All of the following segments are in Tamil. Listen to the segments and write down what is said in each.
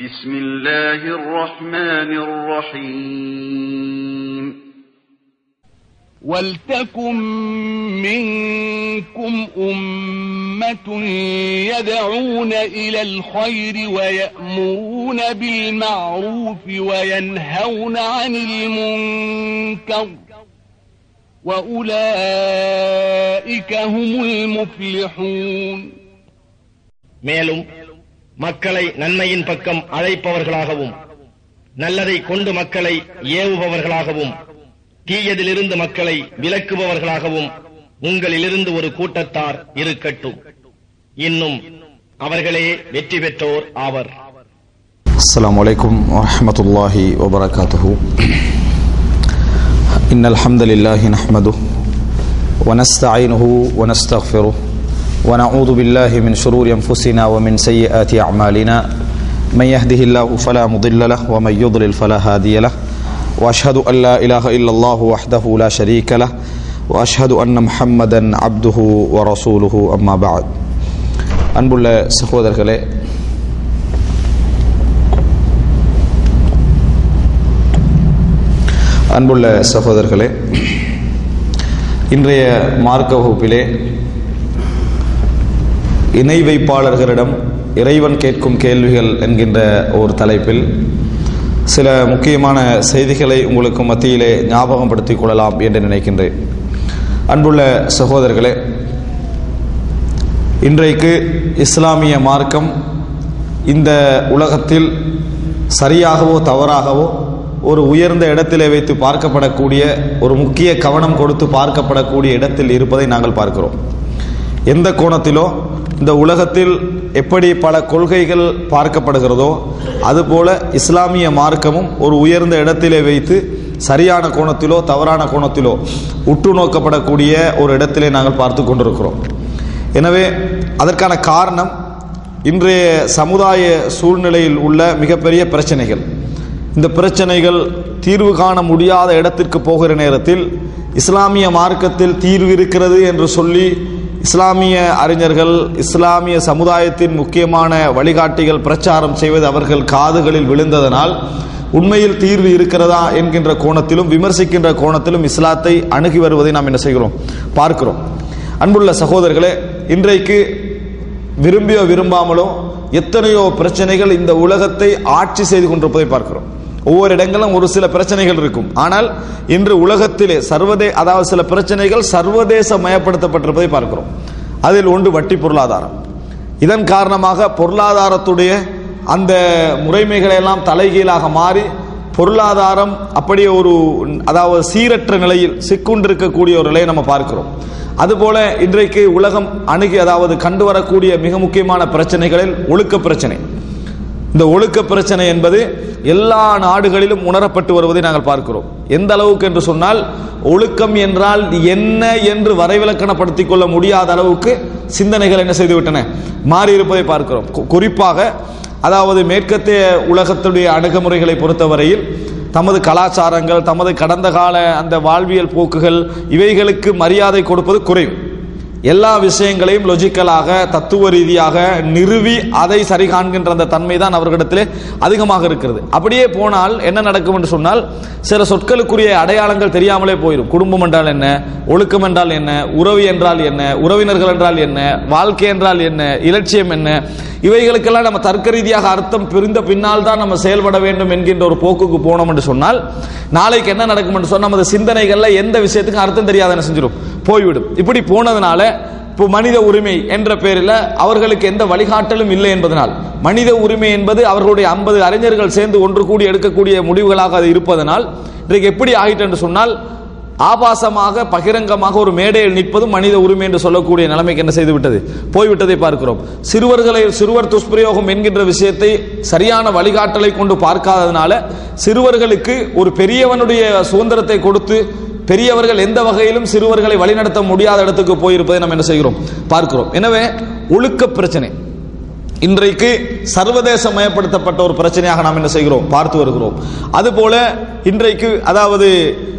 بسم الله الرحمن الرحيم ولتكن منكم أمة يدعون إلى الخير ويأمرون بالمعروف وينهون عن المنكر وأولئك هم المفلحون மேலும் மக்களை நன்மையின் பக்கம் அழைப்பவர்களாகவும் நல்லதை கொண்டு மக்களை ஏவுபவர்களாகவும் தீயதிலிருந்து மக்களை விலக்குபவர்களாகவும் உங்களிலிருந்து ஒரு கூட்டத்தார் இருக்கட்டும் இன்னும் அவர்களே வெற்றி பெற்றோர் ஆவர் السلام عليكم ورحمة الله وبركاته إن الحمد لله نحمده ونستعينه ونستغفره ونعوذ بالله من شرور أنفسنا ومن سيئات أعمالنا من يهده الله فلا مضل له ومن يضلل فلا هادي له وأشهد أن لا إله إلا الله وحده لا شريك له وأشهد أن محمدا عبده ورسوله أما بعد அன்புள்ள சகோதரர்களே அன்புள்ள சகோதரர்களே இன்றைய மார்க்க வகுப்பிலே இணை வைப்பாளர்களிடம் இறைவன் கேட்கும் கேள்விகள் என்கின்ற ஒரு தலைப்பில் சில முக்கியமான செய்திகளை உங்களுக்கு மத்தியிலே ஞாபகப்படுத்திக் கொள்ளலாம் என்று நினைக்கின்றேன் அன்புள்ள சகோதரர்களே இன்றைக்கு இஸ்லாமிய மார்க்கம் இந்த உலகத்தில் சரியாகவோ தவறாகவோ ஒரு உயர்ந்த இடத்திலே வைத்து பார்க்கப்படக்கூடிய ஒரு முக்கிய கவனம் கொடுத்து பார்க்கப்படக்கூடிய இடத்தில் இருப்பதை நாங்கள் பார்க்கிறோம் எந்த கோணத்திலோ இந்த உலகத்தில் எப்படி பல கொள்கைகள் பார்க்கப்படுகிறதோ அதுபோல இஸ்லாமிய மார்க்கமும் ஒரு உயர்ந்த இடத்திலே வைத்து சரியான கோணத்திலோ தவறான கோணத்திலோ உற்று நோக்கப்படக்கூடிய ஒரு இடத்திலே நாங்கள் பார்த்து கொண்டிருக்கிறோம் எனவே அதற்கான காரணம் இன்றைய சமுதாய சூழ்நிலையில் உள்ள மிகப்பெரிய பிரச்சனைகள் இந்த பிரச்சனைகள் தீர்வு காண முடியாத இடத்திற்கு போகிற நேரத்தில் இஸ்லாமிய மார்க்கத்தில் தீர்வு இருக்கிறது என்று சொல்லி இஸ்லாமிய அறிஞர்கள் இஸ்லாமிய சமுதாயத்தின் முக்கியமான வழிகாட்டிகள் பிரச்சாரம் செய்வது அவர்கள் காதுகளில் விழுந்ததனால் உண்மையில் தீர்வு இருக்கிறதா என்கின்ற கோணத்திலும் விமர்சிக்கின்ற கோணத்திலும் இஸ்லாத்தை அணுகி வருவதை நாம் என்ன செய்கிறோம் பார்க்கிறோம் அன்புள்ள சகோதரர்களே இன்றைக்கு விரும்பியோ விரும்பாமலோ எத்தனையோ பிரச்சனைகள் இந்த உலகத்தை ஆட்சி செய்து கொண்டிருப்பதை பார்க்கிறோம் ஒவ்வொரு இடங்களும் ஒரு சில பிரச்சனைகள் இருக்கும் ஆனால் இன்று உலகத்திலே சர்வதே அதாவது சில பிரச்சனைகள் சர்வதேச மயப்படுத்தப்பட்டிருப்பதை பார்க்கிறோம் அதில் ஒன்று வட்டி பொருளாதாரம் இதன் காரணமாக பொருளாதாரத்துடைய அந்த முறைமைகளை எல்லாம் தலைகீழாக மாறி பொருளாதாரம் அப்படியே ஒரு அதாவது சீரற்ற நிலையில் சிக்குண்டிருக்கக்கூடிய ஒரு நிலையை நம்ம பார்க்கிறோம் அதுபோல இன்றைக்கு உலகம் அணுகி அதாவது கண்டு வரக்கூடிய மிக முக்கியமான பிரச்சனைகளில் ஒழுக்க பிரச்சனை இந்த ஒழுக்க பிரச்சனை என்பது எல்லா நாடுகளிலும் உணரப்பட்டு வருவதை நாங்கள் பார்க்கிறோம் எந்த அளவுக்கு என்று சொன்னால் ஒழுக்கம் என்றால் என்ன என்று வரைவிலக்கணப்படுத்திக் கொள்ள முடியாத அளவுக்கு சிந்தனைகள் என்ன செய்துவிட்டன மாறி இருப்பதை பார்க்கிறோம் குறிப்பாக அதாவது மேற்கத்திய உலகத்துடைய அணுகுமுறைகளை பொறுத்தவரையில் தமது கலாச்சாரங்கள் தமது கடந்த கால அந்த வாழ்வியல் போக்குகள் இவைகளுக்கு மரியாதை கொடுப்பது குறைவு எல்லா விஷயங்களையும் லொஜிக்கலாக தத்துவ ரீதியாக நிறுவி அதை சரி காண்கின்ற அந்த தன்மை தான் அவர்களிடத்திலே அதிகமாக இருக்கிறது அப்படியே போனால் என்ன நடக்கும் என்று சொன்னால் சில சொற்களுக்குரிய அடையாளங்கள் தெரியாமலே போயிடும் குடும்பம் என்றால் என்ன ஒழுக்கம் என்றால் என்ன உறவு என்றால் என்ன உறவினர்கள் என்றால் என்ன வாழ்க்கை என்றால் என்ன இலட்சியம் என்ன இவைகளுக்கெல்லாம் நம்ம தர்க்க ரீதியாக அர்த்தம் பிரிந்த பின்னால் தான் நம்ம செயல்பட வேண்டும் என்கின்ற ஒரு போக்குக்கு போனோம் என்று சொன்னால் நாளைக்கு என்ன நடக்கும் என்று சொன்னால் நமது சிந்தனைகள்ல எந்த விஷயத்துக்கும் அர்த்தம் தெரியாத என்ன செஞ்சிடும் போய்விடும் இப்படி போனதுனால இப்போ மனித உரிமை என்ற பேரில் அவர்களுக்கு எந்த வழிகாட்டலும் இல்லை என்பதனால் மனித உரிமை என்பது அவர்களுடைய ஐம்பது அறிஞர்கள் சேர்ந்து ஒன்று கூடி எடுக்கக்கூடிய முடிவுகளாக அது இருப்பதனால் இன்றைக்கு எப்படி ஆகிட்டு என்று சொன்னால் ஆபாசமாக பகிரங்கமாக ஒரு மேடையில் நிற்பதும் மனித உரிமை என்று சொல்லக்கூடிய நிலைமைக்கு என்ன செய்து விட்டது போய்விட்டதை பார்க்கிறோம் சிறுவர்களை சிறுவர் துஷ்பிரயோகம் என்கின்ற விஷயத்தை சரியான வழிகாட்டலை கொண்டு பார்க்காததுனால சிறுவர்களுக்கு ஒரு பெரியவனுடைய சுதந்திரத்தை கொடுத்து பெரியவர்கள் எந்த வகையிலும் சிறுவர்களை வழிநடத்த முடியாத இடத்துக்கு போயிருப்பதை நம்ம என்ன செய்கிறோம் பார்க்கிறோம் எனவே ஒழுக்க பிரச்சனை இன்றைக்கு சர்வதேச மயப்படுத்தப்பட்ட ஒரு பிரச்சனையாக நாம் என்ன செய்கிறோம் பார்த்து வருகிறோம் அதுபோல இன்றைக்கு அதாவது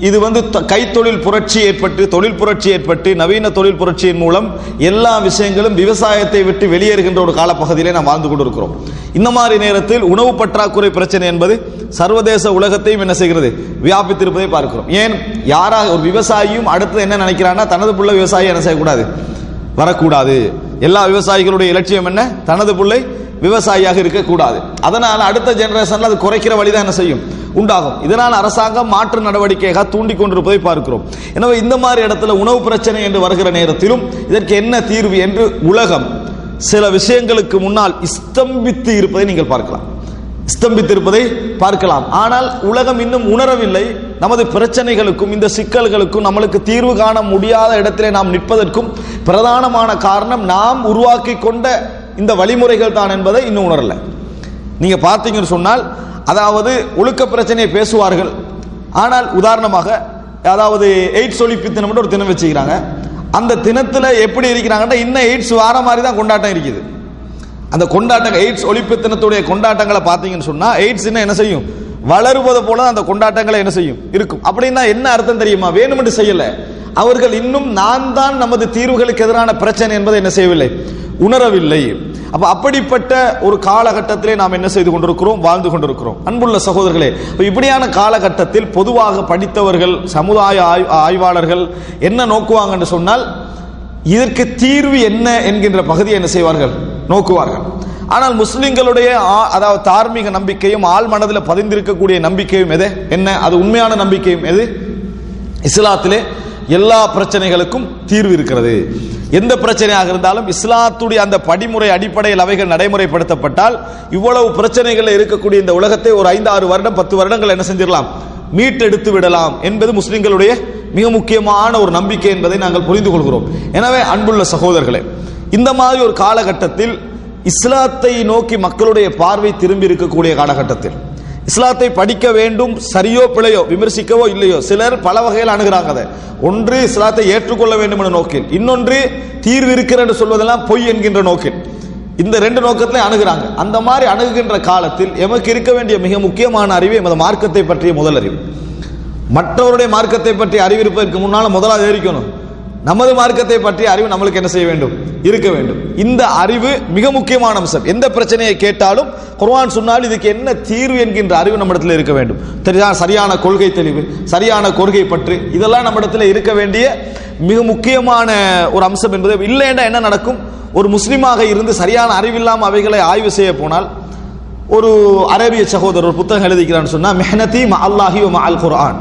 இது வந்து த- கைத்தொழில் புரட்சி ஏற்பட்டு தொழில் புரட்சி ஏற்பட்டு நவீன தொழில் புரட்சியின் மூலம் எல்லா விஷயங்களும் விவசாயத்தை விட்டு வெளியேறுகின்ற ஒரு காலப்பகுதியிலே நாம் வாழ்ந்து கொண்டிருக்கிறோம் இந்த மாதிரி நேரத்தில் உணவு பற்றாக்குறை பிரச்சனை என்பது சர்வதேச உலகத்தையும் என்ன செய்கிறது வியாபித்திருப்பதை பார்க்கிறோம் ஏன் யாராக ஒரு விவசாயியும் அடுத்து என்ன நினைக்கிறான்னா தனது புள்ள விவசாயி என்ன செய்யக்கூடாது வரக்கூடாது எல்லா விவசாயிகளுடைய இலட்சியம் என்ன தனது பிள்ளை விவசாயியாக இருக்கக்கூடாது அதனால அடுத்த ஜெனரேஷன்ல அது குறைக்கிற வழிதான் என்ன செய்யும் உண்டாகும் இதனால் அரசாங்கம் மாற்று நடவடிக்கையாக தூண்டி கொண்டிருப்பதை பார்க்கிறோம் எனவே இந்த மாதிரி இடத்துல உணவு பிரச்சனை என்று வருகிற நேரத்திலும் இதற்கு என்ன தீர்வு என்று உலகம் சில விஷயங்களுக்கு முன்னால் ஸ்தம்பித்து இருப்பதை நீங்கள் பார்க்கலாம் ஸ்தம்பித்திருப்பதை பார்க்கலாம் ஆனால் உலகம் இன்னும் உணரவில்லை நமது பிரச்சனைகளுக்கும் இந்த சிக்கல்களுக்கும் நம்மளுக்கு தீர்வு காண முடியாத இடத்திலே நாம் நிற்பதற்கும் பிரதானமான காரணம் நாம் உருவாக்கி கொண்ட இந்த வழிமுறைகள் தான் என்பதை இன்னும் உணரல நீங்க பார்த்தீங்கன்னு சொன்னால் அதாவது ஒழுக்க பிரச்சனையை பேசுவார்கள் ஆனால் உதாரணமாக அதாவது எய்ட்ஸ் ஒழிப்பு தினம் ஒரு தினம் வச்சுக்கிறாங்க அந்த தினத்துல எப்படி இருக்கிறாங்கன்னா இன்னும் எய்ட்ஸ் வார மாதிரி தான் கொண்டாட்டம் இருக்குது அந்த கொண்டாட்டங்கள் எய்ட்ஸ் ஒழிப்பு தினத்துடைய கொண்டாட்டங்களை பார்த்தீங்கன்னு சொன்னா எய்ட்ஸ் என்ன செய்யும் வளருவது போல அந்த கொண்டாட்டங்களை என்ன செய்யும் இருக்கும் அப்படின்னா என்ன அர்த்தம் தெரியுமா வேணுமென்று செய்யல அவர்கள் இன்னும் நான் தான் நமது தீர்வுகளுக்கு எதிரான பிரச்சனை என்பதை என்ன செய்யவில்லை உணரவில்லை அப்ப அப்படிப்பட்ட ஒரு காலகட்டத்திலே நாம் என்ன செய்து கொண்டிருக்கிறோம் வாழ்ந்து கொண்டிருக்கிறோம் அன்புள்ள சகோதரர்களே அப்ப இப்படியான காலகட்டத்தில் பொதுவாக படித்தவர்கள் சமுதாய ஆய்- ஆய்வாளர்கள் என்ன நோக்குவாங்கன்னு சொன்னால் இதற்கு தீர்வு என்ன என்கின்ற பகுதியை என்ன செய்வார்கள் நோக்குவார்கள் ஆனால் முஸ்லிம்களுடைய ஆ- அதாவது தார்மீக நம்பிக்கையும் ஆள் மனதில் பதிந்திருக்கக்கூடிய நம்பிக்கையும் எது என்ன அது உண்மையான நம்பிக்கையும் எது இஸ்லாத்திலே எல்லா பிரச்சனைகளுக்கும் தீர்வு இருக்கிறது எந்த பிரச்சனையாக இருந்தாலும் இஸ்லாத்துடைய அந்த படிமுறை அடிப்படையில் அவைகள் நடைமுறைப்படுத்தப்பட்டால் இவ்வளவு பிரச்சனைகள் இருக்கக்கூடிய இந்த உலகத்தை ஒரு ஐந்து ஆறு வருடம் பத்து வருடங்கள் என்ன செஞ்சிடலாம் மீட்டெடுத்து விடலாம் என்பது முஸ்லிம்களுடைய மிக முக்கியமான ஒரு நம்பிக்கை என்பதை நாங்கள் புரிந்து கொள்கிறோம் எனவே அன்புள்ள சகோதரர்களே இந்த மாதிரி ஒரு காலகட்டத்தில் இஸ்லாத்தை நோக்கி மக்களுடைய பார்வை திரும்பி இருக்கக்கூடிய காலகட்டத்தில் இஸ்லாத்தை படிக்க வேண்டும் சரியோ பிழையோ விமர்சிக்கவோ இல்லையோ சிலர் பல வகையில் அணுகிறாங்க அதை ஒன்று இஸ்லாத்தை ஏற்றுக்கொள்ள வேண்டும் என்ற நோக்கில் இன்னொன்று தீர்வு இருக்கிற என்று சொல்வதெல்லாம் பொய் என்கின்ற நோக்கில் இந்த ரெண்டு நோக்கத்திலே அணுகிறாங்க அந்த மாதிரி அணுகுகின்ற காலத்தில் எமக்கு இருக்க வேண்டிய மிக முக்கியமான அறிவு எமது மார்க்கத்தை பற்றிய முதல் அறிவு மற்றவருடைய மார்க்கத்தை பற்றி அறிவிருப்பதற்கு முன்னால் முதலாவது இருக்கணும் நமது மார்க்கத்தை பற்றிய அறிவு நம்மளுக்கு என்ன செய்ய வேண்டும் இருக்க வேண்டும் இந்த அறிவு மிக முக்கியமான அம்சம் எந்த பிரச்சனையை கேட்டாலும் குர்ஆன் சொன்னால் இதுக்கு என்ன தீர்வு என்கின்ற அறிவு நம்மிடத்தில் இருக்க வேண்டும் தெரியா சரியான கொள்கை தெளிவு சரியான கொள்கை பற்று இதெல்லாம் நம்மிடத்தில் இருக்க வேண்டிய மிக முக்கியமான ஒரு அம்சம் என்பது இல்லைன்னா என்ன நடக்கும் ஒரு முஸ்லீமாக இருந்து சரியான அறிவில்லாமல் அவைகளை ஆய்வு செய்ய போனால் ஒரு அரேபிய சகோதரர் ஒரு புத்தகம் எழுதிக்கிறான்னு சொன்னா மெஹனதி ம அல்லாஹி ம அல் குர்ஆன்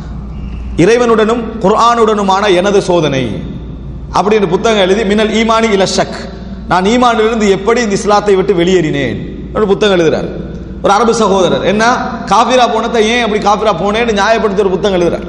இறைவனுடனும் குர்ஆனுடனுமான எனது சோதனை அப்படின்னு புத்தகம் எழுதி மினல் ஈமானி இல ஷக் நான் ஈமானிலிருந்து எப்படி இந்த இஸ்லாத்தை விட்டு வெளியேறினேன் ஒரு புத்தகம் எழுதுறார் ஒரு அரபு சகோதரர் என்ன காபிரா போனதை ஏன் அப்படி காபிரா போனேன்னு நியாயப்படுத்தி ஒரு புத்தகம் எழுதுறார்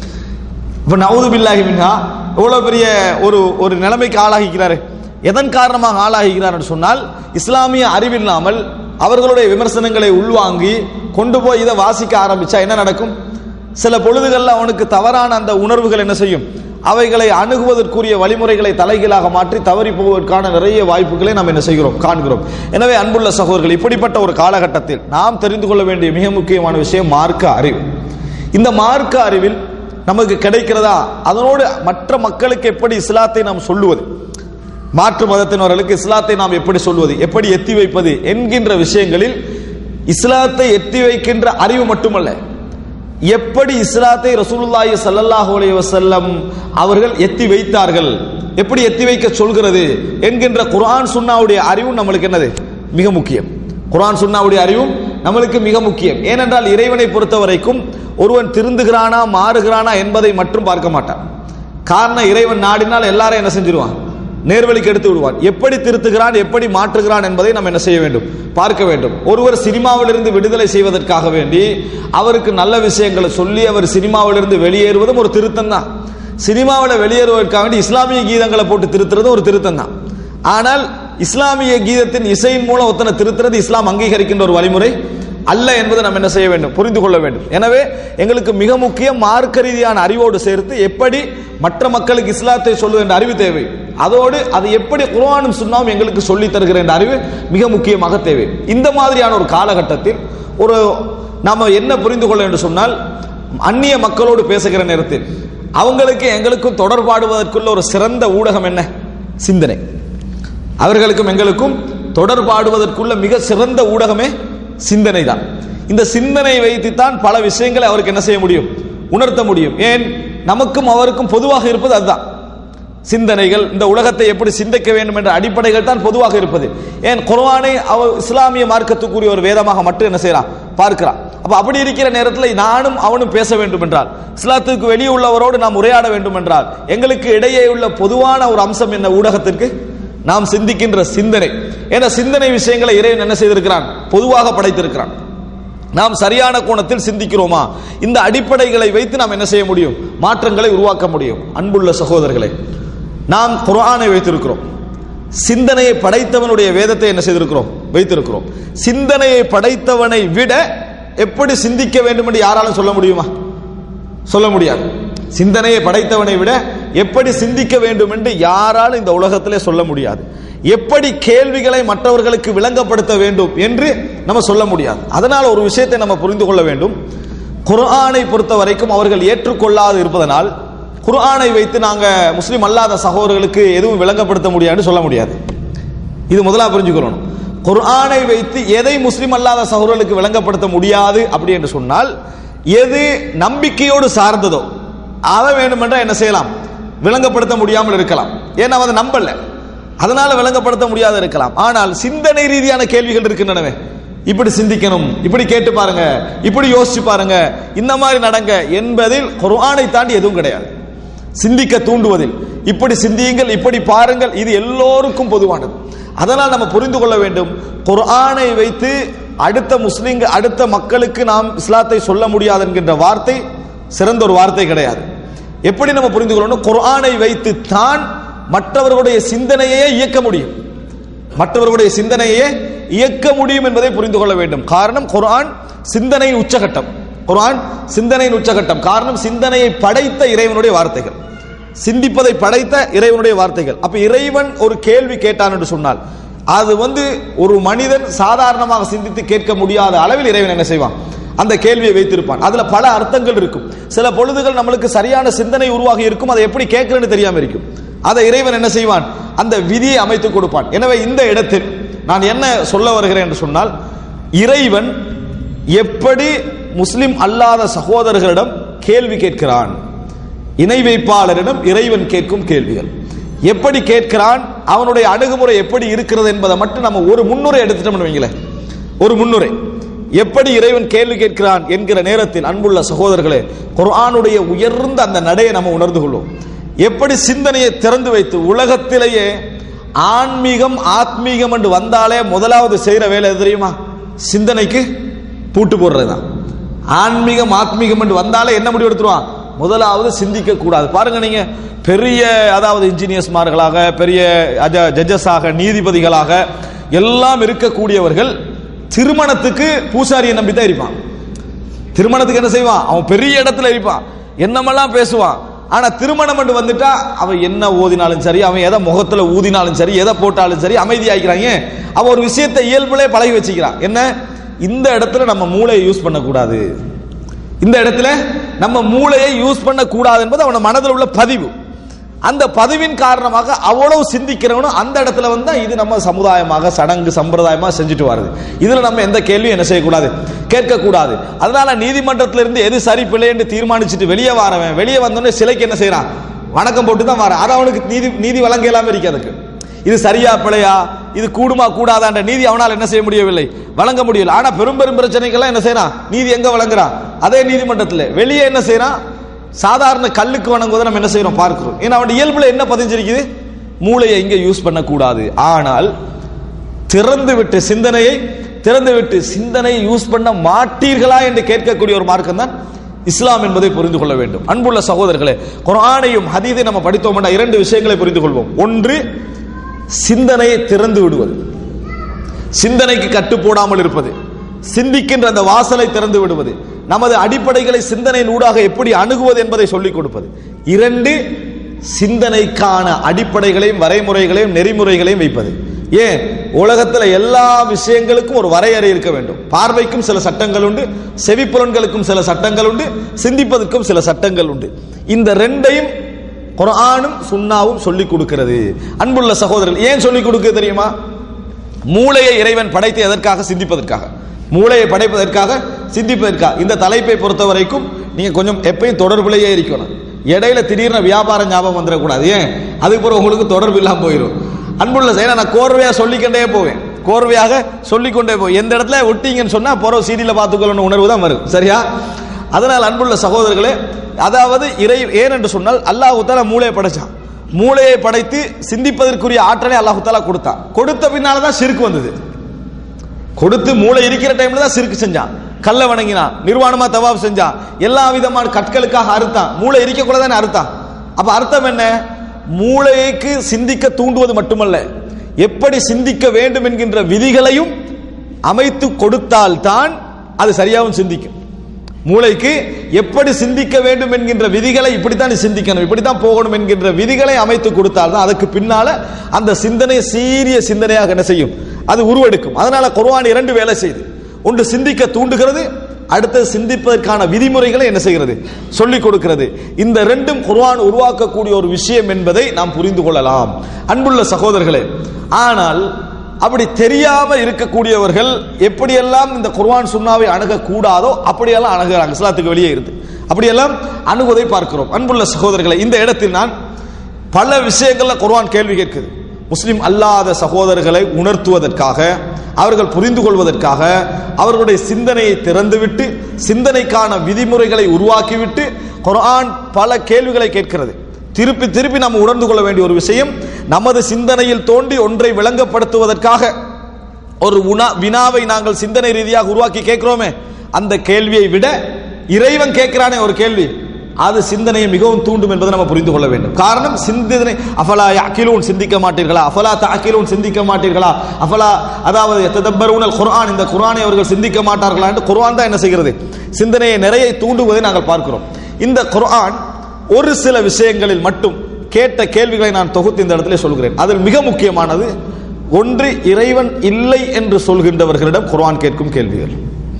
இப்ப நவுது பில்லாஹி மின்ஹா எவ்வளவு பெரிய ஒரு ஒரு நிலைமைக்கு ஆளாகிக்கிறாரு எதன் காரணமாக ஆளாகிறார் என்று சொன்னால் இஸ்லாமிய அறிவில்லாமல் அவர்களுடைய விமர்சனங்களை உள்வாங்கி கொண்டு போய் இதை வாசிக்க ஆரம்பிச்சா என்ன நடக்கும் சில பொழுதுகள்ல அவனுக்கு தவறான அந்த உணர்வுகள் என்ன செய்யும் அவைகளை அணுகுவதற்குரிய வழிமுறைகளை தலைகீழாக மாற்றி தவறி போவதற்கான நிறைய வாய்ப்புகளை நாம் என்ன செய்கிறோம் காண்கிறோம் எனவே அன்புள்ள சகோதரர்கள் இப்படிப்பட்ட ஒரு காலகட்டத்தில் நாம் தெரிந்து கொள்ள வேண்டிய மிக முக்கியமான விஷயம் மார்க்க அறிவு இந்த மார்க்க அறிவில் நமக்கு கிடைக்கிறதா அதனோடு மற்ற மக்களுக்கு எப்படி இஸ்லாத்தை நாம் சொல்லுவது மாற்று மதத்தினர்களுக்கு இஸ்லாத்தை நாம் எப்படி சொல்வது எப்படி எத்தி வைப்பது என்கின்ற விஷயங்களில் இஸ்லாத்தை எத்தி வைக்கின்ற அறிவு மட்டுமல்ல எப்படி இஸ்லாத்தை ரசூலுல்லாஹி ஸல்லல்லாஹு அலைஹி வஸல்லம் அவர்கள் எத்தி வைத்தார்கள் எப்படி எத்தி வைக்க சொல்கிறது என்கின்ற குர்ஆன் சுன்னாவுடைய அறிவும் நம்மளுக்கு என்னது மிக முக்கியம் குர்ஆன் சுன்னாவுடைய அறிவும் நம்மளுக்கு மிக முக்கியம் ஏனென்றால் இறைவனை பொறுத்த வரைக்கும் ஒருவன் திருந்துகிறானா மாறுகிறானா என்பதை மட்டும் பார்க்க மாட்டான் காரணம் இறைவன் நாடினால் எல்லாரும் என்ன செஞ்சிருவான் நேர்வழிக்கு எடுத்து விடுவான் எப்படி திருத்துகிறான் எப்படி மாற்றுகிறான் என்பதை நாம் என்ன செய்ய வேண்டும் பார்க்க வேண்டும் ஒருவர் சினிமாவிலிருந்து விடுதலை செய்வதற்காக வேண்டி அவருக்கு நல்ல விஷயங்களை சொல்லி அவர் சினிமாவிலிருந்து வெளியேறுவதும் ஒரு திருத்தம் தான் சினிமாவில் வெளியேறுவதற்காக வேண்டி இஸ்லாமிய கீதங்களை போட்டு திருத்துறதும் ஒரு திருத்தம் தான் ஆனால் இஸ்லாமிய கீதத்தின் இசையின் மூலம் ஒத்தனை திருத்துறது இஸ்லாம் அங்கீகரிக்கின்ற ஒரு வழிமுறை அல்ல என்பதை நாம் என்ன செய்ய வேண்டும் புரிந்து கொள்ள வேண்டும் எனவே எங்களுக்கு மிக முக்கியம் மார்க்க ரீதியான அறிவோடு சேர்த்து எப்படி மற்ற மக்களுக்கு இஸ்லாத்தை சொல்லுகின்ற அறிவு தேவை அதோடு அது எப்படி குர்ஆனும் சுன்னாவும் எங்களுக்கு சொல்லி தருகிற என்ற அறிவு மிக முக்கியமாக தேவை இந்த மாதிரியான ஒரு காலகட்டத்தில் ஒரு நாம என்ன புரிந்து கொள்ள என்று சொன்னால் அந்நிய மக்களோடு பேசுகிற நேரத்தில் அவங்களுக்கு எங்களுக்கும் தொடர்பாடுவதற்குள்ள ஒரு சிறந்த ஊடகம் என்ன சிந்தனை அவர்களுக்கும் எங்களுக்கும் தொடர்பாடுவதற்குள்ள மிக சிறந்த ஊடகமே சிந்தனை தான் இந்த சிந்தனை வைத்துத்தான் பல விஷயங்களை அவருக்கு என்ன செய்ய முடியும் உணர்த்த முடியும் ஏன் நமக்கும் அவருக்கும் பொதுவாக இருப்பது அதுதான் சிந்தனைகள் இந்த உலகத்தை எப்படி சிந்திக்க வேண்டும் என்ற அடிப்படைகள் தான் பொதுவாக இருப்பது ஏன் குர்ஆனை அவர் இஸ்லாமிய மார்க்கத்துக்குரிய ஒரு வேதமாக மட்டும் என்ன செய்யறான் பார்க்கிறான் அப்ப அப்படி இருக்கிற நேரத்தில் நானும் அவனும் பேச வேண்டும் என்றால் இஸ்லாத்துக்கு வெளியே உள்ளவரோடு நாம் உரையாட வேண்டும் என்றால் எங்களுக்கு இடையே உள்ள பொதுவான ஒரு அம்சம் என்ன ஊடகத்திற்கு நாம் சிந்திக்கின்ற சிந்தனை என சிந்தனை விஷயங்களை இறைவன் என்ன செய்திருக்கிறான் பொதுவாக படைத்திருக்கிறான் நாம் சரியான கோணத்தில் சிந்திக்கிறோமா இந்த அடிப்படைகளை வைத்து நாம் என்ன செய்ய முடியும் மாற்றங்களை உருவாக்க முடியும் அன்புள்ள சகோதரர்களே நாம் குர்ஆனை வைத்திருக்கிறோம் சிந்தனையை படைத்தவனுடைய வேதத்தை என்ன செய்திருக்கிறோம் வைத்திருக்கிறோம் சிந்தனையை படைத்தவனை விட எப்படி சிந்திக்க வேண்டும் என்று யாராலும் சொல்ல முடியுமா சொல்ல முடியாது சிந்தனையை படைத்தவனை விட எப்படி சிந்திக்க வேண்டும் என்று யாராலும் இந்த உலகத்திலே சொல்ல முடியாது எப்படி கேள்விகளை மற்றவர்களுக்கு விளங்கப்படுத்த வேண்டும் என்று நம்ம சொல்ல முடியாது அதனால ஒரு விஷயத்தை நம்ம புரிந்து கொள்ள வேண்டும் குர்ஆனை பொறுத்த வரைக்கும் அவர்கள் ஏற்றுக்கொள்ளாது இருப்பதனால் குர்ஆனை வைத்து நாங்க முஸ்லிம் அல்லாத சகோதரர்களுக்கு எதுவும் விளங்கப்படுத்த முடியாதுன்னு சொல்ல முடியாது இது முதலா புரிஞ்சுக்கணும் குர்ஆனை வைத்து எதை முஸ்லிம் அல்லாத சகோதரர்களுக்கு விளங்கப்படுத்த முடியாது அப்படி என்று சொன்னால் எது நம்பிக்கையோடு சார்ந்ததோ அதை வேண்டுமென்றா என்ன செய்யலாம் விளங்கப்படுத்த முடியாமல் இருக்கலாம் ஏன்னா அதை நம்பல அதனால விளங்கப்படுத்த முடியாத இருக்கலாம் ஆனால் சிந்தனை ரீதியான கேள்விகள் இருக்கின்றனவே இப்படி சிந்திக்கணும் இப்படி கேட்டு பாருங்க இப்படி யோசிச்சு பாருங்க இந்த மாதிரி நடங்க என்பதில் குர்ஆனை தாண்டி எதுவும் கிடையாது சிந்திக்க தூண்டுவதில் இப்படி சிந்தியுங்கள் இப்படி பாருங்கள் இது எல்லோருக்கும் பொதுவானது அதனால் நம்ம புரிந்து கொள்ள வேண்டும் குர்ஆனை வைத்து அடுத்த முஸ்லிம்கள் அடுத்த மக்களுக்கு நாம் இஸ்லாத்தை சொல்ல முடியாது என்கின்ற வார்த்தை சிறந்த ஒரு வார்த்தை கிடையாது எப்படி நம்ம புரிந்து கொள்ளணும் குர்ஆனை வைத்து தான் மற்றவர்களுடைய சிந்தனையே இயக்க முடியும் மற்றவர்களுடைய சிந்தனையே இயக்க முடியும் என்பதை புரிந்து கொள்ள வேண்டும் காரணம் குர்ஆன் சிந்தனையின் உச்சகட்டம் குர்ஆன் சிந்தனையின் உச்சகட்டம் காரணம் சிந்தனையை படைத்த இறைவனுடைய வார்த்தைகள் சிந்திப்பதை படைத்த இறைவனுடைய வார்த்தைகள் அப்ப இறைவன் ஒரு கேள்வி கேட்டான் என்று சொன்னால் அது வந்து ஒரு மனிதன் சாதாரணமாக சிந்தித்து கேட்க முடியாத அளவில் இறைவன் என்ன செய்வான் அந்த கேள்வியை வைத்திருப்பான் அதுல பல அர்த்தங்கள் இருக்கும் சில பொழுதுகள் நம்மளுக்கு சரியான சிந்தனை உருவாகி இருக்கும் அதை எப்படி கேட்கிறேன்னு தெரியாம இருக்கும் அதை இறைவன் என்ன செய்வான் அந்த விதியை அமைத்து கொடுப்பான் எனவே இந்த இடத்தில் நான் என்ன சொல்ல வருகிறேன் என்று சொன்னால் இறைவன் எப்படி முஸ்லிம் அல்லாத சகோதரர்களிடம் கேள்வி கேட்கிறான் இணை வைப்பாளரிடம் இறைவன் கேட்கும் கேள்விகள் எப்படி கேட்கிறான் அவனுடைய அணுகுமுறை எப்படி இருக்கிறது என்பதை மட்டும் நம்ம ஒரு முன்னுரை எடுத்துட்டோம்னு வைங்களேன் ஒரு முன்னுரை எப்படி இறைவன் கேள்வி கேட்கிறான் என்கிற நேரத்தில் அன்புள்ள சகோதரர்களே குர்ஆனுடைய உயர்ந்த அந்த நடையை நம்ம உணர்ந்து கொள்வோம் எப்படி சிந்தனையை திறந்து வைத்து உலகத்திலேயே ஆன்மீகம் ஆத்மீகம் என்று வந்தாலே முதலாவது செய்யற வேலை எது தெரியுமா சிந்தனைக்கு பூட்டு போடுறதுதான் ஆன்மீகம் ஆத்மீகம் என்று வந்தாலே என்ன முடிவு எடுத்துருவான் முதலாவது சிந்திக்க கூடாது பாருங்க நீங்க பெரிய அதாவது இன்ஜினியர்ஸ்மார்களாக பெரிய ஜட்ஜஸாக நீதிபதிகளாக எல்லாம் இருக்கக்கூடியவர்கள் திருமணத்துக்கு பூசாரியை நம்பி தான் இருப்பான் திருமணத்துக்கு என்ன செய்வான் அவன் பெரிய இடத்துல இருப்பான் என்னமெல்லாம் பேசுவான் ஆனா திருமணம் என்று வந்துட்டா அவன் என்ன ஓதினாலும் சரி அவன் எதை முகத்துல ஊதினாலும் சரி எதை போட்டாலும் சரி அமைதியாக்கிறாங்க அவன் ஒரு விஷயத்தை இயல்புலே பழகி வச்சுக்கிறான் என்ன இந்த இடத்துல நம்ம மூளையை யூஸ் பண்ணக்கூடாது இந்த இடத்துல நம்ம மூளையை யூஸ் பண்ண கூடாது என்பது அவன மனதில் உள்ள பதிவு அந்த பதிவின் காரணமாக அவ்வளவு சிந்திக்கிறவனும் அந்த இடத்துல வந்து இது நம்ம சமுதாயமாக சடங்கு சம்பிரதாயமா செஞ்சுட்டு வருது இதுல நம்ம எந்த கேள்வியும் என்ன செய்யக்கூடாது கேட்கக்கூடாது அதனால நீதிமன்றத்துல இருந்து எது சரி பிள்ளை என்று தீர்மானிச்சுட்டு வெளியே வரவன் வெளியே வந்தோடனே சிலைக்கு என்ன செய்யறான் வணக்கம் போட்டு தான் வரான் அது அவனுக்கு நீதி நீதி வழங்க இல்லாம இருக்கு அதுக்கு இது சரியா பிழையா இது கூடுமா கூடாதான்ற நீதி அவனால் என்ன செய்ய முடியவில்லை வழங்க முடியல ஆனா பெரும் பெரும் பிரச்சனைகள்லாம் என்ன செய்யறான் நீதி எங்க வழங்குறான் அதே நீதிமன்றத்தில் வெளியே என்ன செய்யறான் சாதாரண கல்லுக்கு வணங்குவதை நம்ம என்ன செய்யறோம் பார்க்கிறோம் ஏன்னா அவன் இயல்புல என்ன பதிஞ்சிருக்குது மூளையை இங்க யூஸ் பண்ணக்கூடாது ஆனால் திறந்து விட்டு சிந்தனையை திறந்து விட்டு சிந்தனையை யூஸ் பண்ண மாட்டீர்களா என்று கேட்கக்கூடிய ஒரு மார்க்கம் தான் இஸ்லாம் என்பதை புரிந்து கொள்ள வேண்டும் அன்புள்ள சகோதரர்களே குரானையும் ஹதீதை நம்ம படித்தோம் இரண்டு விஷயங்களை புரிந்து கொள்வோம் ஒன்று சிந்தனையை திறந்து விடுவது சிந்தனைக்கு கட்டு போடாமல் இருப்பது சிந்திக்கின்ற அந்த வாசலை திறந்து விடுவது நமது அடிப்படைகளை சிந்தனையின் ஊடாக எப்படி அணுகுவது என்பதை சொல்லிக் கொடுப்பது இரண்டு சிந்தனைக்கான அடிப்படைகளையும் வரைமுறைகளையும் நெறிமுறைகளையும் வைப்பது ஏன் உலகத்துல எல்லா விஷயங்களுக்கும் ஒரு வரையறை இருக்க வேண்டும் பார்வைக்கும் சில சட்டங்கள் உண்டு செவிப்புலன்களுக்கும் சில சட்டங்கள் உண்டு சிந்திப்பதற்கும் சில சட்டங்கள் உண்டு இந்த ரெண்டையும் குர்ஆனும் சுன்னாவும் சொல்லிக் கொடுக்கிறது அன்புள்ள சகோதரர்கள் ஏன் சொல்லிக் கொடுக்க தெரியுமா மூளையை இறைவன் படைத்து எதற்காக சிந்திப்பதற்காக மூளையை படைப்பதற்காக சிந்திப்பதற்காக இந்த தலைப்பை பொறுத்த வரைக்கும் நீங்க கொஞ்சம் எப்பயும் தொடர்புலையே இருக்கணும் இடையில திடீர்னு வியாபாரம் ஞாபகம் வந்துடக்கூடாது ஏன் அதுக்கு பிறகு உங்களுக்கு தொடர்பு இல்லாம போயிடும் அன்புள்ள செய்ய நான் கோர்வையா சொல்லிக்கொண்டே போவேன் கோர்வையாக சொல்லிக்கொண்டே போய் எந்த இடத்துல ஒட்டிங்கன்னு சொன்னா போற சீடியில பார்த்துக்கொள்ளணும் உணர்வு தான் வரும் சரியா அதனால் அன்புள்ள சகோதரர்களே அதாவது இறை ஏன் என்று சொன்னால் அல்லாஹு தாலா மூளையை படைச்சான் மூளையை படைத்து சிந்திப்பதற்குரிய ஆற்றலை அல்லாஹு தாலா கொடுத்தான் கொடுத்த பின்னால தான் சிறுக்கு வந்தது கொடுத்து மூளை இருக்கிற டைம்ல தான் சிறுக்கு செஞ்சான் கல்ல வணங்கினான் நிர்வாணமா தவாப் செஞ்சான் எல்லா விதமான கற்களுக்காக அறுத்தான் மூளை இருக்கக்கூட தானே அறுத்தான் அப்ப அர்த்தம் என்ன மூளைக்கு சிந்திக்க தூண்டுவது மட்டுமல்ல எப்படி சிந்திக்க வேண்டும் என்கின்ற விதிகளையும் அமைத்து கொடுத்தால்தான் அது சரியாகவும் சிந்திக்கும் மூளைக்கு எப்படி சிந்திக்க வேண்டும் என்கின்ற விதிகளை இப்படித்தான் நீ சிந்திக்கணும் இப்படித்தான் போகணும் என்கின்ற விதிகளை அமைத்து கொடுத்தால் தான் அதுக்கு பின்னால அந்த சிந்தனை சீரிய சிந்தனையாக என்ன செய்யும் அது உருவெடுக்கும் அதனால குர்ஆன் இரண்டு வேலை செய்யுது ஒன்று சிந்திக்க தூண்டுகிறது அடுத்தது சிந்திப்பதற்கான விதிமுறைகளை என்ன செய்கிறது சொல்லிக் கொடுக்கிறது இந்த ரெண்டும் குர்ஆன் உருவாக்கக்கூடிய ஒரு விஷயம் என்பதை நாம் புரிந்து கொள்ளலாம் அன்புள்ள சகோதரர்களே ஆனால் அப்படி தெரியாம இருக்கக்கூடியவர்கள் எப்படியெல்லாம் இந்த குர்ஆன் சுன்னாவை அணுகக்கூடாதோ அப்படியெல்லாம் அணுகுறாங்க இஸ்லாத்துக்கு வெளியே இருந்து அப்படியெல்லாம் அணுகுவதை பார்க்கிறோம் அன்புள்ள சகோதரர்களை இந்த இடத்தில் நான் பல விஷயங்கள்ல குர்ஆன் கேள்வி கேட்குது முஸ்லிம் அல்லாத சகோதரர்களை உணர்த்துவதற்காக அவர்கள் புரிந்து கொள்வதற்காக அவர்களுடைய சிந்தனையை திறந்துவிட்டு சிந்தனைக்கான விதிமுறைகளை உருவாக்கிவிட்டு குர்ஆன் பல கேள்விகளை கேட்கிறது திருப்பி திருப்பி நாம் உணர்ந்து கொள்ள வேண்டிய ஒரு விஷயம் நமது சிந்தனையில் தோண்டி ஒன்றை விளங்கப்படுத்துவதற்காக ஒரு உணா வினாவை நாங்கள் சிந்தனை ரீதியாக உருவாக்கி கேட்கிறோமே அந்த கேள்வியை விட இறைவன் கேட்கிறானே ஒரு கேள்வி அது சிந்தனையை மிகவும் தூண்டும் என்பதை நம்ம புரிந்து கொள்ள வேண்டும் காரணம் சிந்தனை அஃபலா அகிலூன் சிந்திக்க மாட்டீர்களா அஃபலா தாக்கிலூன் சிந்திக்க மாட்டீர்களா அஃபலா அதாவது எத்ததப்பரூனல் குர்ஆன் இந்த குர்ஆனை அவர்கள் சிந்திக்க மாட்டார்களா என்று குர்ஆன் தான் என்ன செய்கிறது சிந்தனையை நிறைய தூண்டுவதை நாங்கள் பார்க்கிறோம் இந்த குர்ஆன் ஒரு சில விஷயங்களில் மட்டும் கேட்ட கேள்விகளை நான் தொகுத்து இந்த இடத்துல சொல்கிறேன் அதில் மிக முக்கியமானது ஒன்று இறைவன் இல்லை என்று சொல்கின்றவர்களிடம் குர்ஆன் கேட்கும் கேள்விகள்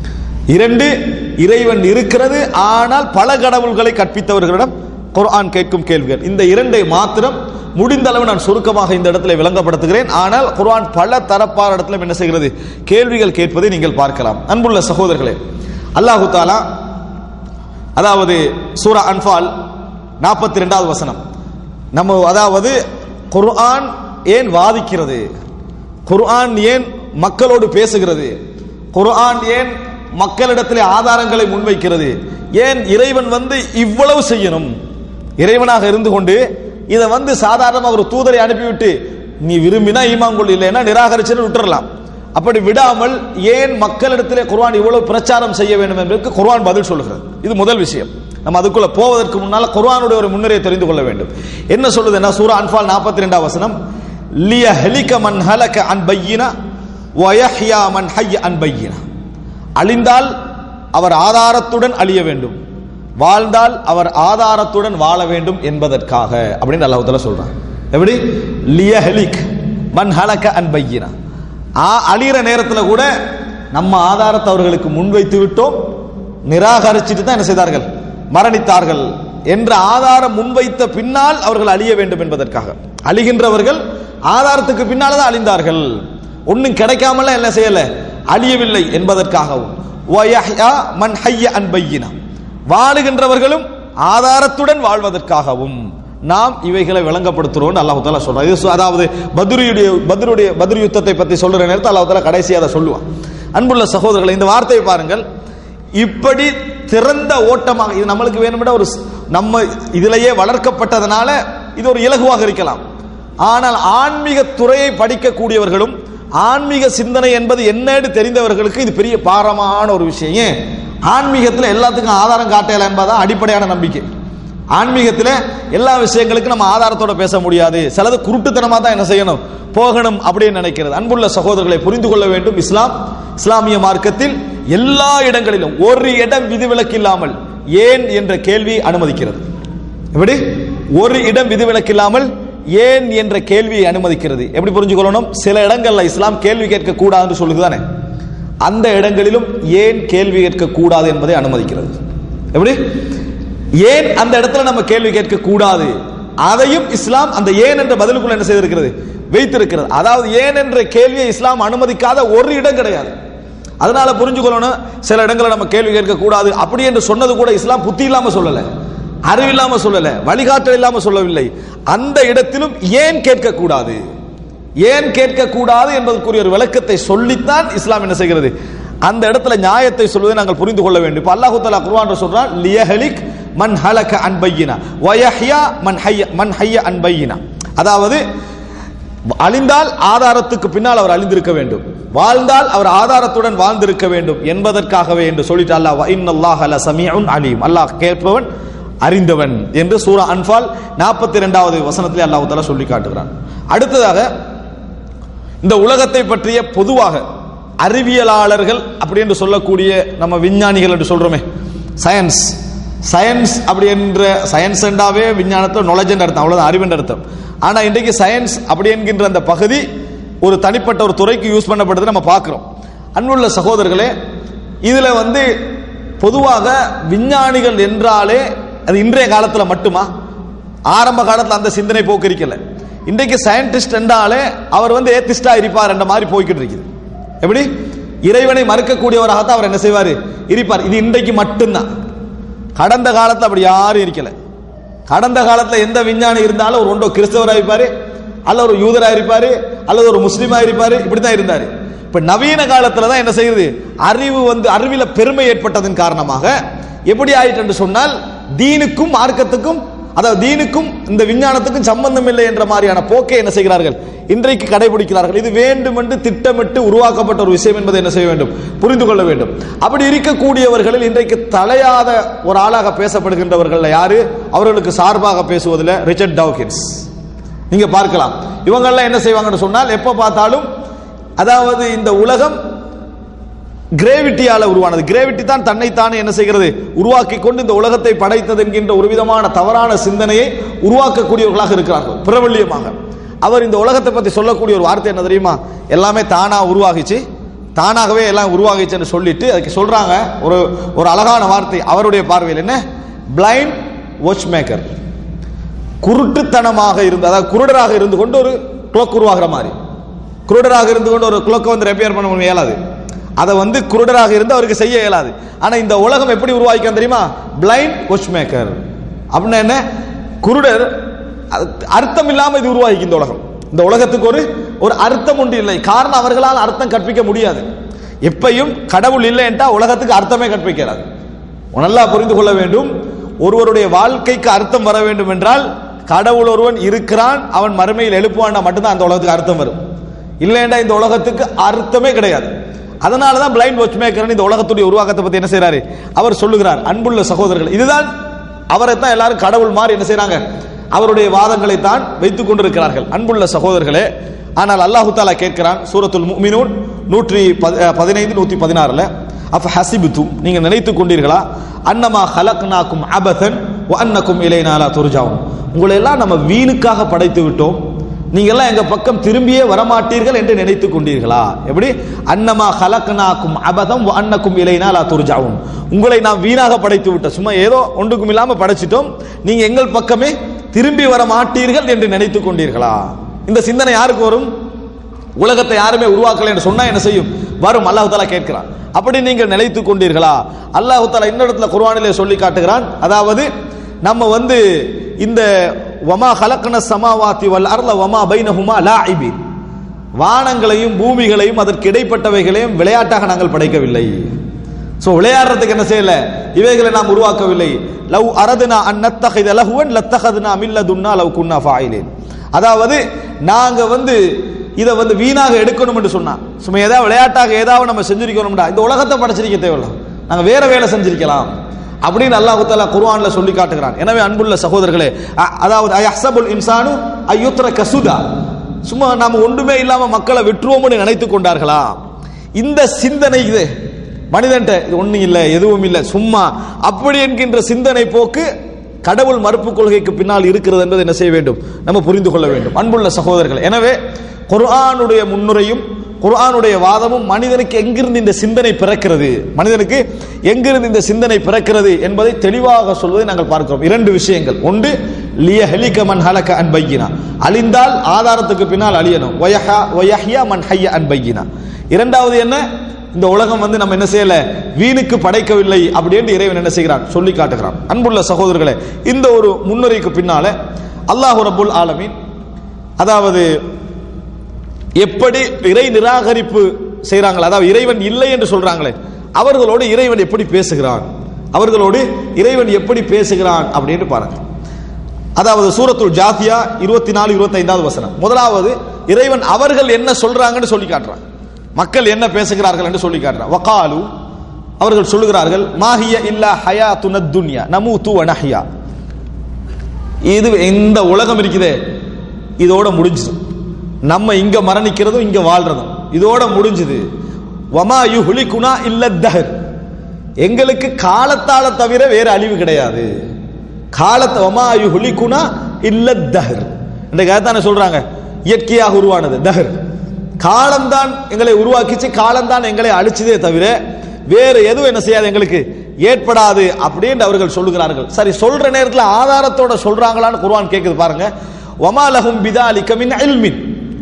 இரண்டு இறைவன் இருக்கிறது ஆனால் பல கடவுள்களை கற்பித்தவர்களிடம் குர்ஆன் கேட்கும் கேள்விகள் இந்த இரண்டை மாத்திரம் முடிந்த அளவு நான் சுருக்கமாக இந்த இடத்துல விளங்கப்படுத்துகிறேன் ஆனால் குர்ஆன் பல தரப்பார் இடத்துல என்ன செய்கிறது கேள்விகள் கேட்பதை நீங்கள் பார்க்கலாம் அன்புள்ள சகோதரர்களே அல்லாஹு தாலா அதாவது சூரா அன்பால் நாற்பத்தி ரெண்டாவது வசனம் நம்ம அதாவது குர்ஆன் ஏன் வாதிக்கிறது குர்ஆன் ஏன் மக்களோடு பேசுகிறது குர்ஆன் ஏன் மக்களிடத்தில் ஆதாரங்களை முன்வைக்கிறது ஏன் இறைவன் வந்து இவ்வளவு செய்யணும் இறைவனாக இருந்து கொண்டு இதை வந்து சாதாரணமாக ஒரு தூதரை அனுப்பிவிட்டு நீ விரும்பினா ஈமாங்கொள் இல்லைன்னா நிராகரிச்சுன்னு விட்டுறலாம் அப்படி விடாமல் ஏன் மக்களிடத்திலே குர்ஆன் இவ்வளவு பிரச்சாரம் செய்ய வேண்டும் என்பதற்கு குர்ஆன் பதில் சொல்லுகிறது இது முதல் விஷயம் நம்ம அதுக்குள்ள போவதற்கு முன்னால குர்ஆனுடைய ஒரு முன்னுரையை தெரிந்து கொள்ள வேண்டும் என்ன சொல்லுது என்ன சூரா அன்பால் நாற்பத்தி ரெண்டாம் வசனம் லிய ஹலிக மன் ஹலக அன் பையினா வயஹ்யா மன் ஹய்ய அன் பையினா அழிந்தால் அவர் ஆதாரத்துடன் அழிய வேண்டும் வாழ்ந்தால் அவர் ஆதாரத்துடன் வாழ வேண்டும் என்பதற்காக அப்படின்னு அல்லாஹ் தஆலா சொல்றான் எப்படி லியஹலிக் மன் ஹலக அன் பையினா ஆ அழிகிற நேரத்தில் கூட நம்ம ஆதாரத்தை அவர்களுக்கு முன்வைத்து விட்டோம் நிராகரிச்சிட்டு தான் என்ன செய்தார்கள் மரணித்தார்கள் என்ற ஆதாரம் முன்வைத்த பின்னால் அவர்கள் அழிய வேண்டும் என்பதற்காக அழிகின்றவர்கள் ஆதாரத்துக்கு பின்னால தான் அழிந்தார்கள் ஒன்றும் கிடைக்காமல என்ன செய்யல அழியவில்லை என்பதற்காகவும் வயஹ்யா மன் ஹய்ய அன் பையினா வாழுகின்றவர்களும் ஆதாரத்துடன் வாழ்வதற்காகவும் நாம் இவைகளை விளங்கப்படுத்துறோம் அல்லாஹ் தாலா சொல்றான் இது சு- அதாவது பத்ருடைய பத்ருடைய பத்ரு யுத்தத்தை பத்தி சொல்ற நேரத்தில் அல்லாஹ் தாலா கடைசியாக அதை சொல்லுவான் அன்புள்ள சகோதரர்களை இந்த வார்த்தையை பாருங்கள் இப்படி திறந்த ஓட்டமாக இது நம்மளுக்கு வேணும்னா ஒரு ஸ்- நம்ம இதிலேயே வளர்க்கப்பட்டதனால இது ஒரு இலகுவாக இருக்கலாம் ஆனால் ஆன்மீக துறையை படிக்கக்கூடியவர்களும் ஆன்மீக சிந்தனை என்பது என்னன்னு தெரிந்தவர்களுக்கு இது பெரிய பாரமான ஒரு விஷயம் ஏன் ஆன்மீகத்தில் எல்லாத்துக்கும் ஆதாரம் காட்டல என்பதான் அடிப்படையான நம்பிக்கை ஆன்மீகத்தில் எல்லா விஷயங்களுக்கும் நம்ம ஆதாரத்தோட பேச முடியாது சிலது குருட்டுத்தனமா தான் என்ன செய்யணும் போகணும் அப்படின்னு நினைக்கிறது அன்புள்ள சகோதரர்களை புரிந்து கொள்ள வேண்டும் இஸ்லாம் இஸ்லாமிய மார்க்கத்தில் எல்லா இடங்களிலும் ஒரு இடம் விதிவிலக்கு இல்லாமல் ஏன் என்ற கேள்வி அனுமதிக்கிறது எப்படி ஒரு இடம் விதிவிலக்கு இல்லாமல் ஏன் என்ற கேள்வியை அனுமதிக்கிறது எப்படி புரிஞ்சுக்கொள்ளணும் சில இடங்கள்ல இஸ்லாம் கேள்வி கேட்க கூடாதுன்னு சொல்லுதுதானே அந்த இடங்களிலும் ஏன் கேள்வி கேட்க கூடாது என்பதை அனுமதிக்கிறது எப்படி ஏன் அந்த இடத்துல நம்ம கேள்வி கேட்க கூடாது அதையும் இஸ்லாம் அந்த ஏன் என்ற பதிலுக்குள்ள என்ன செய்திருக்கிறது வைத்திருக்கிறது அதாவது ஏன் என்ற கேள்வியை இஸ்லாம் அனுமதிக்காத ஒரு இடம் கிடையாது அதனால புரிஞ்சுக்கொள்ளணும் சில இடங்களை நம்ம கேள்வி கேட்க கூடாது அப்படி என்று சொன்னது கூட இஸ்லாம் புத்தி இல்லாம சொல்லல அறிவில்லாம சொல்லல வழிகாட்டல் இல்லாம சொல்லவில்லை அந்த இடத்திலும் ஏன் கேட்க கூடாது ஏன் கேட்க கூடாது என்பதற்குரிய ஒரு விளக்கத்தை சொல்லித்தான் இஸ்லாம் என்ன செய்கிறது அந்த இடத்துல நியாயத்தை சொல்வதை நாங்கள் புரிந்து கொள்ள வேண்டும் இப்ப அல்லாஹு தஆலா குர்ஆன்ல சொல்றான் லியஹலிக் மன் ஹலக அன் பையினா வயஹ்யா மன் ஹய்ய மன் ஹய்ய அன் பையினா அதாவது அழிந்தால் ஆதாரத்துக்கு பின்னால் அவர் அழிந்திருக்க வேண்டும் வாழ்ந்தால் அவர் ஆதாரத்துடன் வாழ்ந்திருக்க வேண்டும் என்பதற்காகவே என்று சொல்லிட்டு அல்லாஹ் இன்னல்லாஹ் அல சமீஉன் அலீம் அல்லாஹ் கேட்பவன் அறிந்தவன் என்று சூரா அன்பால் நாற்பத்தி இரண்டாவது வசனத்திலே அல்லாஹ் தஆலா சொல்லி காட்டுகிறான் அடுத்ததாக இந்த உலகத்தை பற்றிய பொதுவாக அறிவியலாளர்கள் அப்படி என்று சொல்லக்கூடிய நம்ம விஞ்ஞானிகள் என்று சொல்றோமே சயின்ஸ் சயின்ஸ் அப்படி என்ற சயின்ஸ் என்றாவே விஞ்ஞானத்தில் knowledge என்ற அர்த்தம் அவ்வளவுதான் அறிவுன்ற அர்த்தம் ஆனா இன்றைக்கு சயின்ஸ் அப்படி என்கின்ற அந்த பகுதி ஒரு தனிப்பட்ட ஒரு துறைக்கு யூஸ் பண்ணப்படுது நம்ம பார்க்கிறோம் அன்புள்ள சகோதரர்களே இதுல வந்து பொதுவாக விஞ்ஞானிகள் என்றாலே அது இன்றைய காலத்துல மட்டுமா ஆரம்ப காலத்துல அந்த சிந்தனை போக்கு இருக்கல இன்றைக்கு சயின்டிஸ்ட் என்றாலே அவர் வந்து ஏத்திஸ்டா இருப்பார் என்ற மாதிரி போய்கிட்டு இருக்குது எப்படி இறைவனை மறுக்கக்கூடியவராகத்தான் அவர் என்ன செய்வார் இருப்பார் இது இன்றைக்கு மட்டும்தான் கடந்த காலத்துல அப்படி யாரும் இருக்கல கடந்த காலத்துல எந்த விஞ்ஞானி இருந்தாலும் ஒரு ஒன்றோ கிறிஸ்தவராக இருப்பாரு அல்ல ஒரு யூதரா இருப்பாரு அல்லது ஒரு முஸ்லீமா இருப்பாரு இப்படித்தான் இருந்தாரு இப்ப நவீன காலத்துல தான் என்ன செய்யுது அறிவு வந்து அறிவில பெருமை ஏற்பட்டதன் காரணமாக எப்படி ஆயிட்டு என்று சொன்னால் தீனுக்கும் மார்க்கத்துக்கும் அதாவது தீனுக்கும் இந்த விஞ்ஞானத்துக்கும் சம்பந்தம் இல்லை என்ற மாதிரியான போக்கை என்ன செய்கிறார்கள் இன்றைக்கு கடைபிடிக்கிறார்கள் இது வேண்டும் என்று திட்டமிட்டு உருவாக்கப்பட்ட ஒரு விஷயம் என்பதை என்ன செய்ய வேண்டும் புரிந்து கொள்ள வேண்டும் அப்படி இருக்கக்கூடியவர்களில் இன்றைக்கு தலையாத ஒரு ஆளாக பேசப்படுகின்றவர்கள் யாரு அவர்களுக்கு சார்பாக பேசுவதில் ரிச்சர்ட் டவுகின்ஸ் நீங்க பார்க்கலாம் இவங்கெல்லாம் என்ன செய்வாங்கன்னு சொன்னால் எப்ப பார்த்தாலும் அதாவது இந்த உலகம் கிரேவிட்டியால உருவானது கிரேவிட்டி தான் தன்னைத்தானே என்ன செய்கிறது உருவாக்கி கொண்டு இந்த உலகத்தை படைத்தது என்கின்ற ஒரு விதமான தவறான சிந்தனையை உருவாக்கக்கூடியவர்களாக இருக்கிறார்கள் பிரபல்யமாக அவர் இந்த உலகத்தை பத்தி சொல்லக்கூடிய ஒரு வார்த்தை என்ன தெரியுமா எல்லாமே தானா உருவாகிச்சு தானாகவே எல்லாம் உருவாகிச்சுன்னு சொல்லிட்டு அதுக்கு சொல்றாங்க ஒரு ஒரு அழகான வார்த்தை அவருடைய பார்வையில் என்ன பிளைண்ட் வாட்ச் மேக்கர் குருட்டுத்தனமாக இருந்து அதாவது குருடராக இருந்து கொண்டு ஒரு குளோக் உருவாகிற மாதிரி குருடராக இருந்து கொண்டு ஒரு குளோக்கை வந்து ரெப்பேர் பண்ண முடியும் இயலாது அதை வந்து குருடராக இருந்து அவருக்கு செய்ய இயலாது ஆனா இந்த உலகம் எப்படி உருவாக்கிக்க தெரியுமா பிளைண்ட் வாட்ச் மேக்கர் அப்படின்னா என்ன குருடர் அது அர்த்தம் இல்லாம இது உருவாக்கி இந்த உலகம் இந்த உலகத்துக்கு ஒரு ஒரு அர்த்தம் உண்டு இல்லை காரணம் அவர்களால் அர்த்தம் கற்பிக்க முடியாது எப்பையும் கடவுள் இல்லை என்றால் உலகத்துக்கு அர்த்தமே கற்பிக்கிறார் நல்லா புரிந்து கொள்ள வேண்டும் ஒருவருடைய வாழ்க்கைக்கு அர்த்தம் வர வேண்டும் என்றால் கடவுள் ஒருவன் இருக்கிறான் அவன் மறுமையில் எழுப்புவான்னா மட்டும்தான் அந்த உலகத்துக்கு அர்த்தம் வரும் இல்லைண்டா இந்த உலகத்துக்கு அர்த்தமே கிடையாது அதனால தான் பிளைண்ட் வாட்ச் மேக்கர் இந்த உலகத்துடைய உருவாக்கத்தை பத்தி என்ன செய்றாரு அவர் சொல்லுகிறார் அன்புள்ள சகோதரர்கள் இதுதான் அவரை தான் எல்லாரும் கடவுள் மாதிரி என்ன செய்றாங்க அவருடைய வாதங்களை தான் வைத்துக் கொண்டிருக்கிறார்கள் அன்புள்ள சகோதரர்களே ஆனால் அல்லாஹு தாலா கேட்கிறான் சூரத்துல் முஃமினூன் நூற்றி பதினைந்து நூத்தி பதினாறுல அப்ப ஹசிபுத்தும் நீங்க நினைத்துக் கொண்டீர்களா அன்னமா ஹலக்னாக்கும் அபதன் வ அன்னக்கும் இலைனாலா துர்ஜாவும் உங்களை எல்லாம் நம்ம வீணுக்காக படைத்து விட்டோம் நீங்க எல்லாம் எங்க பக்கம் திரும்பியே வரமாட்டீர்கள் என்று நினைத்துக் கொண்டீர்களா எப்படி அன்னமா ஹலக்னாக்கும் அபதம் வ அன்னக்கும் இலைனாலா துர்ஜாவும் உங்களை நாம் வீணாக படைத்து விட்ட சும்மா ஏதோ ஒன்றுக்கும் இல்லாம படைச்சிட்டோம் நீங்க எங்கள் பக்கமே திரும்பி வர மாட்டீர்கள் என்று நினைத்துக் கொண்டீர்களா இந்த சிந்தனை யாருக்கு வரும் உலகத்தை யாருமே உருவாக்கல என்று சொன்னா என்ன செய்யும் வரும் அல்லாஹு தாலா கேட்கிறான் அப்படி நீங்கள் நினைத்துக் கொண்டீர்களா அல்லாஹு தாலா இந்த இடத்துல குர்ஆனிலே சொல்லி காட்டுகிறான் அதாவது நம்ம வந்து இந்த வமா ஹலக்கன சமாவாத்தி வல் அர்ல வமா பைனஹுமா லாஇபின் வானங்களையும் பூமிகளையும் அதற்கு இடைப்பட்டவைகளையும் விளையாட்டாக நாங்கள் படைக்கவில்லை சோ விளையாடுறதுக்கு என்ன செய்யல இவைகளை நாம் உருவாக்கவில்லை லவ் அரதுனா அன்னத்தஹித லஹுவன் லத்தஹதுனா மில்லதுன்னா லவ் குன்னா ஃபாயிலின் அதாவது நாங்க வந்து இதை வந்து வீணாக எடுக்கணும் என்று சொன்னா சும்மா ஏதாவது விளையாட்டாக ஏதாவது நம்ம செஞ்சிருக்கணும்டா இந்த உலகத்தை படைச்சிருக்க தேவையில்ல நாங்க வேற வேலை செஞ்சிருக்கலாம் அப்படின்னு அல்லாஹு தாலா குர்ஆன்ல சொல்லி காட்டுகிறான் எனவே அன்புள்ள சகோதரர்களே அ- அதாவது அஹ்சபுல் இன்சானு அய்யுத்ர கசுதா சும்மா நாம ஒன்றுமே இல்லாம மக்களை விட்டுருவோம்னு நினைத்து கொண்டார்களா இந்த சிந்தனை இது மனிதன்ட்ட இது ஒண்ணும் இல்லை எதுவும் இல்லை சும்மா அப்படி என்கின்ற சிந்தனை போக்கு கடவுள் மறுப்பு கொள்கைக்கு பின்னால் இருக்கிறது என்பதை என்ன செய்ய வேண்டும் நம்ம புரிந்து கொள்ள வேண்டும் அன்புள்ள சகோதரர்கள் எனவே குர்ஆனுடைய முன்னுரையும் குர்ஆனுடைய வாதமும் மனிதனுக்கு எங்கிருந்து இந்த சிந்தனை பிறக்கிறது மனிதனுக்கு எங்கிருந்து இந்த சிந்தனை பிறக்கிறது என்பதை தெளிவாக சொல்வதை நாங்கள் பார்க்கிறோம் இரண்டு விஷயங்கள் ஒன்று லிய ஹலிக மன் ஹலக அன் பையினா அழிந்தால் ஆதாரத்துக்கு பின்னால் அழியணும் வயஹா வயஹ்யா மன் ஹய்ய அன் பையினா இரண்டாவது என்ன இந்த உலகம் வந்து நம்ம என்ன செய்யல வீணுக்கு படைக்கவில்லை அப்படின்னு இறைவன் என்ன செய்கிறான் சொல்லி காட்டுகிறான் அன்புள்ள சகோதரர்களே இந்த ஒரு முன்னுரைக்கு பின்னால அல்லாஹ் ரபுல் ஆலமீன் அதாவது எப்படி இறை நிராகரிப்பு செய்றாங்களே அதாவது இறைவன் இல்லை என்று சொல்றாங்களே அவர்களோடு இறைவன் எப்படி பேசுகிறான் அவர்களோடு இறைவன் எப்படி பேசுகிறான் அப்படின்னு பாருங்க அதாவது சூரத்துல் ஜாத்தியா இருபத்தி நாலு இருபத்தி ஐந்தாவது வசனம் முதலாவது இறைவன் அவர்கள் என்ன சொல்றாங்கன்னு சொல்லி காட்டுறான் மக்கள் என்ன பேசுகிறார்கள் என்று சொல்லி காட்டுறான் வகாலு அவர்கள் சொல்லுகிறார்கள் மாஹிய இல்லா ஹயா துனத் துன்யா நமு து நஹ்யா இது இந்த உலகம் இருக்குதே இதோட முடிஞ்சுது நம்ம இங்க மரணிக்கிறதும் இங்க வாழ்றதும் இதோட முடிஞ்சுது வமா யுஹ்லிகுனா இல்ல தஹர் எங்களுக்கு காலத்தால தவிர வேற அழிவு கிடையாது காலத்தை வமா யுஹ்லிகுனா இல்ல தஹர் இந்த கதைத்தானே சொல்றாங்க இயற்கையாக உருவானது தஹர் காலம்தான் எங்களை உருவாக்கிச்சு காலம்தான் எங்களை அழிச்சதே தவிர வேற எதுவும் என்ன செய்யாது எங்களுக்கு ஏற்படாது அப்படின்னு அவர்கள் சொல்லுகிறார்கள் சரி சொல்ற நேரத்தில் ஆதாரத்தோட சொல்றாங்களான்னு குர்ஆன் கேக்குது பாருங்க வமா லஹும் பிதாலிக மின் இல்மின்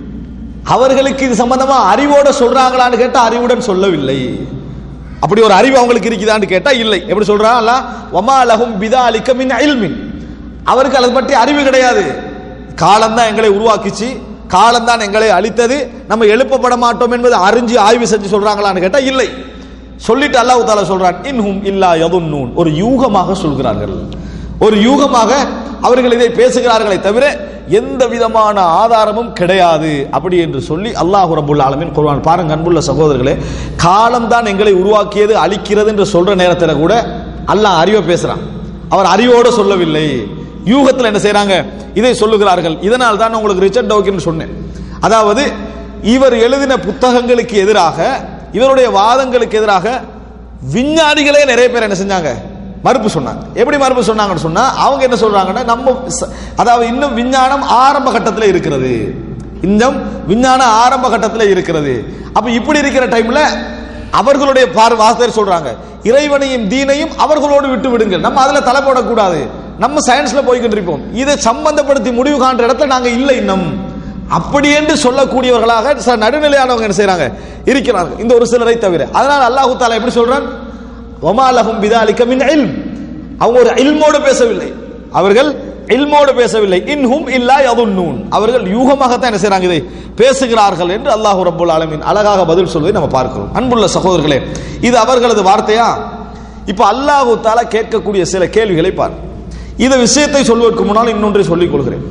அவர்களுக்கு இது சம்பந்தமா அறிவோட சொல்றாங்களான்னு கேட்டா அறிவுடன் சொல்லவில்லை அப்படி ஒரு அறிவு அவங்களுக்கு இருக்குதான்னு கேட்டா இல்லை எப்படி சொல்றான் அல்ல வமா லஹும் பிதாலிக மின் இல்மின் அவருக்கு அதை பற்றி அறிவு கிடையாது காலம் தான் எங்களை உருவாக்கிச்சு காலம் தான் எங்களை அழித்தது நம்ம எழுப்பப்பட மாட்டோம் என்பது அறிஞ்சு ஆய்வு செஞ்சு சொல்றாங்களான்னு கேட்டா இல்லை சொல்லிட்டு அல்லாஹ் தாலா சொல்றான் இன்ஹும் இல்லா யதுன்னூன் ஒரு யூகமாக சொல்கிறார்கள் ஒரு யூகமாக அவர்கள் இதை பேசுகிறார்களே தவிர எந்த விதமான ஆதாரமும் கிடையாது அப்படி என்று சொல்லி அல்லாஹ் ரபுல் ஆலமின் குர்ஆன் பாருங்க அன்புள்ள சகோதரர்களே காலம் தான் எங்களை உருவாக்கியது அழிக்கிறது என்று சொல்ற நேரத்தில் கூட அல்லாஹ் அறிவை பேசுறான் அவர் அறிவோடு சொல்லவில்லை யூகத்தில் என்ன செய்றாங்க இதை சொல்லுகிறார்கள் இதனால் தான் உங்களுக்கு ரிச்சர்ட் டவுக்கின் சொன்னேன் அதாவது இவர் எழுதின புத்தகங்களுக்கு எதிராக இவருடைய வாதங்களுக்கு எதிராக விஞ்ஞானிகளே நிறைய பேர் என்ன செஞ்சாங்க மறுப்பு சொன்னாங்க எப்படி மறுப்பு சொன்னாங்கன்னு சொன்னா அவங்க என்ன சொல்றாங்கன்னா நம்ம ச- அதாவது இன்னும் விஞ்ஞானம் ஆரம்ப கட்டத்தில் இருக்கிறது இன்னும் விஞ்ஞானம் ஆரம்ப கட்டத்தில் இருக்கிறது அப்ப இப்படி இருக்கிற டைம்ல அவர்களுடைய பார் வாசகர் சொல்றாங்க இறைவனையும் தீனையும் அவர்களோடு விட்டு விடுங்கள் நம்ம அதுல தலை போடக்கூடாது நம்ம சயின்ஸ்ல போய்கிட்டு இருப்போம் இதை சம்பந்தப்படுத்தி முடிவு காண்ற இடத்துல நாங்க இல்லை இன்னும் அப்படி என்று சொல்லக்கூடியவர்களாக ச- நடுநிலையானவங்க என்ன செய்றாங்க இருக்கிறார்கள் இந்த ஒரு சிலரை தவிர அதனால அல்லாஹு தாலா எப்படி சொல்றான் ஒமா லஹும் பிதாலிக மின் இல்ம் அவங்க ஒரு இல்மோடு பேசவில்லை அவர்கள் இல்மோடு பேசவில்லை இன்ஹும் இல்லா யதுன்னூன் அவர்கள் யூகமாகத்தான் என்ன செய்றாங்க இதை பேசுகிறார்கள் என்று அல்லாஹ் ரப்பல் ஆலமீன் அழகாக பதில் சொல்வதை நம்ம பார்க்கிறோம் அன்புள்ள சகோதரர்களே இது அவர்களது வார்த்தையா இப்ப அல்லாஹு தாலா கேட்கக்கூடிய சில கேள்விகளை பார் இந்த விஷயத்தை சொல்வதற்கு முன்னால் இன்னொன்றை சொல்லிக் கொள்கிறேன்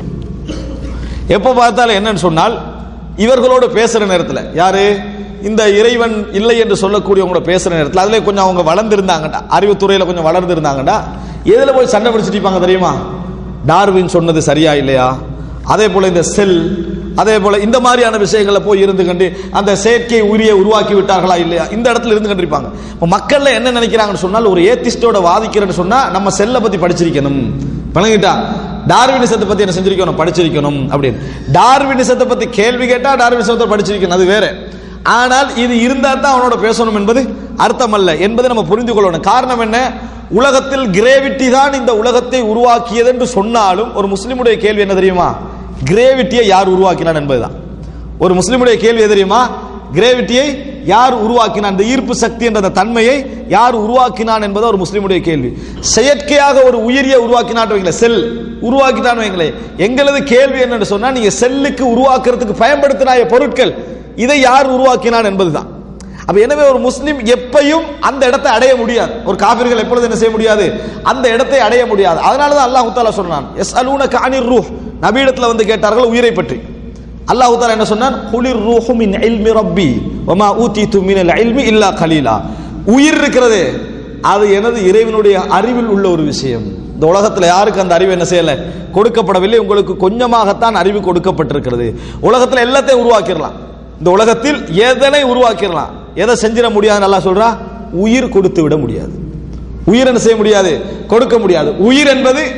எப்போ பார்த்தாலும் என்னன்னு சொன்னால் இவர்களோடு பேசுற நேரத்தில் யாரு இந்த இறைவன் இல்லை என்று சொல்லக்கூடியவங்களோட பேசுற நேரத்தில் அதுல கொஞ்சம் அவங்க வளர்ந்திருந்தாங்கடா அறிவுத்துறையில கொஞ்சம் வளர்ந்திருந்தாங்கடா எதுல போய் சண்டை பிடிச்சிட்டு இருப்பாங்க தெரியுமா டார்வின் சொன்னது சரியா இல்லையா அதே போல இந்த செல் அதே போல இந்த மாதிரியான விஷயங்கள்ல போய் இருந்து கண்டு அந்த செயற்கை உரிய உருவாக்கி விட்டார்களா இல்லையா இந்த இடத்துல இருந்து கண்டிருப்பாங்க இப்ப மக்கள்ல என்ன நினைக்கிறாங்கன்னு சொன்னால் ஒரு ஏத்திஸ்டோட வாதிக்கிறேன்னு சொன்னா நம்ம செல்லை பத்தி படிச்சிருக்கணும் பழகிட்டா டார்வினிசத்தை பத்தி என்ன செஞ்சிருக்கணும் படிச்சிருக்கணும் அப்படின்னு டார்வினிசத்தை பத்தி கேள்வி கேட்டா டார்வினிசத்தை படிச்சிருக்கணும் அது வேற ஆனால் இது இருந்தா தான் அவனோட பேசணும் என்பது அர்த்தம் அல்ல என்பதை நம்ம புரிந்து கொள்ளணும் காரணம் என்ன உலகத்தில் கிரேவிட்டி தான் இந்த உலகத்தை உருவாக்கியது என்று சொன்னாலும் ஒரு முஸ்லிமுடைய கேள்வி என்ன தெரியுமா கிரேவிட்டியை யார் உருவாக்கினான் என்பதுதான் ஒரு முஸ்லிமுடைய கேள்வி எது தெரியுமா கிரேவிட்டியை யார் உருவாக்கினான் இந்த ஈர்ப்பு சக்தி என்ற அந்த தன்மையை யார் உருவாக்கினான் என்பது ஒரு முஸ்லிமுடைய கேள்வி செயற்கையாக ஒரு உயிரியை உருவாக்கினான் வைங்களேன் செல் உருவாக்கிட்டான் வைங்களேன் எங்களது கேள்வி என்னன்னு சொன்னா நீங்க செல்லுக்கு உருவாக்குறதுக்கு பயன்படுத்தினாய பொருட்கள் இதை யார் உருவாக்கினான் என்பதுதான் அப்ப எனவே ஒரு முஸ்லிம் எப்பையும் அந்த இடத்தை அடைய முடியாது ஒரு காபிர்கள் எப்பொழுது என்ன செய்ய முடியாது அந்த இடத்தை அடைய முடியாது அதனால தான் அல்லாஹ் தாலா சொன்னான் எஸ் அலூன கானிர் ரூஹ் நபீடத்துல வந்து கேட்டார்கள் உயிரை பற்றி அல்லாஹ் தாலா என்ன சொன்னான் குளிர் ரூஹு மின் இல்மி ரப்பி வமா ஊதிது மினல் இல்மி இல்லா கலீலா உயிர் இருக்கிறது அது எனது இறைவனுடைய அறிவில் உள்ள ஒரு விஷயம் இந்த உலகத்துல யாருக்கு அந்த அறிவு என்ன செய்யல கொடுக்கப்படவில்லை உங்களுக்கு கொஞ்சமாகத்தான் அறிவு கொடுக்கப்பட்டிருக்கிறது உலகத்துல எல்லாத்தையும் உருவாக்கிடலாம் இந்த உலகத்தில் எதனை உருவாக்கிடலாம் எதை செஞ்சிட முடியாது நல்லா சொல்றா உயிர் கொடுத்து விட முடியாது உயிர் என்ன செய்ய முடியாது கொடுக்க முடியாது உயிர் என்பது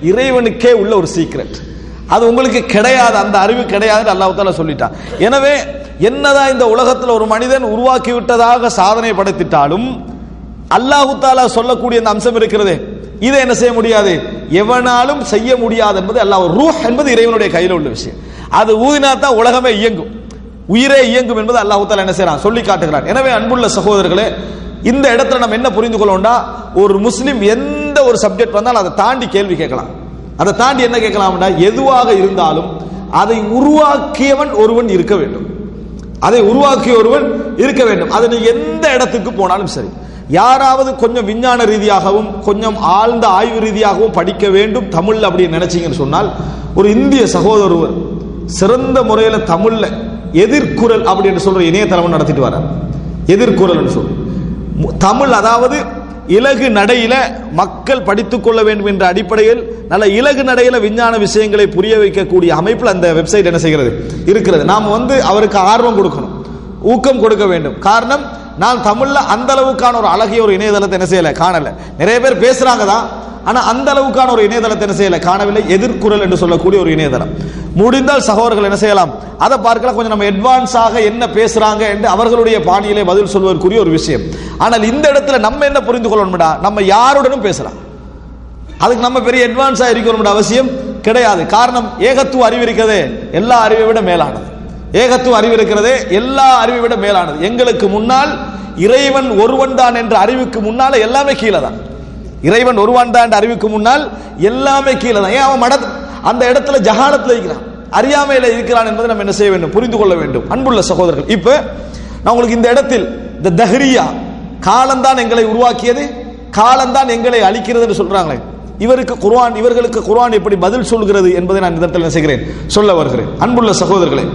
இறைவனுக்கே உள்ள ஒரு சீக்ரெட் அது உங்களுக்கு கிடையாது அந்த அறிவு கிடையாதுன்னு அல்லாஹ் தாலா சொல்லிட்டான் எனவே என்னதான் இந்த உலகத்தில் ஒரு மனிதன் உருவாக்கி விட்டதாக சாதனை படைத்திட்டாலும் அல்லாஹு தாலா சொல்லக்கூடிய அந்த அம்சம் இருக்கிறது இதை என்ன செய்ய முடியாது எவனாலும் செய்ய முடியாது என்பது அல்லாஹ் ரூஹ் என்பது இறைவனுடைய கையில் உள்ள விஷயம் அது ஊதினா தான் உலகமே இயங்கும் உயிரே இயங்கும் என்பது அல்லாஹு தாலா என்ன செய்யறான் சொல்லி காட்டுகிறான் எனவே அன்புள்ள சகோதரர்களே இந்த இடத்துல நம்ம என்ன புரிந்து கொள்ளோம்னா ஒரு முஸ்லிம் எந்த ஒரு சப்ஜெக்ட் வந்தாலும் அதை தாண்டி கேள்வி கேட்கலாம் அதை தாண்டி என்ன கேட்கலாம்னா எதுவாக இருந்தாலும் அதை உருவாக்கியவன் ஒருவன் இருக்க வேண்டும் அதை உருவாக்கிய ஒருவன் இருக்க வேண்டும் அது நீ எந்த இடத்துக்கு போனாலும் சரி யாராவது கொஞ்சம் விஞ்ஞான ரீதியாகவும் கொஞ்சம் ஆழ்ந்த ஆய்வு ரீதியாகவும் படிக்க வேண்டும் தமிழ்ல அப்படி நினைச்சீங்கன்னு சொன்னால் ஒரு இந்திய சகோதரர் ஒருவர் சிறந்த முறையில் தமிழ்ல எதிர்குரல் அப்படின்னு சொல்ற இணையதளம் நடத்திட்டு வரார் எதிர்குரல் சொல்லி மு- தமிழ் அதாவது இலகு நடையில மக்கள் படித்துக் கொள்ள வேண்டும் என்ற அடிப்படையில் நல்ல இலகு நடையில விஞ்ஞான விஷயங்களை புரிய வைக்கக்கூடிய அமைப்பில் அந்த வெப்சைட் என்ன செய்கிறது இருக்கிறது நாம் வந்து அவருக்கு ஆர்வம் கொடுக்கணும் ஊக்கம் கொடுக்க வேண்டும் காரணம் நான் தமிழ்ல அந்த அளவுக்கான ஒரு அழகிய ஒரு இணையதளத்தை என்ன செய்யல காணல நிறைய பேர் பேசுறாங்க தான் ஆனா அந்த அளவுக்கான ஒரு இணையதளத்தை என்ன செய்யல காணவில்லை எதிர்குரல் என்று சொல்லக்கூடிய ஒரு இணையதளம் முடிந்தால் சகோதரர்கள் என்ன செய்யலாம் அதை பார்க்கலாம் கொஞ்சம் நம்ம அட்வான்ஸாக என்ன பேசுறாங்க என்று அவர்களுடைய பாணியிலே பதில் சொல்வதற்குரிய ஒரு விஷயம் ஆனால் இந்த இடத்துல நம்ம என்ன புரிந்து கொள்ளணும்டா நம்ம யாருடனும் பேசலாம் அதுக்கு நம்ம பெரிய அட்வான்ஸா இருக்கணும் அவசியம் கிடையாது காரணம் ஏகத்துவ அறிவு இருக்கிறதே எல்லா அறிவை விட மேலானது ஏகத்துவ அறிவு இருக்கிறதே எல்லா அறிவை விட மேலானது எங்களுக்கு முன்னால் இறைவன் ஒருவன் தான் என்ற அறிவுக்கு முன்னால எல்லாமே கீழே தான் இறைவன் ஒருவன் தான் என்ற அறிவுக்கு முன்னால் எல்லாமே கீழே தான் ஏன் அவன் மட அந்த இடத்துல ஜஹானத்தில் இருக்கிறான் அறியாமையில இருக்கிறான் என்பதை நம்ம என்ன செய்ய வேண்டும் புரிந்து கொள்ள வேண்டும் அன்புள்ள சகோதரர்கள் இப்ப நான் உங்களுக்கு இந்த இடத்தில் இந்த தஹ்ரியா காலம்தான் எங்களை உருவாக்கியது காலம்தான் எங்களை அழிக்கிறது என்று சொல்றாங்களே இவருக்கு குர்ஆன் இவர்களுக்கு குர்ஆன் எப்படி பதில் சொல்கிறது என்பதை நான் இந்த இடத்தில் என்ன செய்கிறேன் சொல்ல வருகிறேன் அன்புள்ள சகோதரர்களே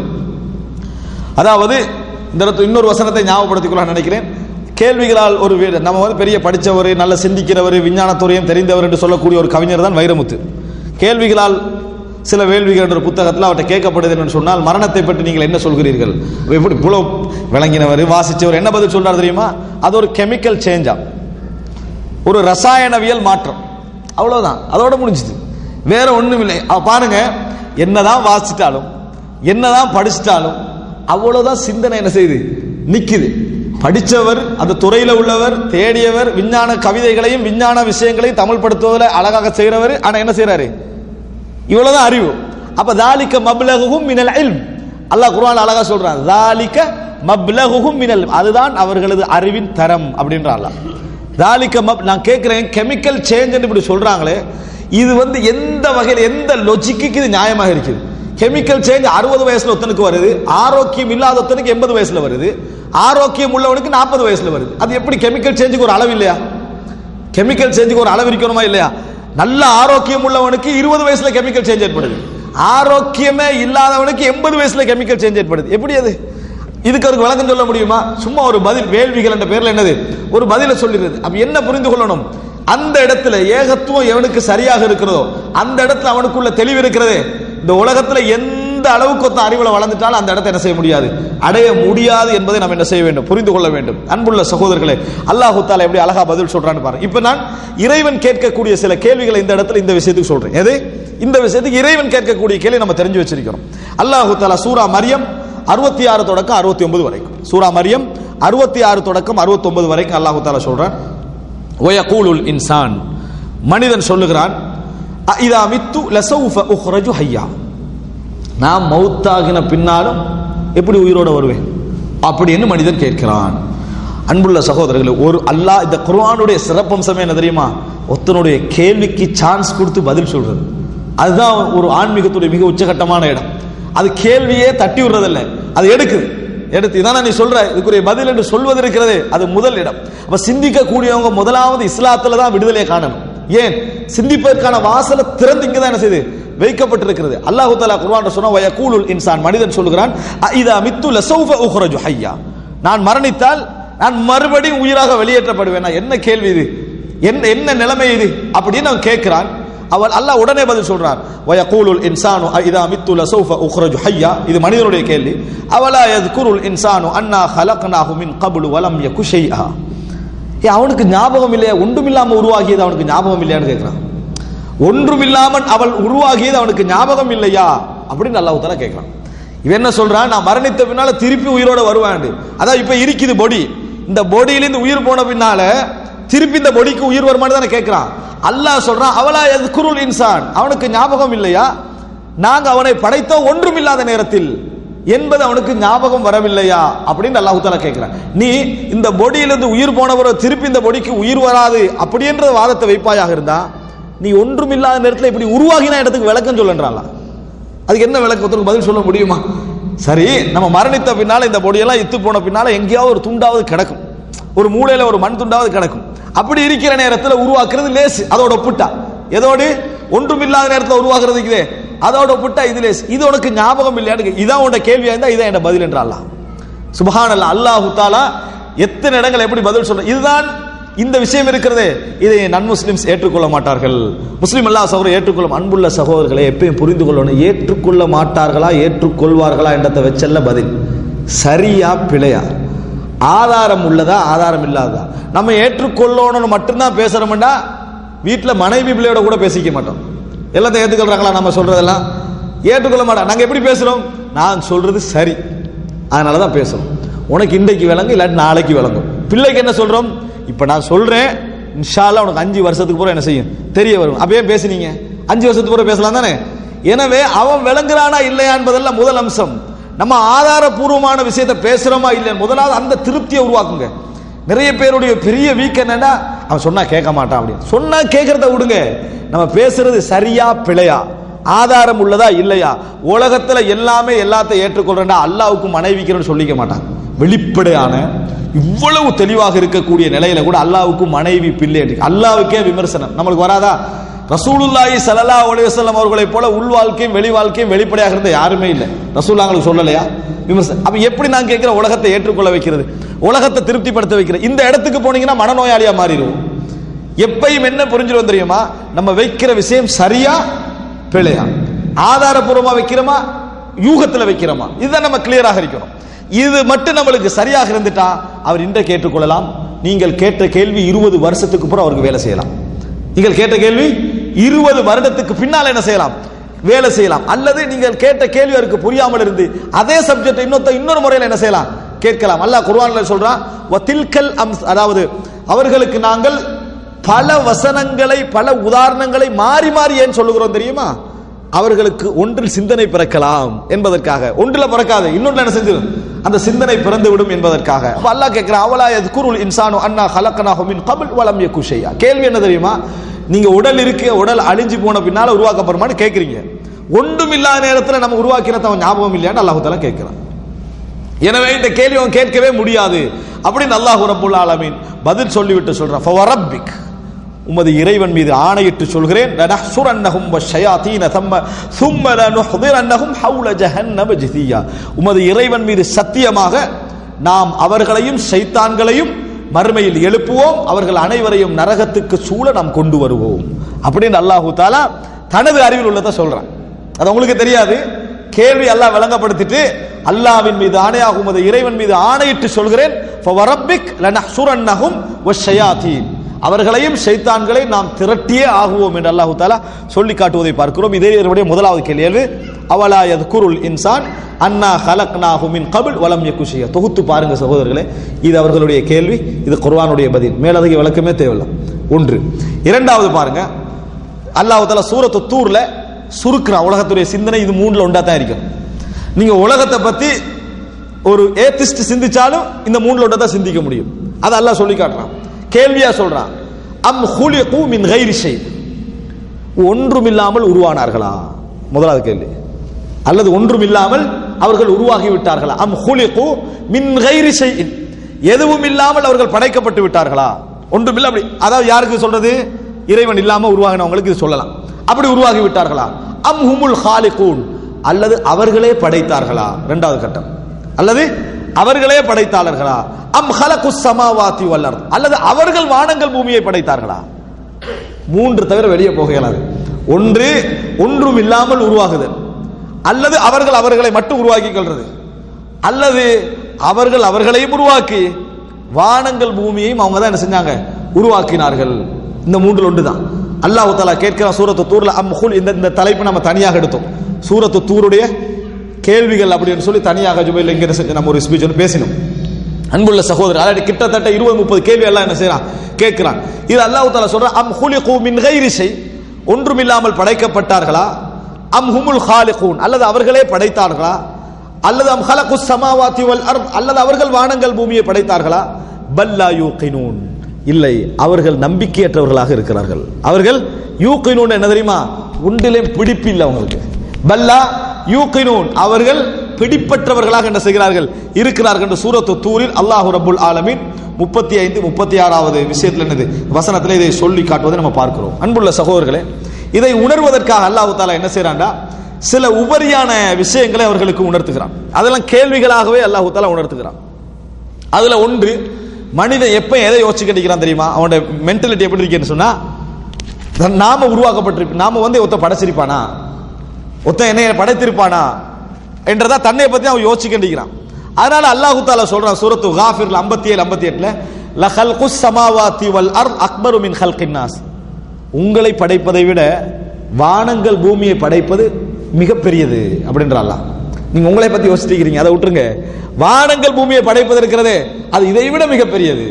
அதாவது இந்த இடத்துல இன்னொரு வசனத்தை ஞாபகப்படுத்திக் கொள்ள நினைக்கிறேன் கேள்விகளால் ஒரு வீடு நம்ம வந்து பெரிய படித்தவர் நல்ல சிந்திக்கிறவர் விஞ்ஞானத்துறையும் தெரிந்தவர் என்று சொல்லக்கூடிய ஒரு கவிஞர் தான் வைரமுத்து கேள்விகளால் சில வேள்விகள் என்ற புத்தகத்தில் அவர்கிட்ட கேட்கப்படுது என்று சொன்னால் மரணத்தை பற்றி நீங்கள் என்ன சொல்கிறீர்கள் எப்படி இவ்வளோ விளங்கினவர் வாசிச்சவர் என்ன பதில் சொல்றார் தெரியுமா அது ஒரு கெமிக்கல் சேஞ்சா ஒரு ரசாயனவியல் மாற்றம் அவ்வளவுதான் அதோட முடிஞ்சுது வேற ஒண்ணும் இல்லை அவ பாருங்க என்னதான் வாசிட்டாலும் என்னதான் படிச்சிட்டாலும் அவ்வளவுதான் சிந்தனை என்ன செய்யுது நிக்குது படிச்சவர் அந்த துறையில உள்ளவர் தேடியவர் விஞ்ஞான கவிதைகளையும் விஞ்ஞான விஷயங்களையும் தமிழ் படுத்துவதில் அழகாக செய்கிறவர் ஆனா என்ன செய்யறாரு இவ்வளவுதான் அறிவு அப்ப தாலிக்க மப்லகுஹும் மினல் இல்ம் அல்லாஹ் குர்ஆன் அழகா சொல்றான் தாலிக்க மப்லகுஹும் மினல் இல்ம். அதுதான் அவர்களது அறிவின் தரம் அப்படின்ற அல்லாஹ் தாலிக்க மப் நான் கேட்கிறேன் கெமிக்கல் சேஞ்ச் இப்படி சொல்றாங்களே இது வந்து எந்த வகையில் எந்த லொஜிக்கு இது நியாயமாக இருக்குது கெமிக்கல் சேஞ்ச் அறுபது வயசுல ஒருத்தனுக்கு வருது ஆரோக்கியம் இல்லாத ஒருத்தனுக்கு எண்பது வயசுல வருது ஆரோக்கியம் உள்ளவனுக்கு நாற்பது வயசுல வருது அது எப்படி கெமிக்கல் சேஞ்சுக்கு ஒரு அளவு இல்லையா கெமிக்கல் சேஞ்சுக்கு ஒரு அளவு இருக்கணுமா இல்லையா நல்ல ஆரோக்கியம் உள்ளவனுக்கு இருபது வயசுல கெமிக்கல் சேஞ்ச் ஏற்படுது ஆரோக்கியமே இல்லாதவனுக்கு எண்பது வயசுல கெமிக்கல் சேஞ்ச் ஏற்படுது எப்படி அது இதுக்கு அவருக்கு விளக்கம் சொல்ல முடியுமா சும்மா ஒரு பதில் வேள்விகள் என்ற பேர்ல என்னது ஒரு பதில சொல்லிடுது அப்ப என்ன புரிந்து கொள்ளணும் அந்த இடத்துல ஏகத்துவம் எவனுக்கு சரியாக இருக்கிறதோ அந்த இடத்துல அவனுக்குள்ள தெளிவு இருக்கிறதே இந்த உலகத்துல எந்த அளவுக்கு ஒத்த அறிவுல வளர்ந்துட்டாலும் அந்த இடத்தை என்ன செய்ய முடியாது அடைய முடியாது என்பதை நம்ம என்ன செய்ய வேண்டும் புரிந்து கொள்ள வேண்டும் அன்புள்ள சகோதரர்களே அல்லாஹு தாலா எப்படி அழகா பதில் சொல்றான்னு பாருங்க இப்ப நான் இறைவன் கேட்கக்கூடிய சில கேள்விகளை இந்த இடத்துல இந்த விஷயத்துக்கு சொல்றேன் எது இந்த விஷயத்துக்கு இறைவன் கேட்கக்கூடிய கேள்வி நம்ம தெரிஞ்சு வச்சிருக்கிறோம் அல்லாஹு தாலா சூரா மரியம் அறுபத்தி ஆறு தொடக்கம் அறுபத்தி ஒன்பது வரைக்கும் சூரா மரியம் அறுபத்தி ஆறு தொடக்கம் அறுபத்தி ஒன்பது வரைக்கும் அல்லாஹு தாலா சொல்றான் ஒயகூலுல் இன்சான் மனிதன் சொல்லுகிறான் இதா மித்து லசௌஃப உஹ்ரஜு ஹய்யா நான் மௌத்தாகின பின்னாலும் எப்படி உயிரோட வருவேன் அப்படின்னு மனிதன் கேட்கிறான் அன்புள்ள சகோதரர்களே ஒரு அல்லாஹ் இந்த குர்ஆனுடைய சிறப்பம்சமே என்ன தெரியுமா ஒருத்தனுடைய கேள்விக்கு சான்ஸ் கொடுத்து பதில் சொல்றது அதுதான் ஒரு ஆன்மீகத்துடைய மிக உச்சகட்டமான இடம் அது கேள்வியே தட்டி விடுறதில்ல அது எடுக்குது எடுத்து இதான நீ சொல்ற இதுக்குரிய பதில் என்று சொல்வது இருக்கிறதே அது முதல் இடம் அப்ப சிந்திக்க கூடியவங்க முதலாவது இஸ்லாத்துல தான் விடுதலையை காணணும் ஏன் சிந்திப்பதற்கான வாசல திறந்து இங்க தான் என்ன செய்யுது வைக்கப்பட்டிருக்கிறது அல்லாஹு தாலா குர்ஆன் சொன்னா வயகூலுல் இன்சான் மனிதன் சொல்கிறான் இதா மித்து லசௌஃப உஹ்ரஜு ஹய்யா நான் மரணித்தால் நான் மறுபடியும் உயிராக வெளியேற்றப்படுவேன் என்ன கேள்வி இது என்ன என்ன நிலைமை இது அப்படின்னு அவன் கேட்கிறான் அவள் அல்லாஹ் உடனே பதில் சொல்றான் வயகூலுல் இன்சானு இதா மித்து லசௌஃப உஹ்ரஜு ஹய்யா இது மனிதனுடைய கேள்வி அவலா யذ்குருல் இன்சானு அன்னா خلقناه மின் قبل ولم يك شيئا ஏ அவனுக்கு ஞாபகம் இல்லையா ஒன்றும் இல்லாம உருவாகியது அவனுக்கு ஞாபகம் இல்லையான்னு கேட்கிறான் ஒன்றுமில்லாமல் அவள் உருவாகியது அவனுக்கு ஞாபகம் இல்லையா அப்படின்னு அல்லாஹ் தாலா கேட்கிறான் இவன் என்ன சொல்றான் நான் மரணித்த பின்னால திருப்பி உயிரோட வருவான் அதான் இப்ப இருக்குது பொடி இந்த பொடியிலிருந்து உயிர் போன பின்னால திருப்பி இந்த பொடிக்கு உயிர் வருமானு தானே கேட்கிறான் அல்லாஹ் சொல்றான் அவலா எதுக்குருள் இன்சான் அவனுக்கு ஞாபகம் இல்லையா நாங்க அவனை படைத்தோம் ஒன்றுமில்லாத நேரத்தில் என்பது அவனுக்கு ஞாபகம் வரவில்லையா அப்படின்னு அல்லாஹு தாலா கேட்கிறான் நீ இந்த பொடியிலிருந்து உயிர் போனவரோ திருப்பி இந்த பொடிக்கு உயிர் வராது அப்படின்ற வாதத்தை வைப்பாயாக இருந்தா நீ ஒன்றுமில்லாத நேரத்தில் இப்படி உருவாகின இடத்துக்கு விளக்கம் சொல்லுன்றான் அதுக்கு என்ன விளக்கத்துக்கு பதில் சொல்ல முடியுமா சரி நம்ம மரணித்த பின்னால இந்த பொடியெல்லாம் இத்து போன பின்னால எங்கேயாவது ஒரு துண்டாவது கிடக்கும் ஒரு மூலையில ஒரு மண் துண்டாவது கிடக்கும் அப்படி இருக்கிற நேரத்தில் உருவாக்குறது லேசு அதோட ஒப்பிட்டா எதோடு ஒன்றுமில்லாத நேரத்தில் உருவாக்குறது இதே அதோட ஒப்பிட்டா இது லேசு இது உனக்கு ஞாபகம் இல்லையான்னு கே- இதான் உன்ட கேள்வியா இருந்தா இதான் என்ன பதில் என்றாலாம் சுபஹான் அல்லா அல்லாஹு தாலா எத்தனை இடங்கள் எப்படி பதில் சொல்ற இதுதான் இந்த விஷயம் இருக்கிறதே இதை நன் முஸ்லிம்ஸ் ஏற்றுக்கொள்ள மாட்டார்கள் முஸ்லிம் அல்லா சகோதரர் ஏற்றுக்கொள்ளும் அன்புள்ள சகோதரர்களை எப்பயும் புரிந்து கொள்ளணும் ஏற்றுக்கொள்ள மாட்டார்களா ஏற்றுக்கொள்வார்களா என்றதை வச்சல்ல பதில் சரியா பிழையா ஆதாரம் உள்ளதா ஆதாரம் இல்லாததா நம்ம ஏற்றுக்கொள்ளணும்னு மட்டும்தான் பேசுறோம்னா வீட்டில் மனைவி பிள்ளையோட கூட பேசிக்க மாட்டோம் எல்லாத்தையும் ஏற்றுக்கொள்றாங்களா நம்ம சொல்றதெல்லாம் ஏற்றுக்கொள்ள மாட்டோம் நாங்க எப்படி பேசுறோம் நான் சொல்றது சரி அதனால தான் பேசுறோம் உனக்கு இன்றைக்கு விளங்கும் இல்லாட்டி நாளைக்கு விளங்கும் பிள்ளைக்கு என்ன சொல்றோம் இப்ப நான் சொல்றேன் இன்ஷால்லா உனக்கு அஞ்சு வருஷத்துக்கு பூரா என்ன செய்யும் தெரிய வரும் அப்பயே பேசுனீங்க அஞ்சு வருஷத்துக்கு பூரா பேசலாம் தானே எனவே அவன் விளங்குறானா இல்லையா என்பதெல்லாம் முதல் அம்சம் நம்ம ஆதாரபூர்வமான விஷயத்தை பேசுறோமா இல்லையா முதலாவது அந்த திருப்தியை உருவாக்குங்க நிறைய பேருடைய பெரிய வீக் என்னன்னா அவன் சொன்னா கேட்க மாட்டான் அப்படின்னு சொன்னா கேட்கறத விடுங்க நம்ம பேசுறது சரியா பிழையா ஆதாரம் உள்ளதா இல்லையா உலகத்துல எல்லாமே எல்லாத்தையும் ஏற்றுக்கொள்றா அல்லாவுக்கு மனைவிக்கிறன்னு சொல்லிக்க மாட்டான் வெளிப்படையான இவ்வளவு தெளிவாக இருக்கக்கூடிய நிலையில கூட அல்லாவுக்கு மனைவி பிள்ளை என்று அல்லாவுக்கே விமர்சனம் நம்மளுக்கு வராதா ரசூலுல்லாஹி ஸல்லல்லாஹு அலைஹி வஸல்லம் அவர்களைப் போல உள் வாழ்க்கையும் வெளி வாழ்க்கையும் வெளிப்படையாக இருந்த யாருமே இல்லை ரசூல்லாங்களுக்கு சொல்லலையா விமர்சனம் அப்ப எப்படி நான் கேட்கிற உலகத்தை ஏற்றுக்கொள்ள வைக்கிறது உலகத்தை திருப்திப்படுத்த வைக்கிறது இந்த இடத்துக்கு போனீங்கன்னா மனநோயாளியா மாறிடுவோம் எப்பயும் என்ன புரிஞ்சிடும் தெரியுமா நம்ம வைக்கிற விஷயம் சரியா பிழையா ஆதாரபூர்வமா வைக்கிறோமா யூகத்துல வைக்கிறோமா இதுதான் நம்ம கிளியராக இருக்கணும் இது மட்டும் நம்மளுக்கு சரியாக இருந்துட்டா அவர் இன்றை கேட்டுக்கொள்ளலாம் நீங்கள் கேட்ட கேள்வி இருபது வருஷத்துக்கு அப்புறம் அவருக்கு வேலை செய்யலாம் நீங்கள் கேட்ட கேள்வி இருபது வருடத்துக்கு பின்னால் என்ன செய்யலாம் வேலை செய்யலாம் அல்லது நீங்கள் கேட்ட கேள்வி அவருக்கு புரியாமல் இருந்து அதே சப்ஜெக்ட் இன்னொருத்த இன்னொரு முறையில் என்ன செய்யலாம் கேட்கலாம் அல்லாஹ் குர்ஆன்ல சொல்றான் வத்தில்கல் அம்ஸ் அதாவது அவர்களுக்கு நாங்கள் பல வசனங்களை பல உதாரணங்களை மாறி மாறி ஏன் சொல்லுகிறோம் தெரியுமா அவர்களுக்கு ஒன்றில் சிந்தனை பிறக்கலாம் என்பதற்காக ஒன்றில் பிறக்காது இன்னொன்று என்ன செஞ்சிடும் அந்த சிந்தனை பிறந்து விடும் என்பதற்காக அப்ப அல்லாஹ் கேட்கிறான் அவலா குருல் இன்சானு அண்ணா ஹலக்கனாஹு மின் கபில் வலம் யகுஷையா கேள்வி என்ன தெரியுமா நீங்க உடல் இருக்கு உடல் அழிஞ்சு போன பின்னால உருவாக்கப்படுமான்னு கேட்கறீங்க ஒன்றும் இல்லாத நேரத்தில் நம்ம உருவாக்கினத அவன் ஞாபகம் இல்லையான்னு அல்லாஹு தாலா கேட்கிறான் எனவே இந்த கேள்வி அவன் கேட்கவே முடியாது அப்படின்னு அல்லாஹ் ரப்புல் ஆலமீன் பதில் சொல்லிவிட்டு சொல்றான் ஃபவரப்பிக் உமது இறைவன் மீது ஆணையிட்டு சொல்கிறேன் லனஹ்சுரன்னஹும் வஷ்ஷயாத்தீன தம்ம ثم لنحضرنهم حول جهنم جثيا உமது இறைவன் மீது சத்தியமாக நாம் அவர்களையும் ஷைத்தான்களையும் மறுமையில் எழுப்புவோம் அவர்கள் அனைவரையும் நரகத்துக்கு சூழ நாம் கொண்டு வருவோம் அப்படின்னு அல்லாஹு தாலா தனது அறிவில் உள்ளதை சொல்றான் அது உங்களுக்கு தெரியாது கேள்வி அல்லாஹ் விளங்கப்படுத்திட்டு அல்லாஹ்வின் மீது ஆணையாகும் உமது இறைவன் மீது ஆணையிட்டு சொல்கிறேன் ஃபவரப்பிக் லனஹ்சுரன்னஹும் வஷ்ஷயாத்தீன் அவர்களையும் ஷைத்தான்களை நாம் திரட்டியே ஆகுவோம் என்று அல்லாஹு தாலா சொல்லி காட்டுவதை பார்க்கிறோம் இதே இவருடைய முதலாவது கேள்வி அவலா குருல் இன்சான் அன்னா ஹலக்னாஹு மின் கபில் வலம் யகுஷிய தொகுத்து பாருங்க சகோதரர்களே இது அவர்களுடைய கேள்வி இது குர்ஆனுடைய பதில் மேலதிக விளக்கமே தேவையில்லை ஒன்று இரண்டாவது பாருங்க அல்லாஹ் தாலா சூரத்து தூர்ல சுருக்குறான் உலகத்துடைய சிந்தனை இது மூணுல ஒன்றா தான் இருக்கும் நீங்க உலகத்தை பத்தி ஒரு ஏத்திஸ்ட் சிந்திச்சாலும் இந்த மூணுல ஒன்றா தான் சிந்திக்க முடியும் அதை அல்லாஹ் சொல்லி காட்டுறான் கேள்வியா சொல்றான் அம் ஹுலிகு மின் கைரி ஷை ஒன்றுமில்லாமல் உருவானார்களா முதலாவது கேள்வி அல்லது ஒன்றுமில்லாமல் அவர்கள் உருவாகி விட்டார்களா அம் ஹுலிகு மின் கைரி ஷைஇன் எதுவும் இல்லாமல் அவர்கள் படைக்கப்பட்டு விட்டார்களா ஒன்றுமில்ல அப்படி அதாவது யாருக்கு சொல்றது இறைவன் இல்லாம உருவாகினவங்களுக்கு இது சொல்லலாம் அப்படி உருவாகி விட்டார்களா அம் ஹுமுல் ஹாலிகூன் அல்லது அவர்களே படைத்தார்களா இரண்டாவது கட்டம் அல்லது அவர்களே படைத்தாளர்களா அம் ஹலகு சமாவாத்தி வல்லர் அல்லது அவர்கள் வானங்கள் பூமியை படைத்தார்களா மூன்று தவிர வெளியே போக இயலாது ஒன்று ஒன்றும் இல்லாமல் உருவாகுதல் அல்லது அவர்கள் அவர்களை மட்டும் உருவாக்கி கொள்றது அல்லது அவர்கள் அவர்களையும் உருவாக்கி வானங்கள் பூமியையும் அவங்க தான் என்ன செஞ்சாங்க உருவாக்கினார்கள் இந்த மூன்றில் ஒன்று தான் அல்லாஹ் தாலா கேட்கிறான் சூரத்து தூர்ல அம் ஹுல் இந்த இந்த தலைப்பு நம்ம தனியாக எடுத்தோம் சூரத்து தூருடைய கேள்விகள் அப்படின்னு சொல்லி தனியாக ஜுபைல் இங்க செஞ்சு நம்ம ஒரு ஸ்பீச் ஒன்று பேசினோம் அன்புள்ள சகோதரர் அதாவது கிட்டத்தட்ட இருபது முப்பது கேள்வி எல்லாம் என்ன செய்யறான் கேட்கிறான் இது அல்லாஹ் தாலா சொல்றான் அம் ஹுலிகு மின் கைரி ஷை ஒன்றுமில்லாமல் படைக்கப்பட்டார்களா அம் ஹுமுல் ஹாலிகூன் அல்லது அவர்களே படைத்தார்களா அல்லது அம் ஹலகு சமாவாத்தி வல் அர்த் அல்லது அவர்கள் வானங்கள் பூமியை படைத்தார்களா பல்லா யூகினூன் இல்லை அவர்கள் நம்பிக்கையற்றவர்களாக இருக்கிறார்கள் அவர்கள் யூகினூன் என்ன தெரியுமா ஒன்றிலே பிடிப்பு இல்லை அவங்களுக்கு பல்லா யூகினூன் அவர்கள் பிடிப்பற்றவர்களாக என்ன செய்கிறார்கள் இருக்கிறார்கள் என்று சூரத்து தூரில் அல்லாஹு ரபுல் ஆலமீன் முப்பத்தி ஐந்து முப்பத்தி ஆறாவது விஷயத்தில் என்னது வசனத்தில் இதை சொல்லி காட்டுவதை நம்ம பார்க்கிறோம் அன்புள்ள சகோதரர்களே இதை உணர்வதற்காக அல்லாஹு தாலா என்ன செய்யறான்டா சில உபரியான விஷயங்களை அவர்களுக்கு உணர்த்துகிறான் அதெல்லாம் கேள்விகளாகவே அல்லாஹு தாலா உணர்த்துகிறான் அதுல ஒன்று மனிதன் எப்ப எதை யோசிச்சு கிடைக்கிறான் தெரியுமா அவனோட மென்டாலிட்டி எப்படி இருக்குன்னு சொன்னா தன் நாம உருவாக்கப்பட்டிருப்ப நாம வந்து ஒருத்த படைச்சிருப்பானா ஒருத்த என்னைய படைத்திருப்பானா என்றதா தன்னை பத்தி அவன் யோசிச்சு கண்டிக்கிறான் அதனால அல்லாஹு தாலா சொல்றான் சூரத்து காஃபிர்ல 57 58 எட்டுல லஹல்குஸ் சமாவாத்தி வல் அர்த் அக்பரு மின் ஹல்கின் நாஸ் உங்களை படைப்பதை விட வானங்கள் பூமியை படைப்பது மிகப்பெரியது அப்படின்ற அல்லாஹ் நீங்க உங்களை பத்தி யோசிச்சிருக்கிறீங்க அதை விட்டுருங்க வானங்கள் பூமியை படைப்பது இருக்கிறதே அது இதை விட மிகப்பெரியது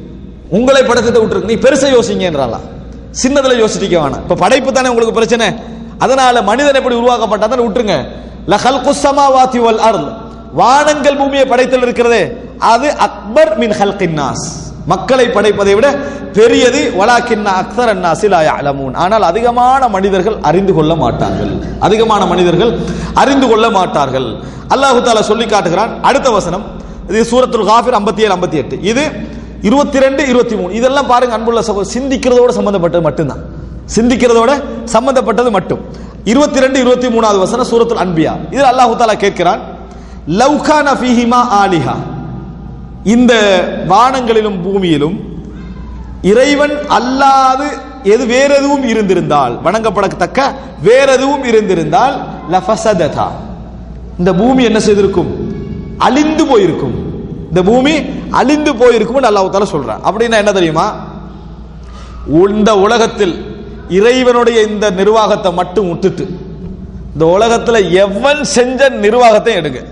உங்களை படைத்ததை விட்டுருக்கு நீ பெருசா யோசிங்கன்றாலாம் சின்னதுல யோசிச்சிக்க வேணாம் இப்ப படைப்பு தானே உங்களுக்கு பிரச்சனை அதனால மனிதன் எப்படி உருவாக்கப்பட்டாதான் விட்டுருங்க லஹல்கு சமாவாத்தி வல் அர்ல் வானங்கள் பூமியை படைத்தல் இருக்கிறதே அது அக்பர் மின் ஹல்கின் நாஸ் மக்களை படைப்பதை விட பெரியது வலாக்கின்னா அக்தர் அன்னாசி லா யஅலமூன் ஆனால் அதிகமான மனிதர்கள் அறிந்து கொள்ள மாட்டார்கள் அதிகமான மனிதர்கள் அறிந்து கொள்ள மாட்டார்கள் அல்லாஹு தாலா சொல்லி காட்டுகிறான் அடுத்த வசனம் இது சூரத்துல் காஃபிர் 57 58 இது இருபத்தி ரெண்டு இருபத்தி மூணு இதெல்லாம் பாருங்க அன்புள்ள சகோ சிந்திக்கிறதோட சம்பந்தப்பட்டது மட்டும்தான் சிந்திக்கிறதோட சம்பந்தப்பட்டது மட்டும் இருபத்தி ரெண்டு இருபத்தி மூணாவது வசனம் சூரத்துல் அன்பியா இதில் அல்லாஹு தாலா கேட்கிறான் லவ்கான ஃபீஹிமா ஆலிஹா இந்த வானங்களிலும் பூமியிலும் இறைவன் அல்லாது எது வேற எதுவும் இருந்திருந்தால் வணங்கப்படத்தக்க வேற எதுவும் இருந்திருந்தால் லஃபசததா இந்த பூமி என்ன செய்திருக்கும் அழிந்து போயிருக்கும் இந்த பூமி அழிந்து போயிருக்கும் அல்லாஹ் தாலா சொல்றான் அப்படின்னா என்ன தெரியுமா இந்த உலகத்தில் இறைவனுடைய இந்த நிர்வாகத்தை மட்டும் விட்டுட்டு இந்த உலகத்துல எவன் செஞ்ச நிர்வாகத்தை எடுங்க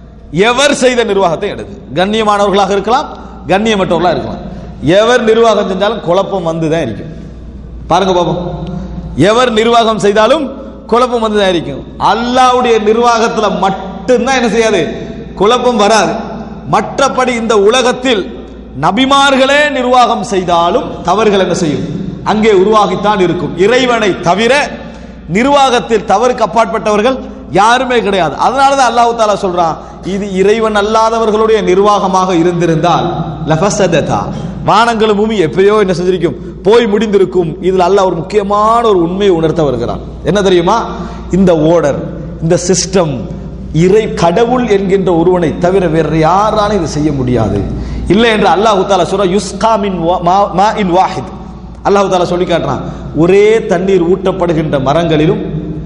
எவர் செய்த நிர்வாகத்தை எடுங்க கண்ணியமானவர்களாக இருக்கலாம் கண்ணியமற்றவர்களாக இருக்கலாம் எவர் நிர்வாகம் செஞ்சாலும் குழப்பம் வந்துதான் இருக்கும் பாருங்க பாப்போம் எவர் நிர்வாகம் செய்தாலும் குழப்பம் வந்துதான் இருக்கும் அல்லாவுடைய நிர்வாகத்துல மட்டும்தான் என்ன செய்யாது குழப்பம் வராது மற்றபடி இந்த உலகத்தில் நபிமார்களே நிர்வாகம் செய்தாலும் தவறுகள் என்ன செய்யும் அங்கே உருவாகித்தான் இருக்கும் இறைவனை தவிர நிர்வாகத்தில் தவறுக்கு அப்பாற்பட்டவர்கள் யாருமே கிடையாது அதனாலதான் அல்லாஹ் தாலா சொல்றான் இது இறைவன் அல்லாதவர்களுடைய நிர்வாகமாக இருந்திருந்தால் லஃபசததா வானங்களும் பூமி எப்பயோ என்ன செஞ்சிருக்கும் போய் முடிந்திருக்கும் இதுல அல்லாஹ் ஒரு முக்கியமான ஒரு உண்மையை உணர்த்த வருகிறான் என்ன தெரியுமா இந்த ஓர்டர் இந்த சிஸ்டம் இறை கடவுள் என்கின்ற ஒருவனை தவிர வேற யாராலும் இது செய்ய முடியாது இல்லை என்று அல்லாஹு தாலா சொல்ற யுஸ்கா மின் வா- மா- மா இன் வாஹித் அல்லாஹு தாலா சொல்லி காட்டுறான் ஒரே தண்ணீர் ஊட்டப்படுகின்ற மரங்களிலும்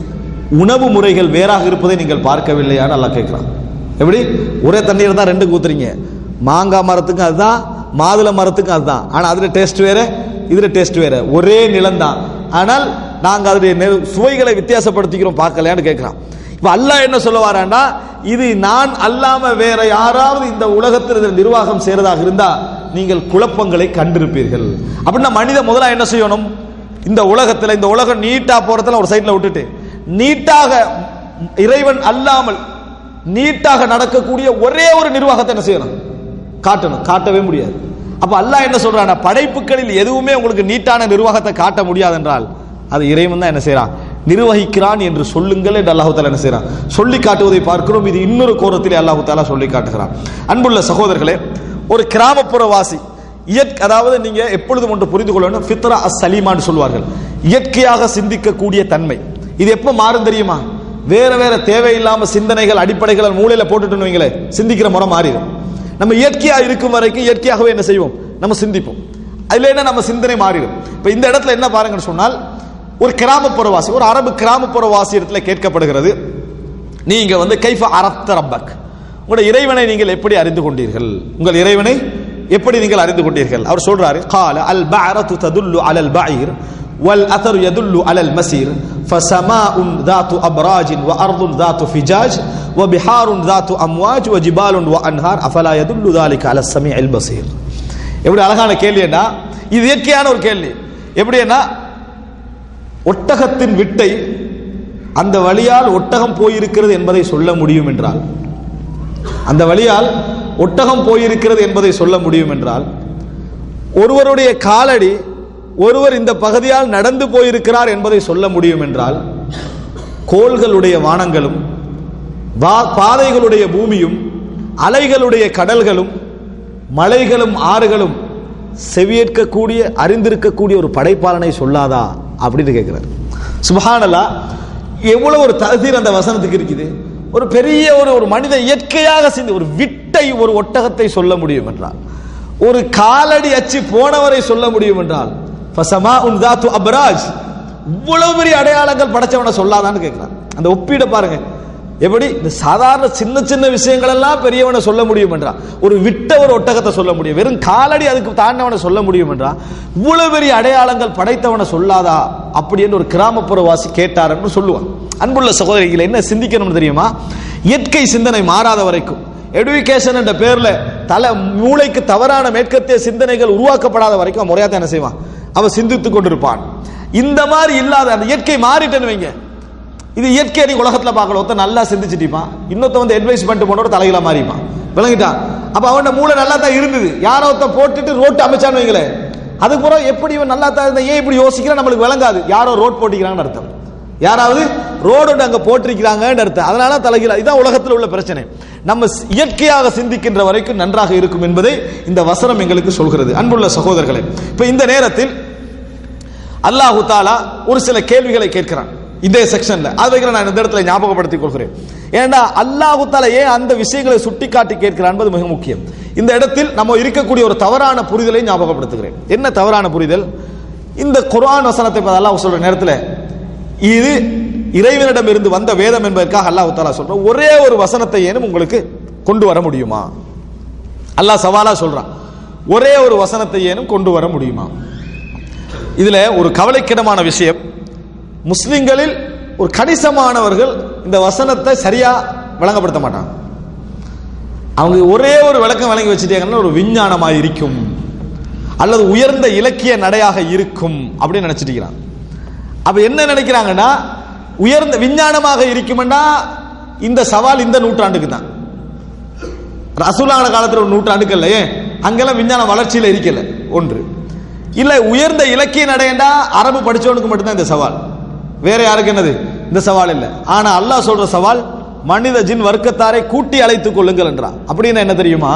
உணவு முறைகள் வேறாக இருப்பதை நீங்கள் பார்க்கவில்லையான்னு அல்லாஹ் கேட்கிறான் எப்படி ஒரே தண்ணீர் தான் ரெண்டு ஊத்துறீங்க மாங்காய் மரத்துக்கும் அதுதான் மாதுளை மரத்துக்கும் அதுதான் ஆனா அதுல டேஸ்ட் வேற இதுல டேஸ்ட் வேற ஒரே நிலம்தான் ஆனால் நாங்க அதனுடைய நெ- சுவைகளை வித்தியாசப்படுத்திக்கிறோம் பார்க்கலையான்னு கேட்கிறான் இப்ப அல்லாஹ் என்ன சொல்ல வரான்டா இது நான் அல்லாம வேற யாராவது இந்த உலகத்தில் இதில் நிர்வாகம் செய்யறதாக இருந்தா நீங்கள் குழப்பங்களை கண்டிருப்பீர்கள் அப்படின்னா மனிதன் முதல்ல என்ன செய்யணும் இந்த உலகத்துல இந்த உலகம் நீட்டா போறதுல ஒரு சைடுல விட்டுட்டு நீட்டாக இறைவன் அல்லாமல் நீட்டாக நடக்கக்கூடிய ஒரே ஒரு நிர்வாகத்தை என்ன செய்யணும் காட்டணும் காட்டவே முடியாது அப்ப அல்லாஹ் என்ன சொல்றான் படைப்புகளில் எதுவுமே உங்களுக்கு நீட்டான நிர்வாகத்தை காட்ட முடியாது என்றால் அது இறைவன் தான் என்ன செய்றான் நிர்வகிக்கிறான் என்று சொல்லுங்கள் என்று அல்லாஹு தாலா என்ன செய்றான் சொல்லி காட்டுவதை பார்க்கிறோம் இது இன்னொரு கோரத்திலே அல்லாஹு தாலா சொல்லி காட்டுகிறான் அன்புள்ள சகோதரர்களே ஒரு கிராமப்புற வாசி இயற்கை அதாவது நீங்க எப்பொழுதும் ஒன்று புரிந்து கொள்ள வேண்டும் ஃபித்ரா அஸ் சலீமான்னு சொல்வார்கள் இயற்கையாக சிந்திக்கக்கூடிய தன்மை இது எப்ப மாறும் தெரியுமா வேற வேற தேவையில்லாம சிந்தனைகள் அடிப்படைகள் மூளையில போட்டுட்டு வைங்களே சிந்திக்கிற முறை மாறிடும் நம்ம இயற்கையா இருக்கும் வரைக்கும் இயற்கையாகவே என்ன செய்வோம் நம்ம சிந்திப்போம் அதுல என்ன நம்ம சிந்தனை மாறிடும் இப்ப இந்த இடத்துல என்ன பாருங்கன்னு சொன்னால் ஒரு கிராமப்புறவாசி ஒரு அரபு கிராமப்புறவாசி இடத்துல கேட்கப்படுகிறது நீங்க வந்து கைஃப அரப்த ரப்பக் உங்களுடைய இறைவனை நீங்கள் எப்படி அறிந்து கொண்டீர்கள் உங்கள் இறைவனை எப்படி நீங்கள் அறிந்து கொண்டீர்கள் அவர் சொல்றாரு கால அல் பஅரத்து ததுல்லு அலல் பஈர் والأثر يدل على المسير فسماء ذات أبراج وأرض ذات فجاج وبحار ذات أمواج وجبال وأنهار أفلا يدل ذلك على السميع البصير எப்படி அழகான கேள்வின்னா இது இயற்கையான ஒரு கேள்வி எப்படின்னா ஒட்டகத்தின் விட்டை அந்த வழியால் ஒட்டகம் போயிருக்கிறது என்பதை சொல்ல முடியும் என்றால் அந்த வழியால் ஒட்டகம் போயிருக்கிறது என்பதை சொல்ல முடியும் என்றால் ஒருவருடைய காலடி ஒருவர் இந்த பகுதியால் நடந்து போயிருக்கிறார் என்பதை சொல்ல முடியும் என்றால் கோள்களுடைய வானங்களும் வா- பாதைகளுடைய பூமியும் அலைகளுடைய கடல்களும் மலைகளும் ஆறுகளும் செவியேற்கக்கூடிய அறிந்திருக்கக்கூடிய ஒரு படைப்பாளனை சொல்லாதா அப்படின்னு கேட்கிறார் சுபஹானல்லா எவ்வளவு ஒரு தகுதிர் அந்த வசனத்துக்கு இருக்குது ஒரு பெரிய ஒரு ஒரு மனித இயற்கையாக சிந்தி ஒரு விட்டை ஒரு ஒட்டகத்தை சொல்ல முடியும் என்றால் ஒரு காலடி அச்சு போனவரை சொல்ல முடியும் என்றால் ஃபசமா உன் தாத்து அப்ராஜ் இவ்வளவு பெரிய அடையாளங்கள் படைச்சவனை சொல்லாதான்னு கேட்கிறான் அந்த ஒப்பீட பாருங்க எப்படி இந்த சாதாரண சின்ன சின்ன விஷயங்கள் எல்லாம் பெரியவனை சொல்ல முடியும் என்றா ஒரு விட்ட ஒரு ஒட்டகத்தை சொல்ல முடியும் வெறும் காலடி அதுக்கு தாண்டவனை சொல்ல முடியும் என்றா இவ்வளவு பெரிய அடையாளங்கள் படைத்தவனை சொல்லாதா அப்படி என்று ஒரு கிராமப்புறவாசி கேட்டார்னு சொல்லுவான் அன்புள்ள சகோதரிகளை என்ன சிந்திக்கணும்னு தெரியுமா இயற்கை சிந்தனை மாறாத வரைக்கும் எடுகேஷன் என்ற பேர்ல தலை மூளைக்கு தவறான மேற்கத்திய சிந்தனைகள் உருவாக்கப்படாத வரைக்கும் அவன் முறையா தான் என்ன செய்வான் அவன் சிந்தித்துக் கொண்டிருப்பான் இந்த மாதிரி இல்லாத அந்த இயற்கை மாறிட்டேன்னு வைங்க இது இயற்கை நீ உலகத்துல பார்க்கல ஒருத்தன் நல்லா சிந்திச்சிட்டிப்பான் இன்னொருத்த வந்து அட்வைஸ் பண்ணிட்டு போனோட தலையில மாறிப்பான் விளங்கிட்டான் அப்ப அவன் மூளை நல்லா தான் இருந்தது யாரோ ஒருத்தன் போட்டுட்டு ரோட்டு அமைச்சான்னு வைங்களேன் அதுக்கு பிறகு எப்படி இவன் நல்லா தான் இருந்தா ஏன் இப்படி யோசிக்கிறான் நம்மளுக்கு விளங்காது யாரோ ரோட் போட்டிக்கிறாங்கன்னு அர்த்தம் யாராவது ரோடு ஒன்று அங்க போட்டிருக்கிறாங்கன்னு அர்த்தம் அதனால தலைகீழ இதான் உலகத்தில் உள்ள பிரச்சனை நம்ம சி- இயற்கையாக சிந்திக்கின்ற வரைக்கும் நன்றாக இருக்கும் என்பதை இந்த வசனம் எங்களுக்கு சொல்கிறது அன்புள்ள சகோதரர்களே இப்ப இந்த நேரத்தில் அல்லாஹு தாலா ஒரு சில கேள்விகளை கேட்கிறான் இதே செக்ஷன்ல அதை நான் இந்த இடத்துல ஞாபகப்படுத்திக் கொள்கிறேன் ஏன்னா அல்லாஹு தாலா ஏன் அந்த விஷயங்களை சுட்டிக்காட்டி கேட்கிறான் என்பது மிக முக்கியம் இந்த இடத்தில் நம்ம இருக்கக்கூடிய ஒரு தவறான புரிதலை ஞாபகப்படுத்துகிறேன் என்ன தவறான புரிதல் இந்த குர்ஆன் வசனத்தை இப்ப அல்லாஹ் சொல்ற நேரத்தில் இது இறைவனிடம் இருந்து வந்த வேதம் என்பதற்காக அல்லாஹ் தாலா சொல்ற ஒரே ஒரு வசனத்தை ஏனும் உங்களுக்கு கொண்டு வர முடியுமா அல்லாஹ் சவாலா சொல்றான் ஒரே ஒரு வசனத்தை ஏனும் கொண்டு வர முடியுமா இதுல ஒரு கவலைக்கிடமான விஷயம் முஸ்லிம்களில் ஒரு கணிசமானவர்கள் இந்த வசனத்தை சரியா விளங்கப்படுத்த மாட்டாங்க அவங்க ஒரே ஒரு விளக்கம் வழங்கி வச்சுட்டாங்கன்னா ஒரு விஞ்ஞானமாக இருக்கும் அல்லது உயர்ந்த இலக்கிய நடையாக இருக்கும் அப்படின்னு நினைச்சிட்டு இருக்கிறாங்க. அப்ப என்ன நினைக்கிறாங்கன்னா உயர்ந்த விஞ்ஞானமாக இருக்கும்னா இந்த சவால் இந்த நூற்றாண்டுக்கு தான் ரசூலான காலத்துல ஒரு நூற்றாண்டுக்கு இல்லையே அங்கெல்லாம் விஞ்ஞான வளர்ச்சியில இருக்கல ஒன்று இல்ல உயர்ந்த இலக்கிய நடையண்டா அரபு படிச்சவனுக்கு மட்டும்தான் இந்த சவால் வேற யாருக்கு என்னது இந்த சவால் இல்ல ஆனா அல்லாஹ் சொல்ற சவால் மனித ஜின் வர்க்கத்தாரை கூட்டி அழைத்துக் கொள்ளுங்கள் என்றான் அப்படின்னு என்ன தெரியுமா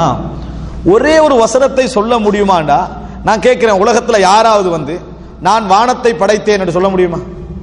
ஒரே ஒரு வசனத்தை சொல்ல முடியுமாண்டா நான் கேட்கிறேன் உலகத்துல யாராவது வந்து நான் வானத்தை படைத்தேன் என்று சொல்ல முடியுமா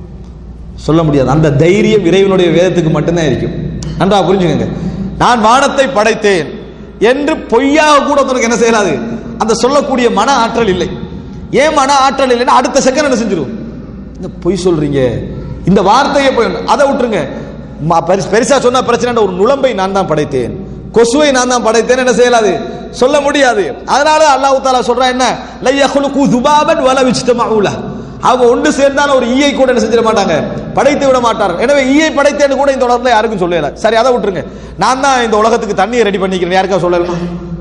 சொல்ல முடியாது அந்த தைரியம் இறைவனுடைய வேதத்துக்கு மட்டும்தான் இருக்கும் நன்றா புரிஞ்சுக்கங்க நான் வானத்தை படைத்தேன் என்று பொய்யாக கூட ஒருத்தனுக்கு என்ன செய்யலாது அந்த சொல்லக்கூடிய மன ஆற்றல் இல்லை ஏன் மன ஆற்றல் இல்லைன்னா அடுத்த செகண்ட் என்ன செஞ்சிடும் இந்த பொய் சொல்றீங்க இந்த வார்த்தையை போய் அதை விட்டுருங்க ம- பெருசு- பெருசா சொன்னா பிரச்சனை ஒரு நுளம்பை நான் தான் படைத்தேன் கொசுவை நான் தான் படைத்தேன் என்ன செய்யலாது சொல்ல முடியாது அதனால அல்லாஹ் தாலா சொல்றான் என்ன லையஹுலுகு துபாபன் வல விஜ்தமஉல அவங்க ஒன்று சேர்ந்தாலும் ஒரு ஈயை கூட என்ன செஞ்சிட மாட்டாங்க படைத்து விட மாட்டார் எனவே ஈயை படைத்தேன்னு கூட இந்த உலகத்துல யாருக்கும் சொல்லல சரி அதை விட்டுருங்க நான் தான் இந்த உலகத்துக்கு தண்ணியை ரெடி பண்ணிக்கிறேன் யாருக்கா சொல்லலாமா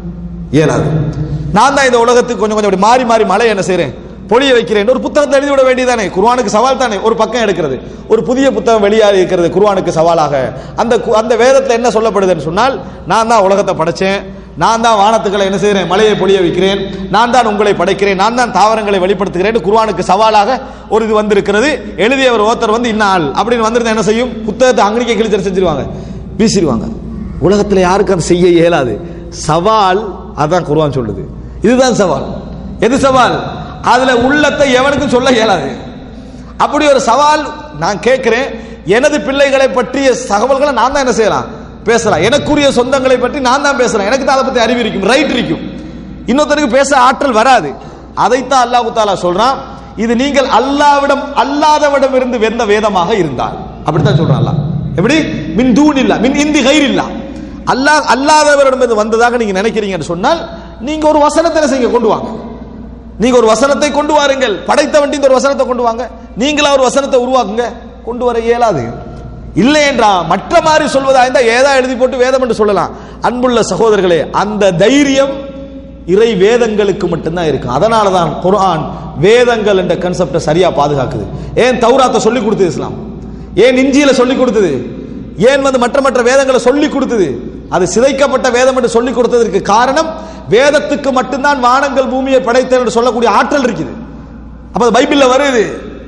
இயலாது நான் தான் இந்த உலகத்துக்கு கொஞ்சம் கொஞ்சம் அப்படி மாறி மாறி மழை என்ன செய்றேன் பொழிய வைக்கிறேன் ஒரு புத்தகத்தை எழுதி விட வேண்டியதானே குர்ஆனுக்கு சவால் தானே ஒரு பக்கம் எடுக்கிறது ஒரு புதிய புத்தகம் வெளியாக இருக்கிறது குர்ஆனுக்கு சவாலாக அந்த கு- அந்த வேதத்துல என்ன சொல்லப்படுதுன்னு சொன்னால் நான் தான் உலகத்தை படைச்சேன் நான் தான் வானத்துக்களை என்ன செய்றேன் மலையை பொழிய வைக்கிறேன் நான் தான் உங்களை படைக்கிறேன் நான் தான் தாவரங்களை வெளிப்படுத்துகிறேன் குர்ஆனுக்கு சவாலாக ஒரு இது வந்திருக்கிறது எழுதியவர் ஒருத்தர் வந்து இன்னாள் அப்படின்னு வந்திருந்தா என்ன செய்யும் புத்தகத்தை அங்கனிக்க கிழிச்சு செஞ்சிருவாங்க வீசிடுவாங்க உலகத்துல யாருக்கும் அதை செய்ய இயலாது சவால் அதான் குர்ஆன் சொல்லுது இதுதான் சவால் எது சவால் அதுல உள்ளத்தை எவனுக்கும் சொல்ல இயலாது அப்படி ஒரு சவால் நான் கேட்கிறேன் எனது பிள்ளைகளை பற்றிய தகவல்களை நான் தான் என்ன செய்யலாம் பேசலாம் எனக்குரிய சொந்தங்களை பற்றி நான் தான் பேசலாம் எனக்கு தான் அதை பத்தி அறிவு இருக்கும் ரைட் இருக்கும் இன்னொருத்தருக்கு பேச ஆற்றல் வராது அதைத்தான் அல்லாஹ் தாலா சொல்றான் இது நீங்கள் அல்லாவிடம் அல்லாதவிடம் இருந்து வெந்த வேதமாக இருந்தால் அப்படித்தான் சொல்றான் அல்லாஹ் எப்படி மின் தூண் இல்ல மின் இந்தி கயிறு இல்ல அல்லாஹ் அல்லாதவரிடம் இது வந்ததாக நீங்க நினைக்கிறீங்கன்னு சொன்னால் நீங்க ஒரு வசனத்தை என்ன செய்யுங்க கொண்டு வாங்க நீங்க ஒரு வசனத்தை கொண்டு வாருங்கள் படைத்த வண்டி ஒரு வசனத்தை கொண்டு வாங்க நீங்களா ஒரு வசனத்தை உருவாக்குங்க கொண்டு வர இயலாது இல்லை என்றா மற்ற மாதிரி சொல்வதா இருந்தா ஏதா எழுதி போட்டு வேதம் என்று சொல்லலாம் அன்புள்ள சகோதரர்களே அந்த தைரியம் இறை வேதங்களுக்கு மட்டும்தான் இருக்கு அதனால தான் குர்ஆன் வேதங்கள் என்ற கன்செப்டை சரியா பாதுகாக்குது ஏன் தௌராத்தை சொல்லி கொடுத்தது இஸ்லாம் ஏன் இஞ்சியில சொல்லி கொடுத்தது ஏன் வந்து மற்ற மற்ற வேதங்களை சொல்லி கொடுத்தது அது சிதைக்கப்பட்ட வேதம் என்று சொல்லி கொடுத்ததற்கு காரணம் வேதத்துக்கு மட்டும்தான் வானங்கள் பூமியை படைத்தேன் என்று சொல்லக்கூடிய ஆற்றல் இருக்குது அப்ப அது பைபிள்ல வருது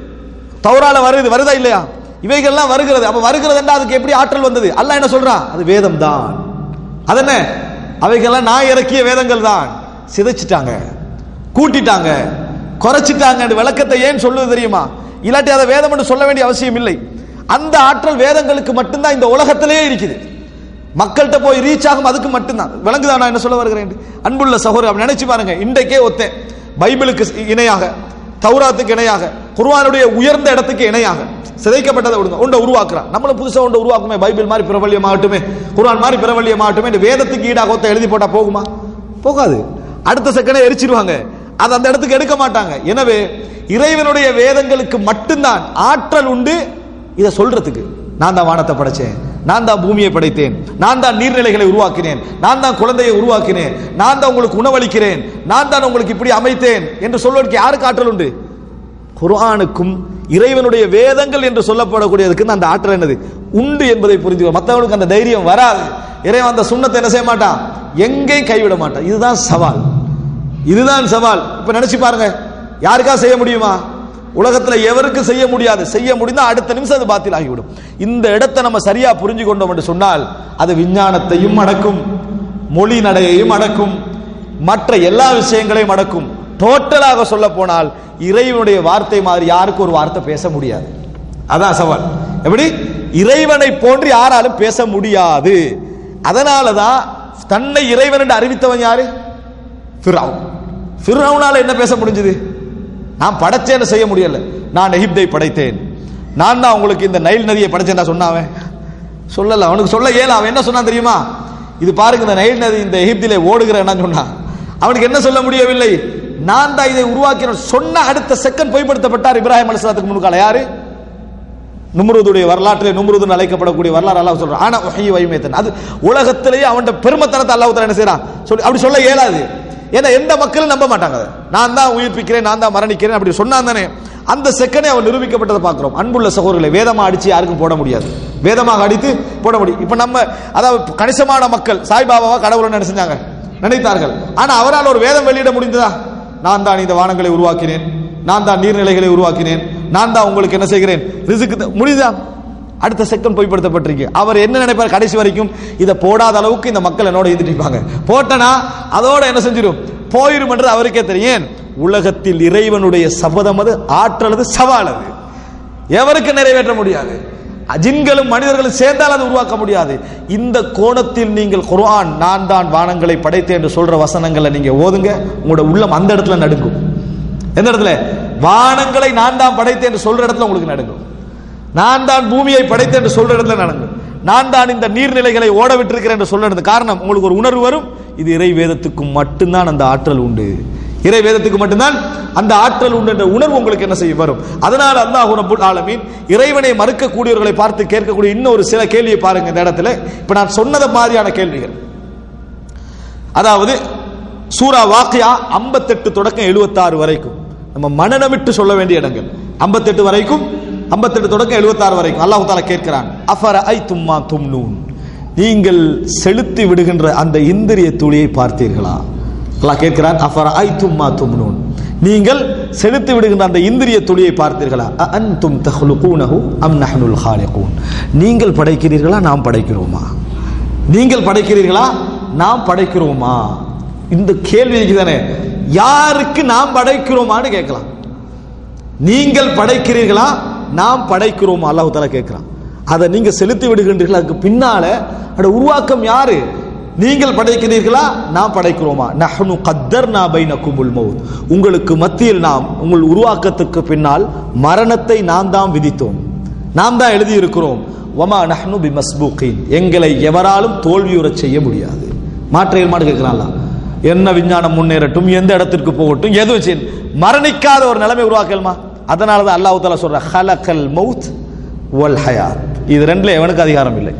தௌரால வருது வருதா இல்லையா இவைகள்லாம் வருகிறது அப்ப வருகிறது என்றா அதுக்கு எப்படி ஆற்றல் வந்தது அல்லாஹ் என்ன சொல்றான் அது வேதம் தான் அது என்ன அவைகள்லாம் நான் இறக்கிய வேதங்கள் தான் சிதைச்சிட்டாங்க கூட்டிட்டாங்க குறைச்சிட்டாங்க விளக்கத்தை ஏன் சொல்லுவது தெரியுமா இல்லாட்டி அதை வேதம் என்று சொல்ல வேண்டிய அவசியம் இல்லை அந்த ஆற்றல் வேதங்களுக்கு மட்டும்தான் இந்த உலகத்திலேயே இருக்குது மக்கள்கிட்ட போய் ரீச் ஆகும் அதுக்கு மட்டும்தான் விளங்குதா நான் என்ன சொல்ல வருகிறேன் அன்புள்ள சகோதரர் அப்படி நினைச்சு பாருங்க இன்றைக்கே ஒத்தேன் பைபிளுக்கு இணையாக தௌராத்துக்கு இணையாக குர்ஆனுடைய உயர்ந்த இடத்துக்கு இணையாக சிதைக்கப்பட்டதை விடுங்க ஒன்றை உருவாக்குறான் நம்மளும் புதுசா ஒன்றை உருவாக்குமே பைபிள் மாதிரி பிரபல்யமாகட்டுமே குர்ஆன் மாதிரி பிரபல்யமாகட்டுமே இந்த வேதத்துக்கு ஈடாக ஒத்த எழுதி போட்டா போகுமா போகாது அடுத்த செகண்டே எரிச்சிருவாங்க அது அந்த இடத்துக்கு எடுக்க மாட்டாங்க எனவே இறைவனுடைய வேதங்களுக்கு மட்டும்தான் ஆற்றல் உண்டு இதை சொல்றதுக்கு நான் தான் வானத்தை படைச்சேன் நான் தான் பூமியை படைத்தேன் நான் தான் நீர்நிலைகளை உருவாக்கினேன் நான் தான் குழந்தையை உருவாக்கினேன் நான் தான் உங்களுக்கு உணவளிக்கிறேன் நான் தான் உங்களுக்கு இப்படி அமைத்தேன் என்று சொல்வதற்கு யாருக்கு ஆற்றல் உண்டு குர்ஆனுக்கும் இறைவனுடைய வேதங்கள் என்று சொல்லப்படக்கூடியதுக்கு அந்த ஆற்றல் என்னது உண்டு என்பதை புரிந்து மற்றவங்களுக்கு அந்த தைரியம் வராது இறைவன் அந்த சுண்ணத்தை என்ன செய்ய மாட்டான் எங்கேயும் கைவிட மாட்டான் இதுதான் சவால் இதுதான் சவால் இப்ப நினைச்சு பாருங்க யாருக்கா செய்ய முடியுமா உலகத்துல எவருக்கு செய்ய முடியாது செய்ய முடிந்தா அடுத்த நிமிஷம் அது பாத்தில் ஆகிவிடும் இந்த இடத்தை நம்ம சரியா புரிஞ்சு கொண்டோம் என்று சொன்னால் அது விஞ்ஞானத்தையும் அடக்கும் மொழி நடையையும் அடக்கும் மற்ற எல்லா விஷயங்களையும் அடக்கும் டோட்டலாக சொல்ல போனால் இறைவனுடைய வார்த்தை மாதிரி யாருக்கும் ஒரு வார்த்தை பேச முடியாது அதான் சவால் எப்படி இறைவனை போன்று யாராலும் பேச முடியாது அதனாலதான் தன்னை இறைவன் என்று அறிவித்தவன் யாரு ஃபிரௌன் ஃபிரௌனால என்ன பேச முடிஞ்சது நான் படைச்சேன்னு செய்ய முடியல நான் எகிப்தை படைத்தேன் நான் தான் உங்களுக்கு இந்த நைல் நதியை படைச்சேன் சொன்னாவன் சொல்லல அவனுக்கு சொல்ல இயல அவன் என்ன சொன்னான் தெரியுமா இது பாருங்க இந்த நைல் நதி இந்த எகிப்திலே ஓடுகிறேன் சொன்னான் அவனுக்கு என்ன சொல்ல முடியவில்லை நான் தான் இதை உருவாக்கின சொன்ன அடுத்த செகண்ட் பொய்ப்படுத்தப்பட்டார் இப்ராஹிம் அலிஸ்லாத்துக்கு முன்கால யாரு நும்ருதுடைய வரலாற்றில் நும்ருதுன்னு அழைக்கப்படக்கூடிய வரலாறு அல்லாஹ் சொல்றான் ஆனா ஒஹி வைமேத்தன் அது உலகத்திலேயே அவன் பெருமத்தனத்தை அல்லாஹ் என்ன செய்யறான் சொல்லி அப்படி சொல்ல இயலாது ஏன்னா எந்த மக்களும் நம்ப மாட்டாங்க அதை நான் தான் உயிர்ப்பிக்கிறேன் நான் தான் மரணிக்கிறேன் அப்படி சொன்னான் தானே அந்த செகண்டே அவன் நிரூபிக்கப்பட்டதை பார்க்கிறோம் அன்புள்ள சகோதரர்களை வேதமா அடிச்சு யாருக்கும் போட முடியாது வேதமாக அடித்து போட முடியும் இப்ப நம்ம அதாவது கணிசமான மக்கள் சாய்பாபாவா கடவுள் என்ன செஞ்சாங்க நினைத்தார்கள் ஆனா அவரால் ஒரு வேதம் வெளியிட முடிந்ததா நான் தான் இந்த வானங்களை உருவாக்கினேன் நான் தான் நீர்நிலைகளை உருவாக்கினேன் நான் தான் உங்களுக்கு என்ன செய்கிறேன் ரிசுக்கு முடியுதா அடுத்த செகண்ட் பொய்ப்படுத்தப்பட்டிருக்கு அவர் என்ன நினைப்பார் கடைசி வரைக்கும் இதை போடாத அளவுக்கு இந்த மக்கள் என்னோட இருப்பாங்க போட்டனா அதோட என்ன செஞ்சிடும் போயிரும் என்று அவருக்கே தெரியும் உலகத்தில் இறைவனுடைய சபதம் அது ஆற்றல் அது சவால் அது எவருக்கு நிறைவேற்ற முடியாது ஜின்களும் மனிதர்களும் சேர்ந்தால் அது உருவாக்க முடியாது இந்த கோணத்தில் நீங்கள் குர்ஆன் நான் தான் வானங்களை படைத்தேன் என்று சொல்ற வசனங்களை நீங்க ஓதுங்க உங்களோட உள்ளம் அந்த இடத்துல நடுங்கும் எந்த இடத்துல வானங்களை நான் தான் படைத்தேன் என்று சொல்ற இடத்துல உங்களுக்கு நடுங்கும் நான் தான் பூமியை படைத்தேன் என்று சொல்ற இடத்துல நடங்கும் நான் தான் இந்த நீர்நிலைகளை ஓட விட்டிருக்கிறேன் என்று சொல்ற இடத்துல காரணம் உங்களுக்கு ஒரு உணர்வு வரும் இது இறை வேதத்துக்கு மட்டும்தான் அந்த ஆற்றல் உண்டு இறை வேதத்துக்கு மட்டும்தான் அந்த ஆற்றல் உண்டு என்ற உணர்வு உங்களுக்கு என்ன செய்ய வரும் அதனால் அல்லாஹ் ரப்புல் ஆலமீன் இறைவனை மறுக்கக்கூடியவர்களை பார்த்து கேட்கக்கூடிய இன்னொரு சில கேள்வியை பாருங்க இந்த இடத்துல இப்ப நான் சொன்னது மாதிரியான கேள்விகள் அதாவது சூரா வாக்கியா ஐம்பத்தெட்டு தொடக்கம் எழுபத்தாறு வரைக்கும் நம்ம மனநமிட்டு சொல்ல வேண்டிய இடங்கள் ஐம்பத்தெட்டு வரைக்கும் ஐம்பத்தெட்டு தொடக்கம் எழுபத்தாறு வரைக்கும் அல்லாஹு தாலா கேட்கிறான் அஃபர ஐ தும்மா தும்னூன் நீங்கள் செலுத்தி விடுகின்ற அந்த இந்திரிய துளியை பார்த்தீர்களா அல்லாஹ் கேட்கிறான் அஃபர ஐ தும்மா தும்னூன் நீங்கள் செலுத்தி விடுகின்ற அந்த இந்திரிய துளியை பார்த்தீர்களா அன்தும் தஹ்லுகூனஹு அம் நஹ்னுல் ஹாலிகூன் நீங்கள் படைக்கிறீர்களா நாம் படைக்கிறோமா நீங்கள் படைக்கிறீர்களா நாம் படைக்கிறோமா இந்த கேள்விக்கு தானே யாருக்கு நாம் படைக்கிறோமான்னு கேட்கலாம் நீங்கள் படைக்கிறீர்களா நாம் படைக்கிறோமா அல்லாஹ் தாலா கேட்கிறான் அதை நீங்க செலுத்தி விடுகின்றீர்கள் அதுக்கு பின்னால அட உருவாக்கம் யாரு நீங்கள் படைக்கிறீர்களா நாம் படைக்கிறோமா நஹ்னு கத்தர்னா பைனகுமுல் மௌத் உங்களுக்கு மத்தியில் நாம் உங்கள் உருவாக்கத்துக்கு பின்னால் மரணத்தை நாம் தான் விதித்தோம் நாம் தான் எழுதி இருக்கிறோம் வமா நஹ்னு பிமஸ்பூகீன் எங்களை எவராலும் தோல்வியுறச் செய்ய முடியாது மாற்ற ஏற்பாடு கேட்கிறான்ல என்ன விஞ்ஞானம் முன்னேறட்டும் எந்த இடத்திற்கு போகட்டும் எது செய்யும் மரணிக்காத ஒரு நிலைமை உருவாக்கலுமா அதனால தான் அல்லாஹ் தாலா சொல்ற ஹலக்கல் மவுத் வல் ஹயாத் இது ரெண்டுல எவனுக்கு அதிகாரம் இல்லை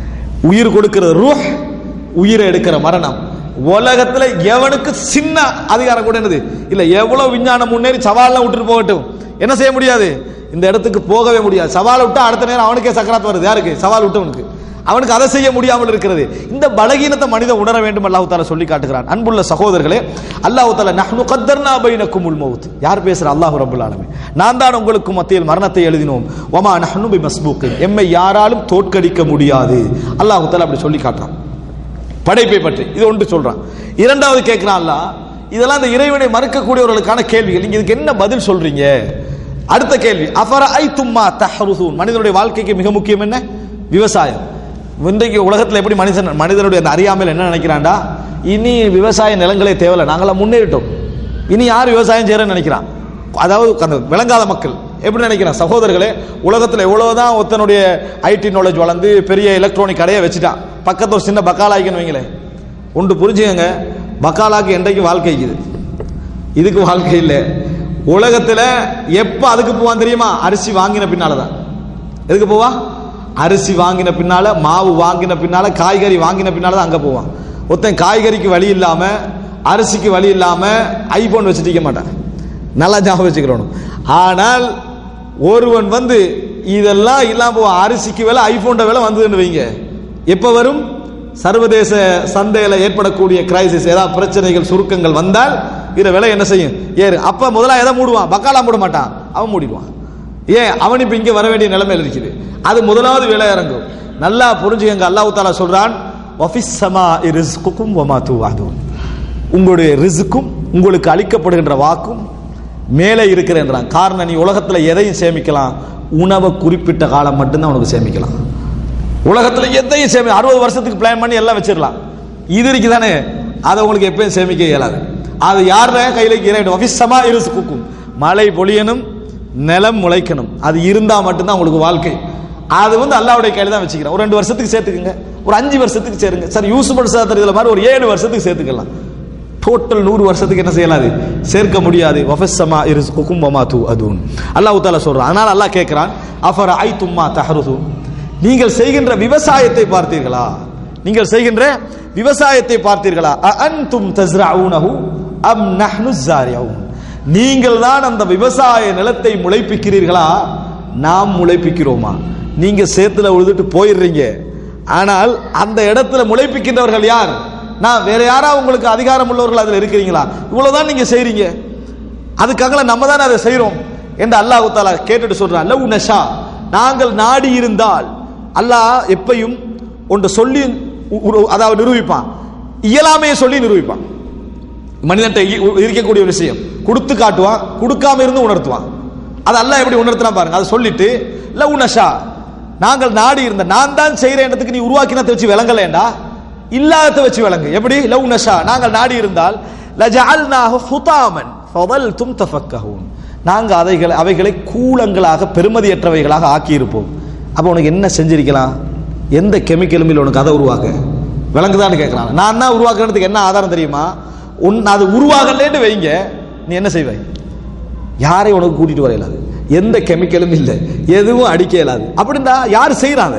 உயிர் கொடுக்கிறது ரூஹ் உயிரை எடுக்கிற மரணம் உலகத்துல எவனுக்கு சின்ன அதிகாரம் கூட என்னது இல்ல எவ்வளவு விஞ்ஞானம் முன்னேறி சவால்லாம் விட்டுட்டு போகட்டும் என்ன செய்ய முடியாது இந்த இடத்துக்கு போகவே முடியாது சவால் விட்டா அடுத்த நேரம் அவனுக்கே சக்கராத் வருது யாருக்கு சவால் விட்டவனுக்கு அவனுக்கு அதை செய்ய முடியாமல் இருக்கிறது இந்த பலகீனத்தை மனிதன் உணர வேண்டும் அல்லாஹ் தாலா சொல்லி காட்டுகிறான் அன்புள்ள சகோதரர்களே அல்லாஹ் தாலா நஹ்னு கத்தர்னா பைனக்குமுல் மவுத் யார் பேசுற அல்லாஹ் ரப்பல் ஆலமீன் நான் தான் உங்களுக்கு மத்தியில் மரணத்தை எழுதினோம் வமா நஹ்னு பி மஸ்பூக்கின் எம்மை யாராலும் தோற்கடிக்க முடியாது அல்லாஹ் தாலா அப்படி சொல்லி காட்டுறான் படைப்பை பற்றி இது ஒன்று சொல்றான் இரண்டாவது கேட்கிறான் அல்லாஹ் இதெல்லாம் இந்த இறைவனை மறுக்கக்கூடியவர்களுக்கான கேள்விகள் நீங்க இதுக்கு என்ன பதில் சொல்றீங்க அடுத்த கேள்வி அஃபர ஐ தும்மா தஹருசூன் மனிதனுடைய வாழ்க்கைக்கு மிக முக்கியம் என்ன விவசாயம் இன்றைக்கு உலகத்தில் எப்படி மனிதன் மனிதனுடைய அந்த அறியாமையில் என்ன நினைக்கிறான்டா இனி விவசாய நிலங்களே தேவையில்லை நாங்களாம் முன்னேறிட்டோம் இனி யார் விவசாயம் செய்யறேன்னு நினைக்கிறான் அதாவது அந்த விளங்காத மக்கள் எப்படி நினைக்கிறான் சகோதரர்களே உலகத்தில் எவ்வளவுதான் ஒருத்தனுடைய ஐடி நாலேஜ் வளர்ந்து பெரிய எலக்ட்ரானிக் கடையை வச்சுட்டான் பக்கத்துல ஒரு சின்ன பக்காலாய்க்குன்னு வைங்களேன் ஒன்று புரிஞ்சுக்கங்க பக்காலாக்கு என்றைக்கு வாழ்க்கைக்குது இதுக்கு வாழ்க்கை இல்லை உலகத்துல எப்ப அதுக்கு போவான் தெரியுமா அரிசி வாங்கின பின்னால தான் எதுக்கு போவா அரிசி வாங்கின பின்னால மாவு வாங்கின பின்னால காய்கறி வாங்கின பின்னால தான் அங்க போவான் ஒருத்தன் காய்கறிக்கு வழி இல்லாம அரிசிக்கு வழி இல்லாம ஐபோன் வச்சுட்டு இருக்க மாட்டான் நல்லா ஞாபகம் வச்சுக்கிறோம் ஆனால் ஒருவன் வந்து இதெல்லாம் இல்லாம போவான் அரிசிக்கு விலை ஐபோன் விலை வந்ததுன்னு வைங்க எப்ப வரும் சர்வதேச சந்தையில ஏற்படக்கூடிய கிரைசிஸ் ஏதாவது பிரச்சனைகள் சுருக்கங்கள் வந்தால் இத விலை என்ன செய்யும் ஏறு அப்ப முதல்ல எதை மூடுவான் பக்காலா மூட மாட்டான் அவன் மூடிடுவான் ஏன் அவன் இப்ப இங்க வர வேண்டிய நிலைமையில் இருக்குது அது முதலாவது விலை இறங்கும் நல்லா புரிஞ்சுக்கங்க அல்லாஹ் தாலா சொல்றான் "வஃபிஸ் ஸமாஇ ரிஸ்குக்கும் வமா துஅதுன்." உங்களுடைய ரிஸ்க்கும் உங்களுக்கு அளிக்கப்படுகின்ற வாக்கும் மேலே இருக்கிறேன்றான் காரணம் நீ உலகத்துல எதையும் சேமிக்கலாம் உணவை குறிப்பிட்ட காலம் மட்டும்தான் உனக்கு சேமிக்கலாம் உலகத்துல எதையும் சேமி அறுபது வருஷத்துக்கு பிளான் பண்ணி எல்லாம் வச்சிடலாம் இது இருக்கு தானே அதை உங்களுக்கு எப்பயும் சேமிக்க இயலாது அது யார கையில இறைவன் அபிசமா இருசு குக்கும் மழை பொழியணும் நிலம் முளைக்கணும் அது இருந்தா மட்டும்தான் உங்களுக்கு வாழ்க்கை அது வந்து அல்லாவுடைய கையில தான் வச்சுக்கிறேன் ஒரு ரெண்டு வருஷத்துக்கு சேர்த்துக்குங்க ஒரு அஞ்சு வருஷத்துக்கு சேருங்க சார் யூசுபல் சாத்திர இதுல மாதிரி ஒரு ஏழு வருஷத்துக்கு சேர்த்துக்கலாம் டோட்டல் நூறு வருஷத்துக்கு என்ன செய்யலாது சேர்க்க முடியாது வஃபஸ்ஸமா இர்ஸுகுக்கும் வமா துஅதுன் அல்லாஹ் தஆலா சொல்றான் அதனால அல்லாஹ் கேட்கிறான் அஃபர ஐதும்மா தஹருசூன் நீங்கள் செய்கின்ற விவசாயத்தை பார்த்தீர்களா நீங்கள் செய்கின்ற விவசாயத்தை பார்த்தீர்களா அன்தும் தஸ்ரஊனஹு அம் நஹ்னு ஸாரிஊன் நீங்கள் தான் அந்த விவசாய நிலத்தை முளைப்பிக்கிறீர்களா நாம் முளைப்பிக்கிறோமா நீங்க சேத்துல உழுதுட்டு போயிடுறீங்க ஆனால் அந்த இடத்துல முளைப்பிக்கின்றவர்கள் யார் நான் வேற யாரா உங்களுக்கு அதிகாரம் உள்ளவர்கள் அதுல இருக்கிறீங்களா இவ்வளவுதான் நீங்க செய்றீங்க அதுக்காக நம்ம தானே அதை செய்றோம் என்று அல்லாஹ் தாலா கேட்டுட்டு சொல்றான் லவ் நஷா நாங்கள் நாடி இருந்தால் அல்லாஹ் எப்பையும் ஒன்று சொல்லி உ- உரு- அதாவது நிரூபிப்பான் இயலாமையை சொல்லி நிரூபிப்பான் மனிதன்ட்ட இ- இருக்கக்கூடிய ஒரு விஷயம் கொடுத்து காட்டுவான் கொடுக்காம இருந்து உணர்த்துவான் அது அல்லாஹ் எப்படி உணர்த்துறான் பாருங்க அதை சொல்லிட்டு லவ் நஷா நாங்கள் நாடி இருந்த நான் தான் செய்யறேன்றதுக்கு நீ உருவாக்கினத்தை வச்சு விளங்கலேண்டா இல்லாததை வச்சு விளங்கு எப்படி லவ் நஷா நாங்கள் நாடி இருந்தால் லஜஅல்நாஹு ஹுதாமன் ஃபதல்தும் தஃபக்கஹூன் நாங்க அவைகளை அவைகளை கூலங்களாக பெருமதியற்றவைகளாக ஆக்கி இருப்போம் அப்ப உனக்கு என்ன செஞ்சிருக்கலாம் எந்த கெமிக்கலும் இல்லை உனக்கு அதை உருவாக்க விளங்குதான்னு கேட்கறான் நான் தான் உருவாக்குறதுக்கு என்ன ஆதாரம் தெரியுமா உன் அது உருவாகலேன்னு வைங்க நீ என்ன செய்வாய் யாரையும் உனக்கு கூட்டிட்டு வர இயலாது எந்த கெமிக்கலும் இல்லை எதுவும் அடிக்க இயலாது அப்படின்னா யார் செய்யறாங்க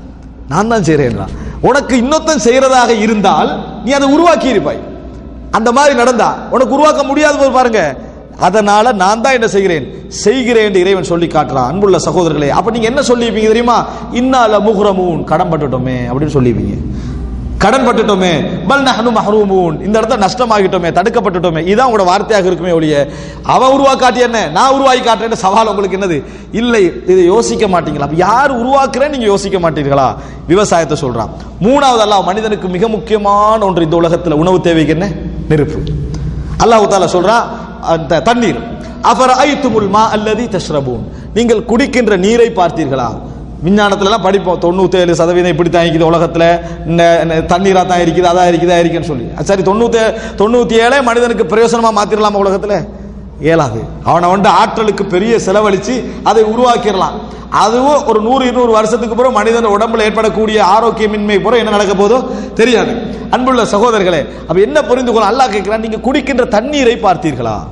நான் தான் செய்றேன்றான் உனக்கு இன்னொருத்தன் செய்யறதாக இருந்தால் நீ அதை உருவாக்கி இருப்பாய் அந்த மாதிரி நடந்தா உனக்கு உருவாக்க முடியாது போது பாருங்க அதனால நான் தான் என்ன செய்கிறேன் செய்கிறேன் என்று இறைவன் சொல்லி காட்டுறான் அன்புள்ள சகோதரர்களே அப்ப நீங்க என்ன சொல்லியிருப்பீங்க தெரியுமா இன்னால முகுரமூன் கடன் பட்டுட்டோமே அப்படின்னு சொல்லியிருப்பீங்க கடன் பட்டுட்டோமே பல் நஹனு மஹரூமூன் இந்த இடத்துல நஷ்டமாகிட்டோமே தடுக்கப்பட்டுட்டோமே இதான் உங்களோட வார்த்தையாக இருக்குமே ஒழிய அவன் உருவாக்காட்டி என்ன நான் உருவாக்கி காட்டுறேன் சவால் உங்களுக்கு என்னது இல்லை இதை யோசிக்க மாட்டீங்களா அப்ப யார் உருவாக்குறேன் நீங்க யோசிக்க மாட்டீர்களா விவசாயத்தை சொல்றான் மூணாவது அல்லாஹ் மனிதனுக்கு மிக முக்கியமான ஒன்று இந்த உலகத்துல உணவு தேவைக்கு என்ன நெருப்பு அல்லாஹ் தாலா சொல்றான் அந்த தண்ணீர் அஃபர ஐத்துமுல் மா அல்லதி தஷ்ரபூன் நீங்கள் குடிக்கின்ற நீரை பார்த்தீர்களா விஞ்ஞானத்துல எல்லாம் படிப்போம் தொண்ணூத்தேழு சதவீதம் இப்படி தான் இருக்குது உலகத்துல ந- ந- தண்ணீரா தான் இருக்குது அதா இருக்குது அதா இருக்குன்னு சொல்லி சரி தொண்ணூத்தி தொண்ணூத்தி ஏழே மனிதனுக்கு பிரயோசனமா மாத்திரலாமா உலகத்துல இயலாது அவனை வந்து ஆற்றலுக்கு பெரிய செலவழிச்சு அதை உருவாக்கிடலாம் அதுவும் ஒரு நூறு இருநூறு வருஷத்துக்கு பிறகு மனிதன் உடம்புல ஏற்படக்கூடிய ஆரோக்கியமின்மை பிறகு என்ன நடக்க போதோ தெரியாது அன்புள்ள சகோதரர்களே அப்ப என்ன புரிந்து கொள்ள அல்லாஹ் கேட்கிறான் நீங்க குடிக்கின்ற தண்ணீரை பார்த்தீர்களா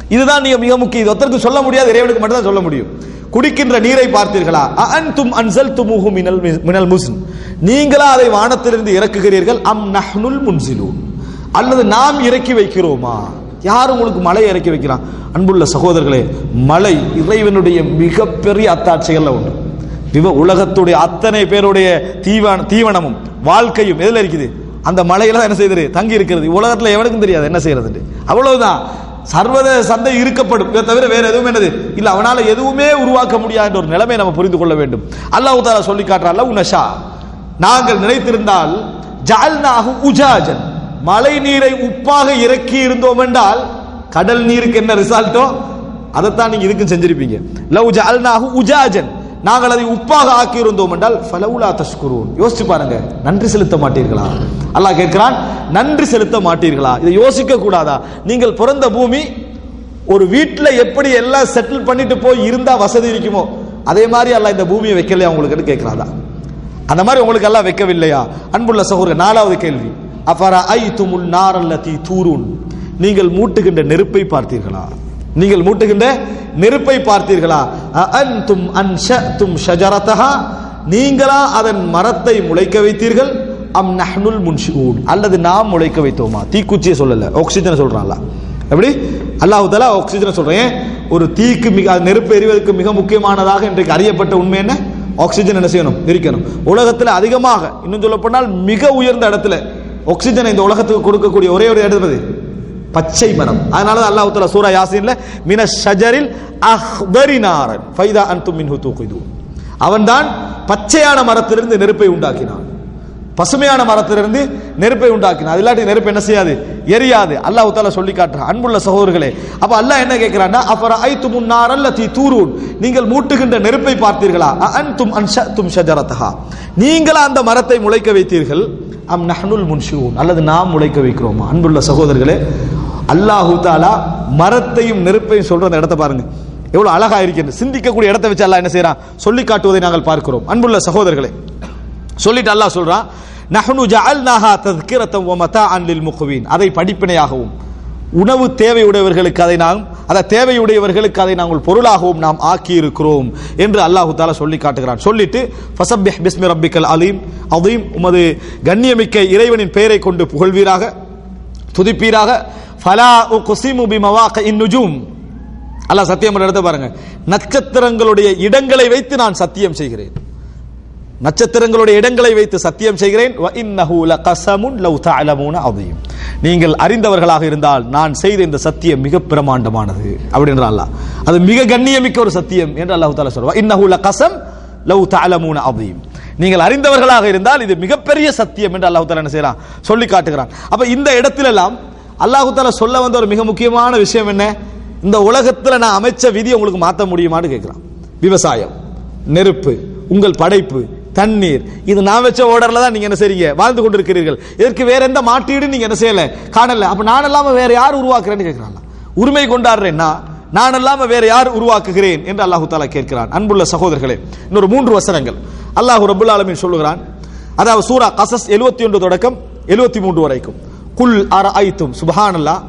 இதுதான் நீங்க மிக முக்கியம் இது ஒருத்தருக்கு சொல்ல முடியாது இறைவனுக்கு மட்டும் தான் சொல்ல முடியும் குடிக்கின்ற நீரை பார்த்தீர்களா அன்தும் அன்சல் துமுஹு மினல் மினல் முஸ்ன் நீங்களா அதை வானத்திலிருந்து இறக்குகிறீர்கள் அம் நஹ்னுல் முன்சிலூன் அல்லது நாம் இறக்கி வைக்கிறோமா யார் உங்களுக்கு மழை இறக்கி வைக்கிறான் அன்புள்ள சகோதரர்களே மழை இறைவனுடைய மிகப்பெரிய அத்தாட்சிகள்ல ஒன்று இவ உலகத்துடைய அத்தனை பேருடைய தீவன தீவனமும் வாழ்க்கையும் எதுல இருக்குது அந்த மலையில தான் என்ன செய்யுது தங்கி இருக்கிறது உலகத்துல எவனுக்கும் தெரியாது என்ன செய்யறது அவ்வளவுதான் சர்வதேச சந்தை இருக்கப்படும் இதை தவிர வேற எதுவும் என்னது இல்ல அவனால எதுவுமே உருவாக்க முடியாது என்ற ஒரு நிலைமை நம்ம புரிந்து கொள்ள வேண்டும் அல்லாஹ் தாலா சொல்லி காட்டுறாள் உனஷா நாங்கள் நினைத்திருந்தால் ஜால்நாகு உஜாஜன் மழை நீரை உப்பாக இறக்கி இருந்தோம் என்றால் கடல் நீருக்கு என்ன ரிசல்ட்டோ அதைத்தான் நீங்க இதுக்கும் செஞ்சிருப்பீங்க லவ் ஜால்நாகு உஜாஜன் நாங்கள் அதை உப்பாக ஆக்கி இருந்தோம் என்றால் ஃபலவுலா தஷ்குரூன் யோசிச்சு பாருங்க நன்றி செலுத்த மாட்டீர்களா அல்லாஹ் கேட்கிறான் நன்றி செலுத்த மாட்டீர்களா இதை யோசிக்க கூடாதா நீங்கள் பிறந்த பூமி ஒரு வீட்டுல எப்படி எல்லாம் செட்டில் பண்ணிட்டு போய் இருந்தா வசதி இருக்குமோ அதே மாதிரி அல்லாஹ் இந்த பூமியை வைக்கலையா உங்களுக்கு கேட்கிறாதா அந்த மாதிரி உங்களுக்கு எல்லாம் வைக்கவில்லையா அன்புள்ள சகோதரர் நாலாவது கேள்வி அஃபரா ஐ துமுல் நாரல்லதி தூரூன் நீங்கள் மூட்டுகின்ற நெருப்பை பார்த்தீர்களா நீங்கள் மூட்டுகின்ற நெருப்பை பார்த்தீர்களா அன்தும் அன்ஷத்தும் ஷஜரதஹா நீங்களா அதன் மரத்தை முளைக்க வைத்தீர்கள் அம் நஹ்னுல் முன்ஷிஊன் அல்லது நாம் முளைக்க வைத்தோமா தீக்குச்சியை சொல்லல ஆக்சிஜனை சொல்றான்ல எப்படி அல்லாஹ் தஆலா ஆக்சிஜனை சொல்றேன் ஒரு தீக்கு மிக அது நெருப்பு எரிவதற்கு மிக முக்கியமானதாக இன்றைக்கு அறியப்பட்ட உண்மை என்ன ஆக்சிஜன் என்ன செய்யணும் இருக்கணும் உலகத்தில் அதிகமாக இன்னும் சொல்ல போனால் மிக உயர்ந்த இடத்துல ஆக்சிஜனை இந்த உலகத்துக்கு கொடுக்கக்கூடிய ஒரே ஒரு இடத்துல பச்சை மரம் அதனால தான் அல்லாஹ் தஆலா சூரா யாசீன்ல மின ஷஜரில் அஹ்தரி நாரன் ஃபைதா அன்தும் மின்ஹு தூகிதூன் அவன்தான் பச்சையான மரத்திலிருந்து நெருப்பை உண்டாக்கினான் பசுமையான மரத்திலிருந்து நெருப்பை உண்டாக்கினான் அது இல்லாட்டி நெருப்பு என்ன செய்யாது எரியாது அல்லாஹ் தாலா சொல்லி காட்டுறான் அன்புள்ள சகோதரர்களே அப்ப அல்லாஹ் என்ன கேட்கிறான்னா அஃபர ஐத்து முன்னார் அல்ல தூரூன் நீங்கள் மூட்டுகின்ற நெருப்பை பார்த்தீர்களா அன்தும் அன்ஷத்தும் ஷஜரத்தஹா நீங்களா அந்த மரத்தை முளைக்க வைத்தீர்கள் அம் நஹ்னுல் முன்ஷூன் அல்லது நாம் முளைக்க வைக்கிறோமா அன்புள்ள சகோதரர்களே அல்லாஹு தாலா மரத்தையும் நெருப்பையும் சொல்ற அந்த இடத்தை பாருங்க எவ்வளவு அழகா இருக்கிறது சிந்திக்கக்கூடிய இடத்தை வச்சு அல்லாஹ் என்ன செய்யறான் சொல்லி காட்டுவதை நாங்கள் பார்க்கிறோம் அன்புள்ள சகோதரர்களே சொல்லிட்டு அல்லாஹ் சொல்றான் நஹ்னு ஜஅல்நாஹா தذكرة ومتاعا للمقوين அதை படிப்பினையாகவும் உணவு தேவையுடையவர்களுக்கு அதை நாம் அதை தேவையுடையவர்களுக்கு அதை நாங்கள் பொருளாகவும் நாம் ஆக்கி இருக்கிறோம் என்று அல்லாஹு தாலா சொல்லி காட்டுகிறான் சொல்லிட்டு ஃபசப்பிஹ் பிஸ்மி ரப்பிக்கல் அலீம் அதீம் உமது கண்ணியமிக்க இறைவனின் பெயரை கொண்டு புகழ்வீராக துதிப்பீராக ஃபலா உக்ஸிமு பிமவாகின் நுஜூம் அல்லாஹ் சத்தியம் பண்ற இடத்தை பாருங்க நட்சத்திரங்களுடைய இடங்களை வைத்து நான் சத்தியம் செய்கிறேன் நட்சத்திரங்களுடைய இடங்களை வைத்து சத்தியம் செய்கிறேன் வ இன்னஹு லகஸமுன் லவ் தஅலமூன அதீம் நீங்கள் அறிந்தவர்களாக இருந்தால் நான் செய்த இந்த சத்தியம் மிக பிரமாண்டமானது அப்படின்ற அல்லாஹ் அது மிக கண்ணியமிக்க ஒரு சத்தியம் என்று அல்லாஹ் தஆலா சொல்றார் இன்னஹு லகஸம் லவ் தஅலமூன அதீம் நீங்கள் அறிந்தவர்களாக இருந்தால் இது மிகப்பெரிய சத்தியம் என்று அல்லாஹ் தஆலா என்ன செய்றான் சொல்லி காட்டுகிறான் அப்ப இந்த இடத்திலெல்லாம் அல்லாஹ் தஆலா சொல்ல வந்த ஒரு மிக முக்கியமான விஷயம் என்ன இந்த உலகத்துல நான் அமைச்ச விதி உங்களுக்கு மாற்ற முடியுமான்னு கேட்கிறான் விவசாயம் நெருப்பு உங்கள் படைப்பு தண்ணீர் இது நான் வச்ச ஓர்டர்ல தான் நீங்க என்ன செய்றீங்க வாழ்ந்து கொண்டிருக்கிறீர்கள் இதற்கு வேற எந்த மாற்றீடு நீங்க என்ன செய்யல காணல அப்ப நான் இல்லாம வேற யார் உருவாக்குறேன்னு கேட்கிறான் உரிமை கொண்டாடுறேன்னா நான் இல்லாம வேற யார் உருவாக்குகிறேன் என்று அல்லாஹு தாலா கேட்கிறான் அன்புள்ள சகோதரர்களே இன்னொரு மூன்று வசனங்கள் அல்லாஹு ரபுல் ஆலமீன் சொல்லுகிறான் அதாவது சூரா கசஸ் 71 ஒன்று தொடக்கம் 73 மூன்று வரைக்கும் குல் அர ஐத்தும் சுபஹானல்லா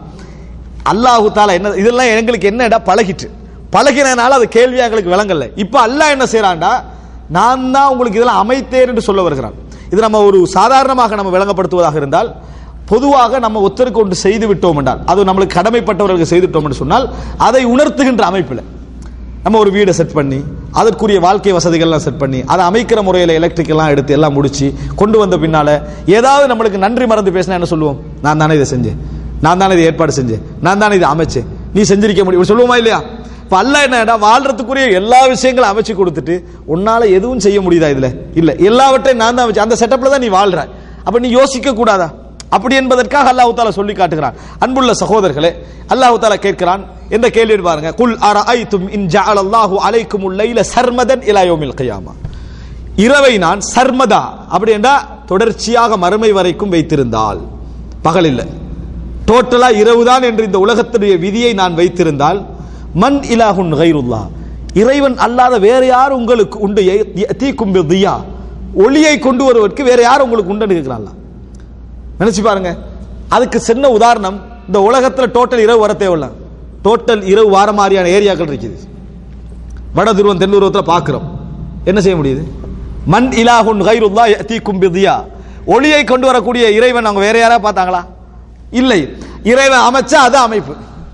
அல்லாஹு தாலா என்ன இதெல்லாம் எங்களுக்கு என்னடா பழகிட்டு பழகினனால அது கேள்வியா எங்களுக்கு விளங்கல இப்ப அல்லாஹ் என்ன செய்யறான்டா நான் தான் உங்களுக்கு இதெல்லாம் அமைத்தேன் என்று சொல்ல வருகிறான் இது நம்ம ஒரு சாதாரணமாக நம்ம விளங்கப்படுத்துவதாக இருந்தால் பொதுவாக நம்ம ஒத்தருக்கு ஒன்று செய்து விட்டோம் என்றால் அது நம்மளுக்கு கடமைப்பட்டவர்களுக்கு செய்து விட்டோம் என்று சொன்னால் அதை உணர்த்துகின்ற அமைப்பில் நம்ம ஒரு வீடை செட் பண்ணி அதற்குரிய வாழ்க்கை வசதிகள்லாம் செட் பண்ணி அதை அமைக்கிற முறையில் எலக்ட்ரிக் எல்லாம் எடுத்து எல்லாம் முடிச்சு கொண்டு வந்த பின்னால ஏதாவது நம்மளுக்கு நன்றி மறந்து பேசினா என்ன சொல்லுவோம் நான் தானே இதை செஞ்சேன் நான் தானே இதை ஏற்பாடு செஞ்சேன் நான் தானே இதை அமைச்சேன் நீ செஞ்சிருக்க முடியும் இப்படி சொல்லுவோமா இல்லையா இப்ப அல்லாஹ் என்னடா வாழ்றதுக்குரிய எல்லா விஷயங்களும் அமைச்சு கொடுத்துட்டு உன்னால எதுவும் செய்ய முடியுதா இதுல இல்ல எல்லாவற்றையும் நான் தான் வச்சு அந்த செட்டப்ல தான் நீ வாழ்ற அப்ப நீ யோசிக்க கூடாதா அப்படி என்பதற்காக அல்லாஹ் தாலா சொல்லி காட்டுகிறான் அன்புள்ள சகோதரர்களே அல்லாஹ் தாலா கேட்கிறான் என்ற கேள்வி பாருங்க குல் அரஐத்தும் இன் ஜஅலல்லாஹு அலைக்குமுல் லைல சர்மதன் இலா யௌமில் கியாமா இரவை நான் சர்மதா அப்படி என்றா தொடர்ச்சியாக மறுமை வரைக்கும் வைத்திருந்தால் பகல் இல்லை டோட்டலா இரவுதான் என்று இந்த உலகத்துடைய விதியை நான் வைத்திருந்தால் மன் இலாஹுன் கைருல்லா இறைவன் அல்லாத வேற யார் உங்களுக்கு உண்டு தீக்கும் தியா ஒளியை கொண்டு வருவதற்கு வேற யார் உங்களுக்கு உண்டுன்னு கேட்கிறான்ல நினைச்சு பாருங்க அதுக்கு சின்ன உதாரணம் இந்த உலகத்துல டோட்டல் இரவு வர தேவையில்ல டோட்டல் இரவு வார மாதிரியான ஏரியாக்கள் இருக்குது வட துருவம் தென் துருவத்தில் பார்க்கிறோம் என்ன செய்ய முடியுது மண் இலாஹுன் கைருல்லா யத்தி கும்பிதியா ஒளியை கொண்டு வரக்கூடிய இறைவன் அவங்க வேற யாரா பார்த்தாங்களா இல்லை இறைவன் அமைச்சா அது அமைப்பு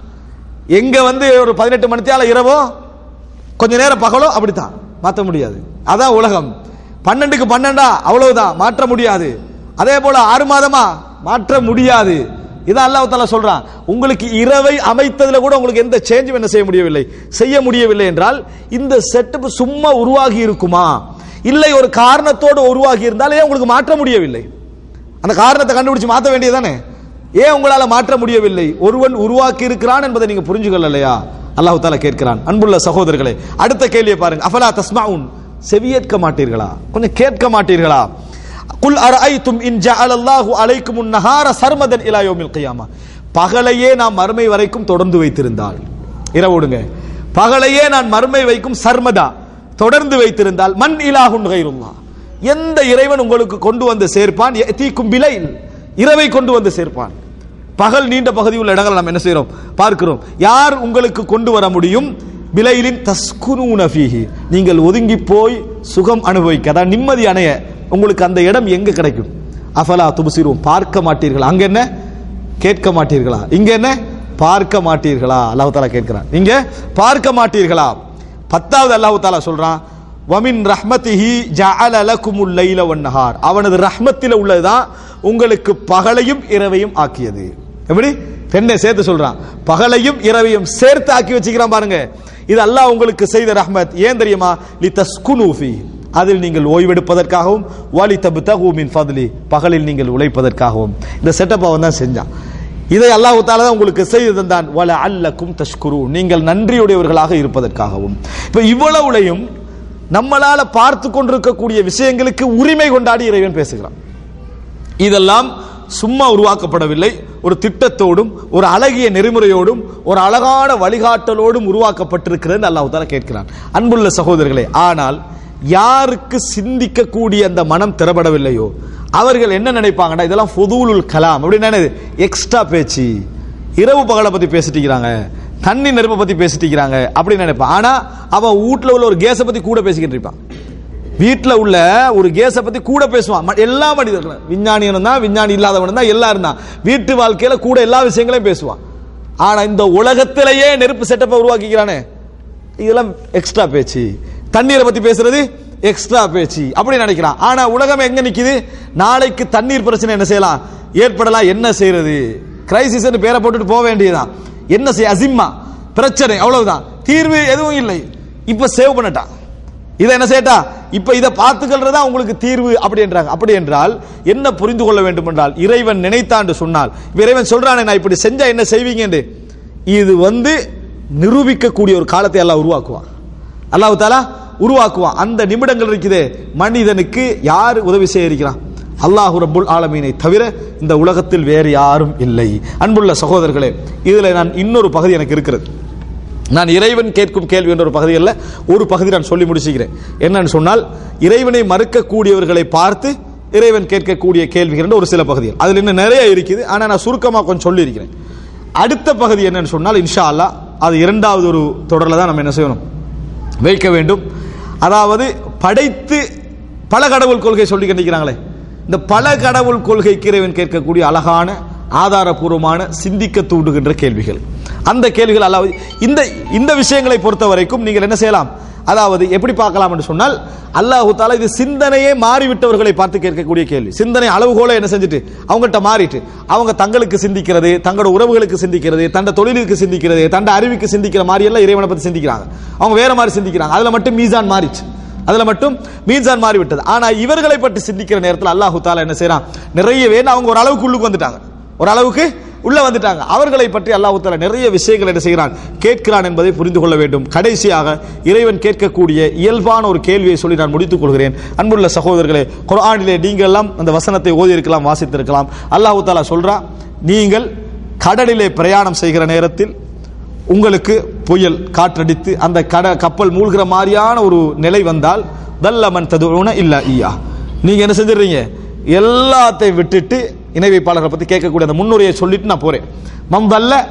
எங்க வந்து ஒரு பதினெட்டு மணித்தியால இரவோ கொஞ்ச நேரம் பகலோ அப்படித்தான் மாற்ற முடியாது அதான் உலகம் பன்னெண்டுக்கு பன்னெண்டா அவ்வளவுதான் மாற்ற முடியாது அதே போல ஆறு மாதமா மாற்ற முடியாது இதான் அல்லாஹ் தாலா சொல்றான் உங்களுக்கு இரவை அமைத்ததுல கூட உங்களுக்கு எந்த சேஞ்சும் என்ன செய்ய முடியவில்லை செய்ய முடியவில்லை என்றால் இந்த செட்டப் சும்மா உருவாகி இருக்குமா இல்லை ஒரு காரணத்தோடு உருவாகி இருந்தால் ஏன் உங்களுக்கு மாற்ற முடியவில்லை அந்த காரணத்தை கண்டுபிடிச்சு மாற்ற வேண்டியதானே ஏன் உங்களால மாற்ற முடியவில்லை ஒருவன் உருவாக்கி இருக்கிறான் என்பதை நீங்க புரிஞ்சுக்கலையா அல்லாஹ் தாலா கேட்கிறான் அன்புள்ள சகோதரர்களே அடுத்த கேள்வியை பாருங்க அஃபலா தஸ்மாவுன் செவியேற்க மாட்டீர்களா கொஞ்சம் கேட்க மாட்டீர்களா குல் அரஐத்தும் இன் ஜஅலல்லாஹு அலைக்கும் நஹார சர்மதன் இலா யௌமில் கியாமா பகலையே நாம் மறுமை வரைக்கும் தொடர்ந்து வைத்திருந்தால் இரவுடுங்க பகலையே நான் மறுமை வைக்கும் சர்மதா தொடர்ந்து வைத்திருந்தால் மண் இலாஹுன் கைருல்லா எந்த இறைவன் உங்களுக்கு கொண்டு வந்து சேர்ப்பான் தீக்கும் பிலைல் இரவை கொண்டு வந்து சேர்ப்பான் பகல் நீண்ட பகுதி உள்ள இடங்களை நாம் என்ன செய்றோம் பார்க்கிறோம் யார் உங்களுக்கு கொண்டு வர முடியும் பிலைலின் தஸ்குனூன ஃபீஹி நீங்கள் ஒதுங்கி போய் சுகம் அனுபவிக்க அதான் நிம்மதி அணைய உங்களுக்கு அந்த இடம் எங்க கிடைக்கும் அஃபலா துபுசிரும் பார்க்க மாட்டீர்களா அங்க என்ன கேட்க மாட்டீர்களா இங்க என்ன பார்க்க மாட்டீர்களா அல்லாஹ் தாலா கேட்கிறான் இங்க பார்க்க மாட்டீர்களா பத்தாவது அல்லாஹ் தாலா சொல்றான் வமின் ரஹ்மத்திஹி ஜஅல லகுமுல் லைல வன் நஹார் அவனது ரஹ்மத்தில உள்ளதுதான் உங்களுக்கு பகலையும் இரவையும் ஆக்கியது எப்படி ரெண்டே சேர்த்து சொல்றான் பகலையும் இரவையும் சேர்த்து ஆக்கி வச்சுக்கிறான் பாருங்க இது அல்லாஹ் உங்களுக்கு செய்த ரஹ்மத் ஏன் தெரியுமா லி தஸ்குனு ஃபீ அதில் நீங்கள் ஓய்வெடுப்பதற்காகவும் வாலி தபுதகு மின் ஃபத்லி பகலில் நீங்கள் உழைப்பதற்காகவும் இந்த செட்டப் அவன் தான் செஞ்சான் இதை அல்லாஹ் தாலா தான் உங்களுக்கு செய்து தந்தான் வல அல்லக்கும் தஷ்குரு நீங்கள் நன்றியுடையவர்களாக இருப்பதற்காகவும் இப்ப இவ்வளவுலையும் நம்மளால பார்த்து கொண்டிருக்கக்கூடிய விஷயங்களுக்கு உரிமை கொண்டாடி இறைவன் பேசுகிறான் இதெல்லாம் சும்மா உருவாக்கப்படவில்லை ஒரு திட்டத்தோடும் ஒரு அழகிய நெறிமுறையோடும் ஒரு அழகான வழிகாட்டலோடும் உருவாக்கப்பட்டிருக்கிறது அல்லாஹ் தாலா கேட்கிறான் அன்புள்ள சகோதரர்களே ஆனால் யாருக்கு சிந்திக்கக்கூடிய அந்த மனம் திறப்படவில்லையோ அவர்கள் என்ன நினைப்பாங்கன்னா இதெல்லாம் ஃபுதூலுல் கலாம் அப்படின்னு என்னது எக்ஸ்ட்ரா பேச்சு இரவு பகலை பத்தி பேசிட்டு இருக்கிறாங்க தண்ணி நெருப்பை பத்தி பேசிட்டு இருக்கிறாங்க அப்படின்னு நினைப்பான் ஆனா அவன் வீட்டுல உள்ள ஒரு கேஸை பத்தி கூட பேசிக்கிட்டு இருப்பான் வீட்டில் உள்ள ஒரு கேஸை பத்தி கூட பேசுவான் ம- எல்லா மனிதர்களும் விஞ்ஞானியனும் தான் விஞ்ஞானி இல்லாதவனும் தான் எல்லாரும் தான் வீட்டு வாழ்க்கையில கூட எல்லா விஷயங்களையும் பேசுவான் ஆனா இந்த உலகத்திலேயே நெருப்பு செட்டப்பை உருவாக்கிக்கிறானே இதெல்லாம் எக்ஸ்ட்ரா பேச்சு தண்ணீரை பத்தி பேசுறது எக்ஸ்ட்ரா பேச்சு அப்படி நினைக்கிறான் ஆனா உலகம் எங்க நிக்குது நாளைக்கு தண்ணீர் பிரச்சனை என்ன செய்யலாம் ஏற்படலாம் என்ன செய்யறது கிரைசிஸ் பேரை போட்டுட்டு போக வேண்டியதுதான் என்ன செய்ய அசிம்மா பிரச்சனை அவ்வளவுதான் தீர்வு எதுவும் இல்லை இப்ப சேவ் பண்ணட்டான் இதை என்ன செய்யட்டா இப்ப இதை பார்த்துக்கொள்றதா உங்களுக்கு தீர்வு அப்படி என்றாங்க அப்படி என்றால் என்ன புரிந்து கொள்ள வேண்டும் என்றால் இறைவன் நினைத்தாண்டு சொன்னால் இப்ப இறைவன் சொல்றானே நான் இப்படி செஞ்சா என்ன செய்வீங்க என்று இது வந்து நிரூபிக்கக்கூடிய ஒரு காலத்தை எல்லாம் உருவாக்குவான் அல்லாஹ் தாலா உருவாக்குவான் அந்த நிமிடங்கள் இருக்குதே மனிதனுக்கு யார் உதவி செய்ய இருக்கிறான் அல்லாஹு ரப்புல் ஆலமீனை தவிர இந்த உலகத்தில் வேறு யாரும் இல்லை அன்புள்ள சகோதரர்களே இதுல நான் இன்னொரு பகுதி எனக்கு இருக்கிறது நான் இறைவன் கேட்கும் கேள்வி என்ற ஒரு பகுதியில் ஒரு பகுதி நான் சொல்லி முடிச்சுக்கிறேன் என்னன்னு சொன்னால் இறைவனை மறுக்கக்கூடியவர்களை பார்த்து இறைவன் கேட்கக்கூடிய கேள்விகள் என்ற ஒரு சில பகுதிகள் அதில் இன்னும் நிறைய இருக்குது ஆனால் நான் சுருக்கமாக கொஞ்சம் சொல்லியிருக்கிறேன் அடுத்த பகுதி என்னன்னு சொன்னால் இன்ஷா அல்லாஹ் அது இரண்டாவது ஒரு தொடரில் தான் நம்ம என்ன செய்யணும் வைக்க வேண்டும் அதாவது படைத்து பல கடவுள் கொள்கை சொல்லி கண்டிக்கிறாங்களே இந்த பல கடவுள் கொள்கைக்கு இறைவன் கேட்கக்கூடிய அழகான ஆதாரபூர்வமான சிந்திக்க தூண்டுகின்ற கேள்விகள் அந்த கேள்விகள் அல்லாவது இந்த இந்த விஷயங்களை பொறுத்த வரைக்கும் நீங்கள் என்ன செய்யலாம் அதாவது எப்படி பார்க்கலாம் என்று சொன்னால் அல்லாஹு தாலா இது சிந்தனையே மாறிவிட்டவர்களை பார்த்து கேட்கக்கூடிய கேள்வி சிந்தனை அளவுகோலை என்ன செஞ்சுட்டு அவங்கள்ட்ட மாறிட்டு அவங்க தங்களுக்கு சிந்திக்கிறது தங்களோட உறவுகளுக்கு சிந்திக்கிறது தண்ட தொழிலுக்கு சிந்திக்கிறது தண்ட அறிவுக்கு சிந்திக்கிற மாதிரி எல்லாம் இறைவனை பத்தி சிந்திக்கிறாங்க அவங்க வேற மாதிரி சிந்திக்கிறாங்க அதுல மட்டும் மீசான் மாறிச்சு அதுல மட்டும் மீசான் மாறிவிட்டது ஆனா இவர்களை பற்றி சிந்திக்கிற நேரத்தில் அல்லாஹு தாலா என்ன செய்யறான் நிறையவே அவங்க ஒரு அளவுக்கு உள்ளுக்கு வந்துட்டாங்க ஒரு அளவுக்கு உள்ள வந்துட்டாங்க அவர்களை பற்றி அல்லாஹ் தாலா நிறைய விஷயங்கள் என்ன செய்கிறான் கேட்கிறான் என்பதை புரிந்து கொள்ள வேண்டும் கடைசியாக இறைவன் கேட்கக்கூடிய இயல்பான ஒரு கேள்வியை சொல்லி நான் முடித்துக் கொள்கிறேன் அன்புள்ள சகோதரர்களே குர்ஆனிலே நீங்கள் எல்லாம் அந்த வசனத்தை ஓதி இருக்கலாம் வாசித்திருக்கலாம் அல்லாஹ் தாலா சொல்றா நீங்கள் கடலிலே பிரயாணம் செய்கிற நேரத்தில் உங்களுக்கு புயல் காற்றடித்து அந்த கட கப்பல் மூழ்கிற மாதிரியான ஒரு நிலை வந்தால் தல்லமன் ததுன இல்ல ஈயா நீங்க என்ன செஞ்சிடுறீங்க எல்லாத்தையும் விட்டுட்டு இணை வைப்பாளரை பத்தி கேட்கக்கூடிய அந்த முன்னுரையை சொல்லிட்டு நான் போறேன் மம் வல்ல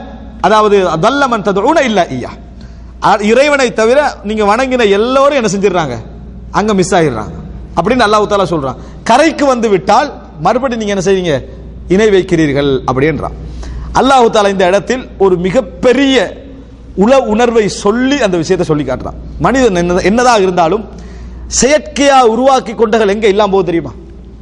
அதாவது தல்லமன் ததுன இல்ல ஐயா அ- இறைவனை தவிர நீங்க வணங்கின எல்லோரும் என்ன செஞ்சிடுறாங்க அங்க மிஸ் ஆயிடுறாங்க அப்படின்னு அல்லாஹ் தாலா சொல்றான் கரைக்கு வந்து விட்டால் மறுபடியும் நீங்க என்ன செய்வீங்க இணை வைக்கிறீர்கள் அப்படின்றான் அல்லாஹ் தாலா இந்த இடத்தில் ஒரு மிகப்பெரிய உள உணர்வை சொல்லி அந்த விஷயத்தை சொல்லி காட்டுறான் மனிதன் என்ன- என்னதாக இருந்தாலும் செயற்கையா உருவாக்கி கொண்டகள் எங்க இல்லாம போகுது தெரியுமா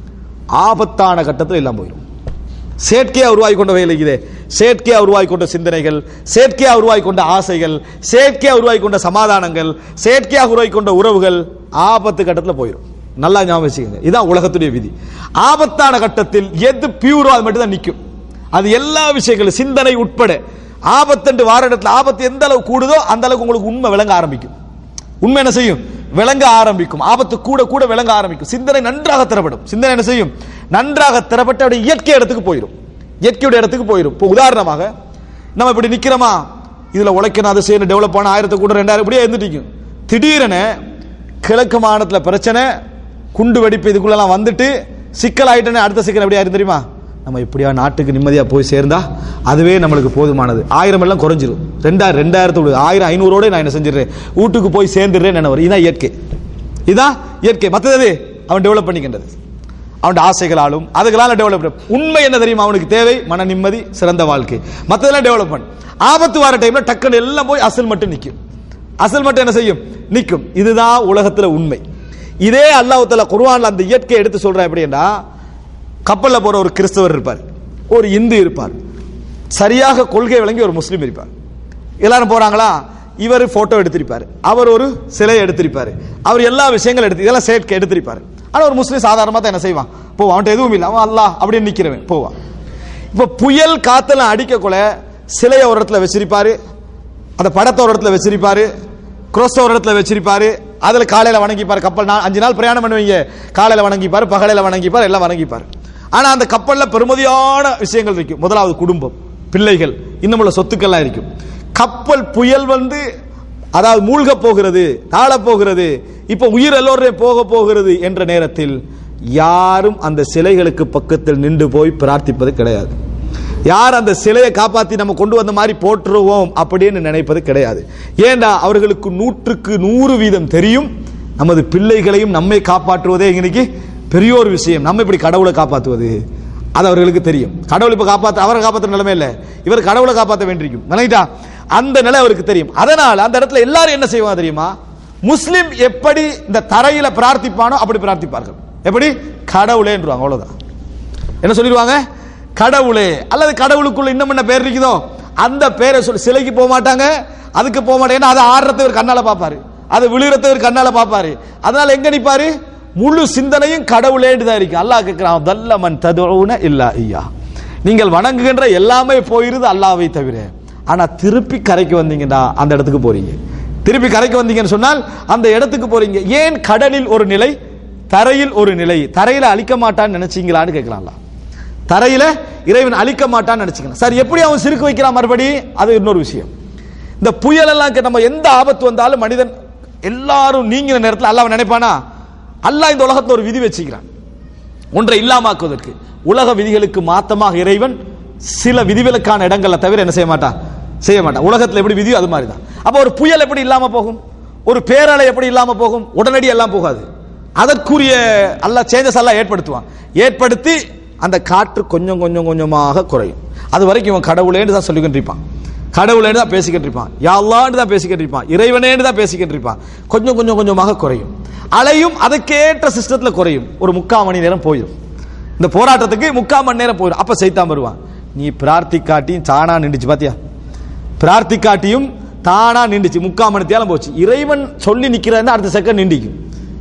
ஆபத்தான கட்டத்தில் இல்லாம போயிடும் செயற்கையா உருவாகி கொண்ட வேலை இதே செயற்கையா உருவாகி கொண்ட சிந்தனைகள் செயற்கையா உருவாகி கொண்ட ஆசைகள் செயற்கையா உருவாகி கொண்ட சமாதானங்கள் செயற்கையாக உருவாகி கொண்ட உறவுகள் ஆபத்து கட்டத்தில் போயிடும் நல்லா ஞாபகம் வச்சுக்கோங்க இதான் உலகத்துடைய விதி ஆபத்தான கட்டத்தில் எது பியூரோ அது மட்டும் தான் நிற்கும் அது எல்லா விஷயங்களும் சிந்தனை உட்பட ஆபத்து வார இடத்துல ஆபத்து எந்த அளவு கூடுதோ அந்த அளவுக்கு உங்களுக்கு உண்மை விளங்க ஆரம்பிக்கும் உண்மை என்ன செய்யும் விளங்க ஆரம்பிக்கும் ஆபத்து கூட கூட விளங்க ஆரம்பிக்கும் சிந்தனை நன்றாக திறப்படும் சிந்தனை என்ன செய்யும் நன்றாக திறப்பட்டு அப்படியே இயற்கை இடத்துக்கு போயிடும் இயற்கையுடைய இடத்துக்கு போயிடும் இப்போ உதாரணமாக நம்ம இப்படி நிக்கிறோமா இதுல உழைக்கணும் அதை செய்யணும் டெவலப் பண்ண ஆயிரத்து கூட ரெண்டாயிரம் இப்படியே இருந்துட்டீங்க திடீரென கிழக்கு மாநிலத்துல பிரச்சனை குண்டு வெடிப்பு இதுக்குள்ளெல்லாம் வந்துட்டு சிக்கல் ஆயிட்டனே அடுத்த சிக்கல் எப்படியா இருந்து தெரியுமா நம்ம இப்படியா நாட்டுக்கு நிம்மதியா போய் சேர்ந்தா அதுவே நம்மளுக்கு போதுமானது ஆயிரம் எல்லாம் குறைஞ்சிரும் ரெண்டாயிரம் ரெண்டாயிரத்து ஆயிரம் ஐநூறோட நான் என்ன செஞ்சிடுறேன் வீட்டுக்கு போய் சேர்ந்துடுறேன் என்ன வரும் இதான் இயற்கை இதான் இயற்கை மற்றது அவன் டெவலப் பண்ணிக்கின்றது அவன் ஆசைகளாலும் அதுகளால டெவலப் உண்மை என்ன தெரியுமா அவனுக்கு தேவை மன நிம்மதி சிறந்த வாழ்க்கை மற்றதெல்லாம் டெவலப்மெண்ட் ஆபத்து வர டைம்ல டக்குன்னு எல்லாம் போய் அசல் மட்டும் நிற்கும் அசல் மட்டும் என்ன செய்யும் நிற்கும் இதுதான் உலகத்துல உண்மை இதே அல்லாஹ் தஆலா குர்ஆன்ல அந்த இயற்கையை எடுத்து சொல்றேன் எப்படின்னா கப்பல்ல போற ஒரு கிறிஸ்தவர் இருப்பார் ஒரு இந்து இருப்பார் சரியாக கொள்கை விளங்கி ஒரு முஸ்லீம் இருப்பார் எல்லாரும் போறாங்களா இவர் போட்டோ எடுத்திருப்பாரு அவர் ஒரு சிலை எடுத்திருப்பாரு அவர் எல்லா விஷயங்களும் எடுத்து இதெல்லாம் சேர்க்க எடுத்திருப்பாரு ஆனா ஒரு முஸ்லீம் சாதாரணமா தான் என்ன செய்வான் போவான் அவன்கிட்ட எதுவும் இல்லை அவன் அல்லாஹ் அப்படின்னு நிக்கிறவன் போவான் இப்ப புயல் காத்துல அடிக்கக்குள்ள சிலையை ஒரு இடத்துல வச்சிருப்பாரு அந்த படத்தை ஒரு இடத்துல வச்சிருப்பாரு குரோஸ் ஒரு இடத்துல வச்சிருப்பாரு அதுல காலையில வணங்கிப்பாரு கப்பல் நான் அஞ்சு நாள் பிரயாணம் பண்ணுவீங்க காலையில வணங்கிப்பாரு பகலையில வணங்கிப்பாரு எல்லாம் வணங்கிப்பாரு ஆனா அந்த கப்பல்ல பெருமதியான விஷயங்கள் இருக்கும் முதலாவது குடும்பம் பிள்ளைகள் இன்னும் உள்ள சொத்துக்கள்லாம் இருக்கும் கப்பல் புயல் வந்து அதாவது மூழ்க போகிறது தாழ போகிறது இப்ப உயிர் எல்லோரும் போக போகிறது என்ற நேரத்தில் யாரும் அந்த சிலைகளுக்கு பக்கத்தில் நின்று போய் பிரார்த்திப்பது கிடையாது யார் அந்த சிலையை காப்பாத்தி நம்ம கொண்டு வந்த மாதிரி போற்றுவோம் அப்படின்னு நினைப்பது கிடையாது ஏண்டா அவர்களுக்கு நூற்றுக்கு நூறு வீதம் தெரியும் நமது பிள்ளைகளையும் நம்மை காப்பாற்றுவதே இன்னைக்கு பெரிய ஒரு விஷயம் நம்ம இப்படி கடவுளை காப்பாற்றுவது அது அவர்களுக்கு தெரியும் கடவுள் இப்ப காப்பாத்த அவரை காப்பாற்ற நிலைமை இல்ல இவர் கடவுளை காப்பாற்ற வேண்டியிருக்கும் நினைட்டா அந்த நிலை அவருக்கு தெரியும் அதனால அந்த இடத்துல எல்லாரும் என்ன செய்வாங்க தெரியுமா முஸ்லிம் எப்படி இந்த தரையில பிரார்த்திப்பானோ அப்படி பிரார்த்திப்பார்கள் எப்படி கடவுளேன்றாங்க அவ்வளவுதான் என்ன சொல்லிடுவாங்க கடவுளே அல்லது கடவுளுக்குள்ள இன்னும் என்ன பேர் இருக்குதோ அந்த பேரை சொல்லி சிலைக்கு போக மாட்டாங்க அதுக்கு போக மாட்டேங்க அதை ஆடுறத ஒரு கண்ணால பாப்பாரு அதை விழுகிறத ஒரு கண்ணால பாப்பாரு அதனால எங்க நிப்பாரு முழு சிந்தனையும் கடவுளேன்னு தான் இருக்கு அல்லாஹ் கேட்கிறான் தல்லமன் ததுன இல்லா ஐயா நீங்கள் வணங்குகின்ற எல்லாமே போயிருது அல்லாவை தவிர ஆனா திருப்பி கரைக்கு வந்தீங்கன்னா அந்த இடத்துக்கு போறீங்க திருப்பி கரைக்கு வந்தீங்கன்னு சொன்னால் அந்த இடத்துக்கு போறீங்க ஏன் கடலில் ஒரு நிலை தரையில் ஒரு நிலை தரையில அழிக்க மாட்டான்னு நினைச்சீங்களான்னு கேட்கலாம்ல தரையில இறைவன் அழிக்க மாட்டான்னு நினைச்சுக்கணும் சார் எப்படி அவன் சிறுக்கு வைக்கிறான் மறுபடி அது இன்னொரு விஷயம் இந்த புயல் எல்லாம் கே- நம்ம எந்த ஆபத்து வந்தாலும் மனிதன் எல்லாரும் நீங்கிற நேரத்தில் அல்லாஹ் நினைப்பானா அல்லாஹ் இந்த உலகத்துல ஒரு விதி வச்சுக்கிறான் ஒன்றை இல்லாமாக்குவதற்கு உலக விதிகளுக்கு மாத்தமாக இறைவன் சில விதிவிலக்கான இடங்கள்ல தவிர என்ன செய்ய மாட்டான் செய்ய மாட்டான் உலகத்துல எப்படி விதியோ அது மாதிரி தான் அப்ப ஒரு புயல் எப்படி இல்லாம போகும் ஒரு பேரலை எப்படி இல்லாம போகும் உடனடி எல்லாம் போகாது அதற்குரிய அல்லாஹ் சேஞ்சஸ் எல்லாம் ஏற்படுத்துவான் ஏற்படுத்தி அந்த காற்று கொஞ்சம் கொஞ்சம் கொஞ்சமாக குறையும் அது வரைக்கும் இவன் கடவுளேன்னு தான் சொல்லிக்கிட்டு இருப்பான் கடவுளேன்னு தான் பேசிக்கிட்டு இருப்பான் யா அல்லாஹ்னு தான் பேசிக்கிட்டு இருப்பான் இறைவனேன்னு தான் பேசிக்கிட்டு இருப்பான் கொஞ்சம் கொஞ்சம் கொஞ்சமாக குறையும் அலையும் அதுக்கேற்ற சிஸ்டத்துல குறையும் ஒரு முக்கால் மணி நேரம் போயிடும் இந்த போராட்டத்துக்கு முக்கால் மணி நேரம் போயிடும் அப்ப சைத்தான் வருவான் நீ பிரார்த்திக்காட்டியும் தானா நின்றுச்சு பாத்தியா பிரார்த்திக்காட்டியும் தானா நின்றுச்சு முக்கால் மணி தேலம் போச்சு இறைவன் சொல்லி நிக்கிறான் அடுத்த செகண்ட் நின்றுக்கும்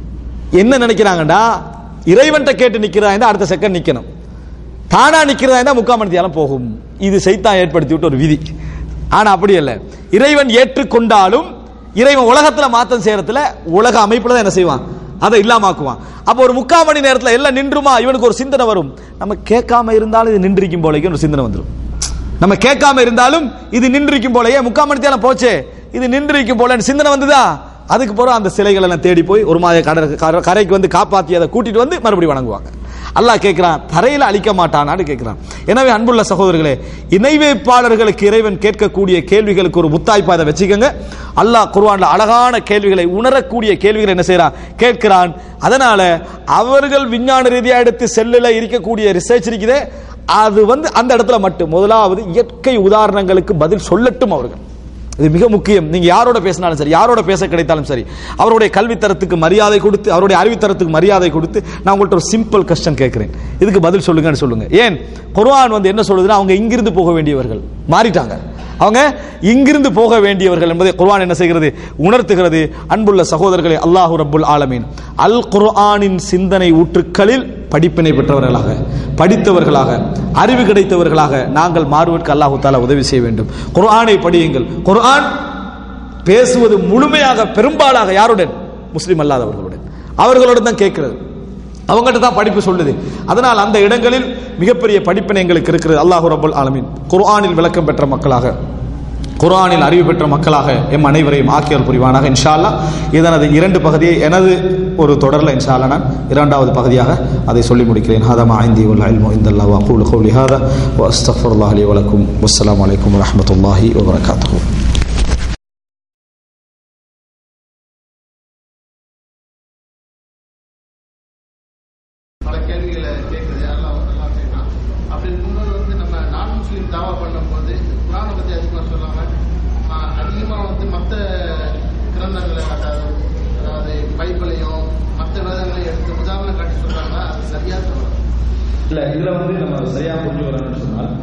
என்ன நினைக்கிறாங்கடா இறைவன்கிட்ட கேட்டு நிக்கிறான் அடுத்த செகண்ட் நிக்கணும் தானா நிக்கிறதா இருந்தா முக்கால் மணி தியாலம் போகும் இது சைத்தான் ஏற்படுத்தி விட்ட ஒரு விதி ஆனா அப்படி இல்ல இறைவன் ஏற்றுக்கொண்டாலும் இறைவன் உலகத்துல மாத்தம் செய்யறதுல உலக அமைப்புல தான் என்ன செய்வான் அதை இல்லாமாக்குவான் அப்ப ஒரு முக்கால் மணி நேரத்துல எல்லாம் நின்றுமா இவனுக்கு ஒரு சிந்தனை வரும் நம்ம கேட்காம இருந்தாலும் இது நின்றிருக்கும் போலக்கு ஒரு சிந்தனை வந்துடும் நம்ம கேட்காம இருந்தாலும் இது நின்றிருக்கும் போலயே முக்கால் மணி தேரம் போச்சே இது நின்றிருக்கும் போல சிந்தனை வந்துதா அதுக்கு பிறகு அந்த சிலைகள் எல்லாம் தேடி போய் ஒரு மாதிரி கடை கரை- கரைக்கு வந்து காப்பாத்தி அதை கூட்டிட்டு வந்து மறுபடியும் வணங்குவாங்க அல்லாஹ் கேட்கிறான் தரையில அழிக்க மாட்டானான்னு கேட்கிறான் எனவே அன்புள்ள சகோதரர்களே இணை வைப்பாளர்களுக்கு இறைவன் கேட்கக்கூடிய கேள்விகளுக்கு ஒரு முத்தாய்ப்பா அதை வச்சுக்கோங்க அல்லாஹ் குர்ஆன்ல அழகான கேள்விகளை உணரக்கூடிய கேள்விகளை என்ன செய்றான் கேட்கிறான் அதனால அவர்கள் விஞ்ஞான ரீதியா எடுத்து செல்லுல இருக்கக்கூடிய ரிசர்ச் இருக்குதே அது வந்து அந்த இடத்துல மட்டும் முதலாவது இயற்கை உதாரணங்களுக்கு பதில் சொல்லட்டும் அவர்கள் இது மிக முக்கியம் நீங்க யாரோட பேசினாலும் சரி யாரோட பேச கிடைத்தாலும் சரி அவருடைய கல்வித்தரத்துக்கு மரியாதை கொடுத்து அவருடைய அறிவுத்தரத்துக்கு மரியாதை கொடுத்து நான் உங்கள்ட்ட ஒரு சிம்பிள் கொஸ்டின் கேட்கிறேன் இதுக்கு பதில் சொல்லுங்கன்னு சொல்லுங்க ஏன் குர்ஆன் வந்து என்ன சொல்லுதுன்னா அவங்க இங்கிருந்து போக வேண்டியவர்கள் மாறிட்டாங்க அவங்க இங்கிருந்து போக வேண்டியவர்கள் என்பதை குர்ஆன் என்ன செய்கிறது உணர்த்துகிறது அன்புள்ள சகோதரர்களே அல்லாஹு ரப்புல் ஆலமீன் அல் குர்ஆனின் சிந்தனை ஊற்றுக்களில் படிப்பினை பெற்றவர்களாக படித்தவர்களாக அறிவு கிடைத்தவர்களாக நாங்கள் மாறுவதற்கு அல்லாஹு தாலா உதவி செய்ய வேண்டும் குர்ஆனை படியுங்கள் குர்ஆன் பேசுவது முழுமையாக பெரும்பாலாக யாருடன் முஸ்லிம் அல்லாதவர்களுடன் அவர்களுடன் தான் கேட்கிறது அவங்ககிட்ட தான் படிப்பு சொல்லுது அதனால் அந்த இடங்களில் மிகப்பெரிய படிப்பினை எங்களுக்கு இருக்கிறது அல்லாஹு ரபுல் ஆலமீன் குர்ஆனில் விளக்கம் பெற்ற மக்களாக குர்ஆனில் அறிவு பெற்ற மக்களாக எம் அனைவரையும் ஆக்கியர் புரிவானாக இன்ஷா அல்லாஹ் இதனது இரண்டு பகுதியை எனது ஒரு தொடரில் இன்ஷா அல்லாஹ் நான் இரண்டாவது பகுதியாக அதை சொல்லி முடிக்கிறேன் ஹாதா மா ஐந்தி வல் இல்மு இந்தல்லாஹ் வஅகூலு கௌலி ஹாதா வ அஸ்தக்ஃபிருல்லாஹ் லி வலக்கும் வஸ்ஸலாமு அலைக்கும் வரஹ்மத்துல்லாஹி வபரகாத்துஹு பல கேள்விகளை கேட்குறது எல்லாம் எல்லாம் கேட்கலாம் அப்படி இருக்கும்போது வந்து நம்ம நான் முஸ்லீம் தாவா பண்ணும்போது குரானை பற்றி அதிகமாக சொல்லாமல் அதிகமாக வந்து மற்ற கிரந்தங்களை அதாவது அதாவது பைபிளையும் மற்ற வேதங்களையும் எடுத்து உதாரணம் காட்டி சொல்றாங்க அது சரியா தவறு இல்ல இதுல வந்து நம்ம சரியா புரிஞ்சு வரணும்னு சொன்னால்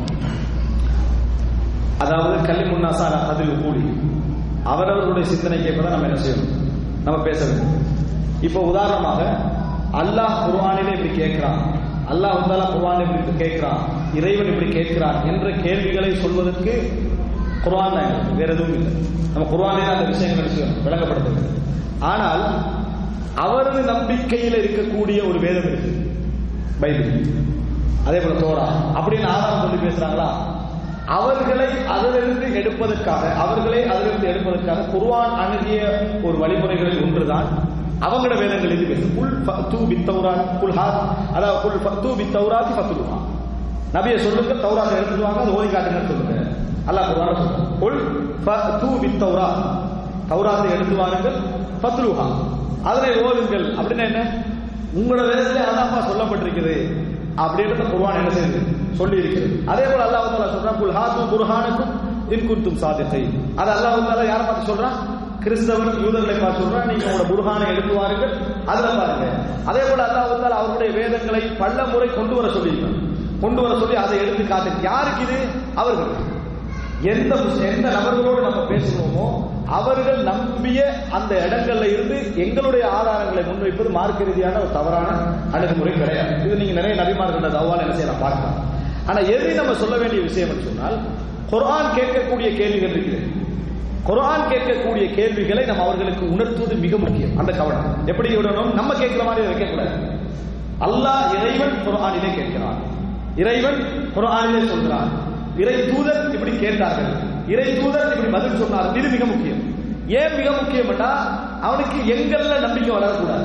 அதாவது கல்வி முன்னாசான அதில் கூடி அவரவர்களுடைய சிந்தனைக்கு ஏற்ப தான் நம்ம என்ன செய்யணும் நம்ம பேச வேண்டும் இப்போ உதாரணமாக அல்லாஹ் குர்ஆனிலே இப்படி கேட்கிறான் அல்லாஹ் வந்தாலா குர்ஆனில் இப்படி கேட்கிறான் இறைவன் இப்படி கேட்கிறான் என்ற கேள்விகளை சொல்வதற்கு குர்ஆன் தான் எங்களுக்கு, வேற எதுவும் இல்லை நம்ம குர்ஆனிலே அந்த விஷயங்கள் விஷயம் விளங்கப்படுத்துது ஆனால் அவரது நம்பிக்கையில் இருக்கக்கூடிய ஒரு வேதம் இருக்கு பைபிள் அதே போல தோரா அப்படின்னு ஆதாரம் சொல்லி பேசுறாங்களா அவர்களை அதிலிருந்து எடுப்பதற்காக அவர்களே அதிலிருந்து எடுப்பதற்காக குர்ஆன் அணுகிய ஒரு வழிமுறைகளில் ஒன்றுதான் அவங்களோட வேதங்கள் இது பேசு குல் ஃபத்து பித்தௌராத் குல் ஹாத் அதாவது குல் ஃபத்து பித்தௌராத்தி ஃபத்ருஹா நபியை சொல்லுங்க தௌராத்தை எடுத்துட்டு வாங்க அதை ஓதி காட்டுங்கன்னு சொல்லுங்க அல்லாஹ் குர்ஆன் சொல்றான் குல் ஃபத்து பித்தௌராத் தௌராத்தை எடுத்து வாருங்கள் ஃபத்ருஹா அதனை ஓதுங்கள் அப்படின்னா என்ன உங்களோட வேதத்திலே அதான்ப்பா சொல்லப்பட்டிருக்குது அப்படின்றத குர்ஆன் என்ன செய்யுது சொல்லி இருக்கிறது அதே போல அல்லாஹ் தஆலா சொல்றான் குல் ஹாது புர்ஹானக்கும் இன் குன்தும் சாதிகை அது அல்லாஹ் தஆலா யாரை பார்த்து சொல்றான் கிறிஸ்தவர் யூதர்களை பார்த்து சொல்றான் நீங்க உங்களோட புர்ஹானை எடுத்து வாருங்கள் அதுல பாருங்க அதே போல அல்லாஹ் தஆலா அவருடைய வேதங்களை பல முறை கொண்டு வர சொல்லியிருக்கான் கொண்டு வர சொல்லி அதை எடுத்து காட்டு யாருக்கு இது அவர்கள் எந்த எந்த நபர்களோடு நம்ம பேசுகிறோமோ அவர்கள் நம்பிய அந்த இடங்கள்ல இருந்து எங்களுடைய ஆதாரங்களை முன்வைப்பது மார்க்க ரீதியான ஒரு தவறான அணுகுமுறை கிடையாது இது நீங்க நிறைய நபிமார்கள தவால் என்ன செய்யலாம் பார்க்கலாம் ஆனா எது நம்ம சொல்ல வேண்டிய விஷயம் சொன்னால் குர்ஆன் கேட்கக்கூடிய கேள்விகள் இருக்குது குர்ஆன் கேட்கக்கூடிய கேள்விகளை நம்ம அவர்களுக்கு உணர்த்துவது மிக முக்கியம் அந்த கவனம் எப்படி விடணும் நம்ம கேட்கிற மாதிரி வைக்க கூடாது அல்லாஹ் இறைவன் குர்ஆனிலே கேட்கிறான் இறைவன் குர்ஆனிலே சொல்கிறான் இறை தூதர் இப்படி கேட்டார்கள் இறை தூதர் இப்படி பதில் சொன்னார் இது மிக முக்கியம் ஏன் மிக முக்கியம்னா அவனுக்கு எங்கள்ல நம்பிக்கை வளரக்கூடாது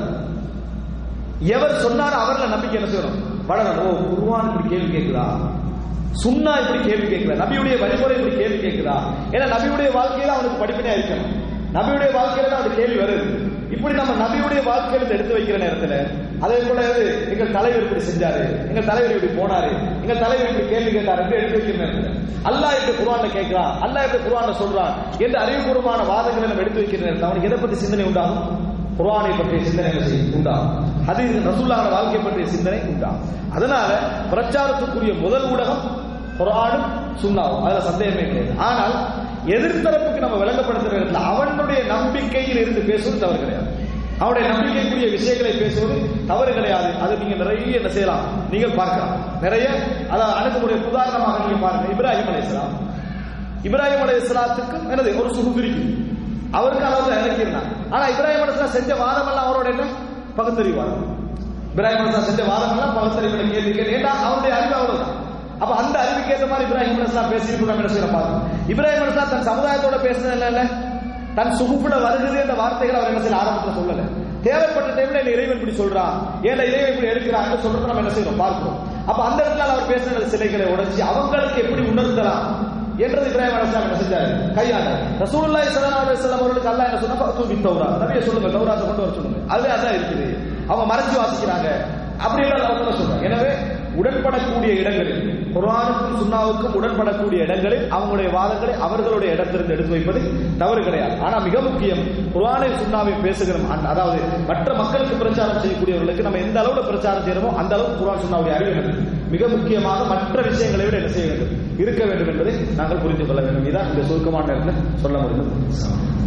எவர் சொன்னாரோ அவர்ல நம்பிக்கை என்ன செய்யணும் வளரணும் ஓ குர்ஆன் இப்படி கேள்வி கேட்குதா சுன்னா இப்படி கேள்வி கேட்கிறா நபியுடைய வழிமுறை இப்படி கேள்வி கேட்கிறா ஏன்னா நபியுடைய வாழ்க்கையில அவனுக்கு படிப்பினையா இருக்கணும் நபியுடைய வாழ்க்கையில தான் அவனுக்கு கேள்வி வருது இப்படி நம்ம நபியுடைய வாழ்க்கையில எடுத்து வைக்கிற நேரத்துல அதே போல இது, எங்கள் தலைவர் இப்படி செஞ்சாரு எங்கள் தலைவர் இப்படி போனாரு எங்கள் தலைவர் இப்படி கேள்வி கேட்டாரு என்று எடுத்து வைக்கிற நேரத்துல அல்லாஹ் இப்படி குர்ஆன்ல கேட்கிறான் அல்லாஹ் இப்படி குர்ஆன்ல சொல்றான் என்று அறிவுபூர்வமான வாதங்களை நம்ம எடுத்து வைக்கிற நேரத்தில் அவனுக்கு எதை பத்தி சிந்தனை உண்டாகும் குர்ஆனை பற்றிய சிந்தனை என்ன செய்யும்? உண்டாகும் ஹதீஸ் ரசூலுல்லாஹி வாழ்க்கை பற்றிய சிந்தனை உண்டாகும் அதனால பிரச்சாரத்துக்குரிய முதல் ஊடகம் குர்ஆனும் சுன்னாவும் அதுல சந்தேகமே கிடையாது ஆனால் எதிர்த்தரப்புக்கு நம்ம விளங்கப்படுத்துற இடத்துல அவனுடைய நம்பிக்கையில் இருந்து பேசுவது தவறு கிடையாது அவனுடைய நம்பிக்கைக்குரிய விஷயங்களை பேசுவது தவறு கிடையாது அது நீங்க நிறைய என்ன செய்யலாம் நீங்கள் பார்க்கலாம் நிறைய அதாவது அணுகுமுறை உதாரணமாக நீங்க பாருங்க இப்ராஹிம் அலைஹிஸ்ஸலாம் இப்ராஹிம் அலைஹிஸ்ஸலாத்துக்கும் என்னது ஒரு சுகுப்பு இருக்கு அவருக்கு அளவுல இறக்கியிருந்தாங்க ஆனா இப்ராஹிம் அலைஹிஸ்ஸலாம் செஞ்ச வாதம் எல்லாம் அவரோட என்ன பகுத்தறிவு வாதம் இப்ராஹிம் அலைஹிஸ்ஸலாம் செஞ்ச வாதம் எல்லாம் பகுத்தறிவு கேள்வி கேட்டு ஏன்னா அவருடைய அறிவு அவ்வளவுதான் அப்ப அந்த அறிவுக்கு ஏற்ற மாதிரி இப்ராஹிம் அலைஹிஸ்ஸலாம் பேசிட்டு நம்ம என்ன செய்யறோம் பார்க்கணும் இப்ராஹிம் அலைஹிஸ்ஸலாம் தன் சமுதாயத்தோட பேசினது இல்ல தன் சுகுப்புல வருகிறது என்ற வார்த்தைகள் அவர் என்ன செய்யல ஆரம்பத்துல சொல்லல தேவைப்பட்ட டைம்ல என்ன இறைவன் இப்படி சொல்றான் ஏன் இறைவன் இப்படி எடுக்கிறாங்க சொல்றத நம்ம என்ன செய்யறோம் பார்க்கிறோம் அப்ப அந்த இடத்துல அவர் பேசின சிலைகளை உடைச்சு அவங்களுக்கு எப்படி உணர்த்தலாம் என்றது இப்ராஹிம் அலைஹிஸ்ஸலாம் என்ன செஞ்சாரு கையாள ரசூலுல்லாஹி ஸல்லல்லாஹு அலைஹி வஸல்லம் அவர்களுக்கு அல்லாஹ் என்ன சொன்னா ஃபத்து தௌரா நபியை சொல்லுங்க தௌராத்தை கொண்டு வர சொல்லுங்க அதுல அதான் இருக்குது அவங்க மறைச்சு வாசிக்கிறாங்க அப்படி எல்லாம் அவங்க சொல்றாங்க எனவே உடன்படக்கூடிய இடங்களில் குர்ஆனுக்கும் சுன்னாவுக்கும் உடன்படக்கூடிய இடங்களில் அவங்களுடைய வாதங்களை அவர்களுடைய இடத்திலிருந்து எடுத்து வைப்பது தவறு கிடையாது ஆனா மிக முக்கியம் குர்ஆனை சுன்னாவை பேசுகிற அந்த- அதாவது மற்ற மக்களுக்கு பிரச்சாரம் செய்யக்கூடியவர்களுக்கு நம்ம எந்த அளவுல பிரச்சாரம் செய்யறோமோ அந்த அளவுக்கு குர்ஆன் சுன்னாவுடைய அறிவு எனக்கு மிக முக்கியமாக மற்ற விஷயங்களை விட என்ன செய்ய வேண்டும் இருக்க வேண்டும் என்பதை நாங்கள் புரிந்து கொள்ள வேண்டும் இதான் இந்த சுருக்கமான நேரத்தில் சொல்ல முடியும்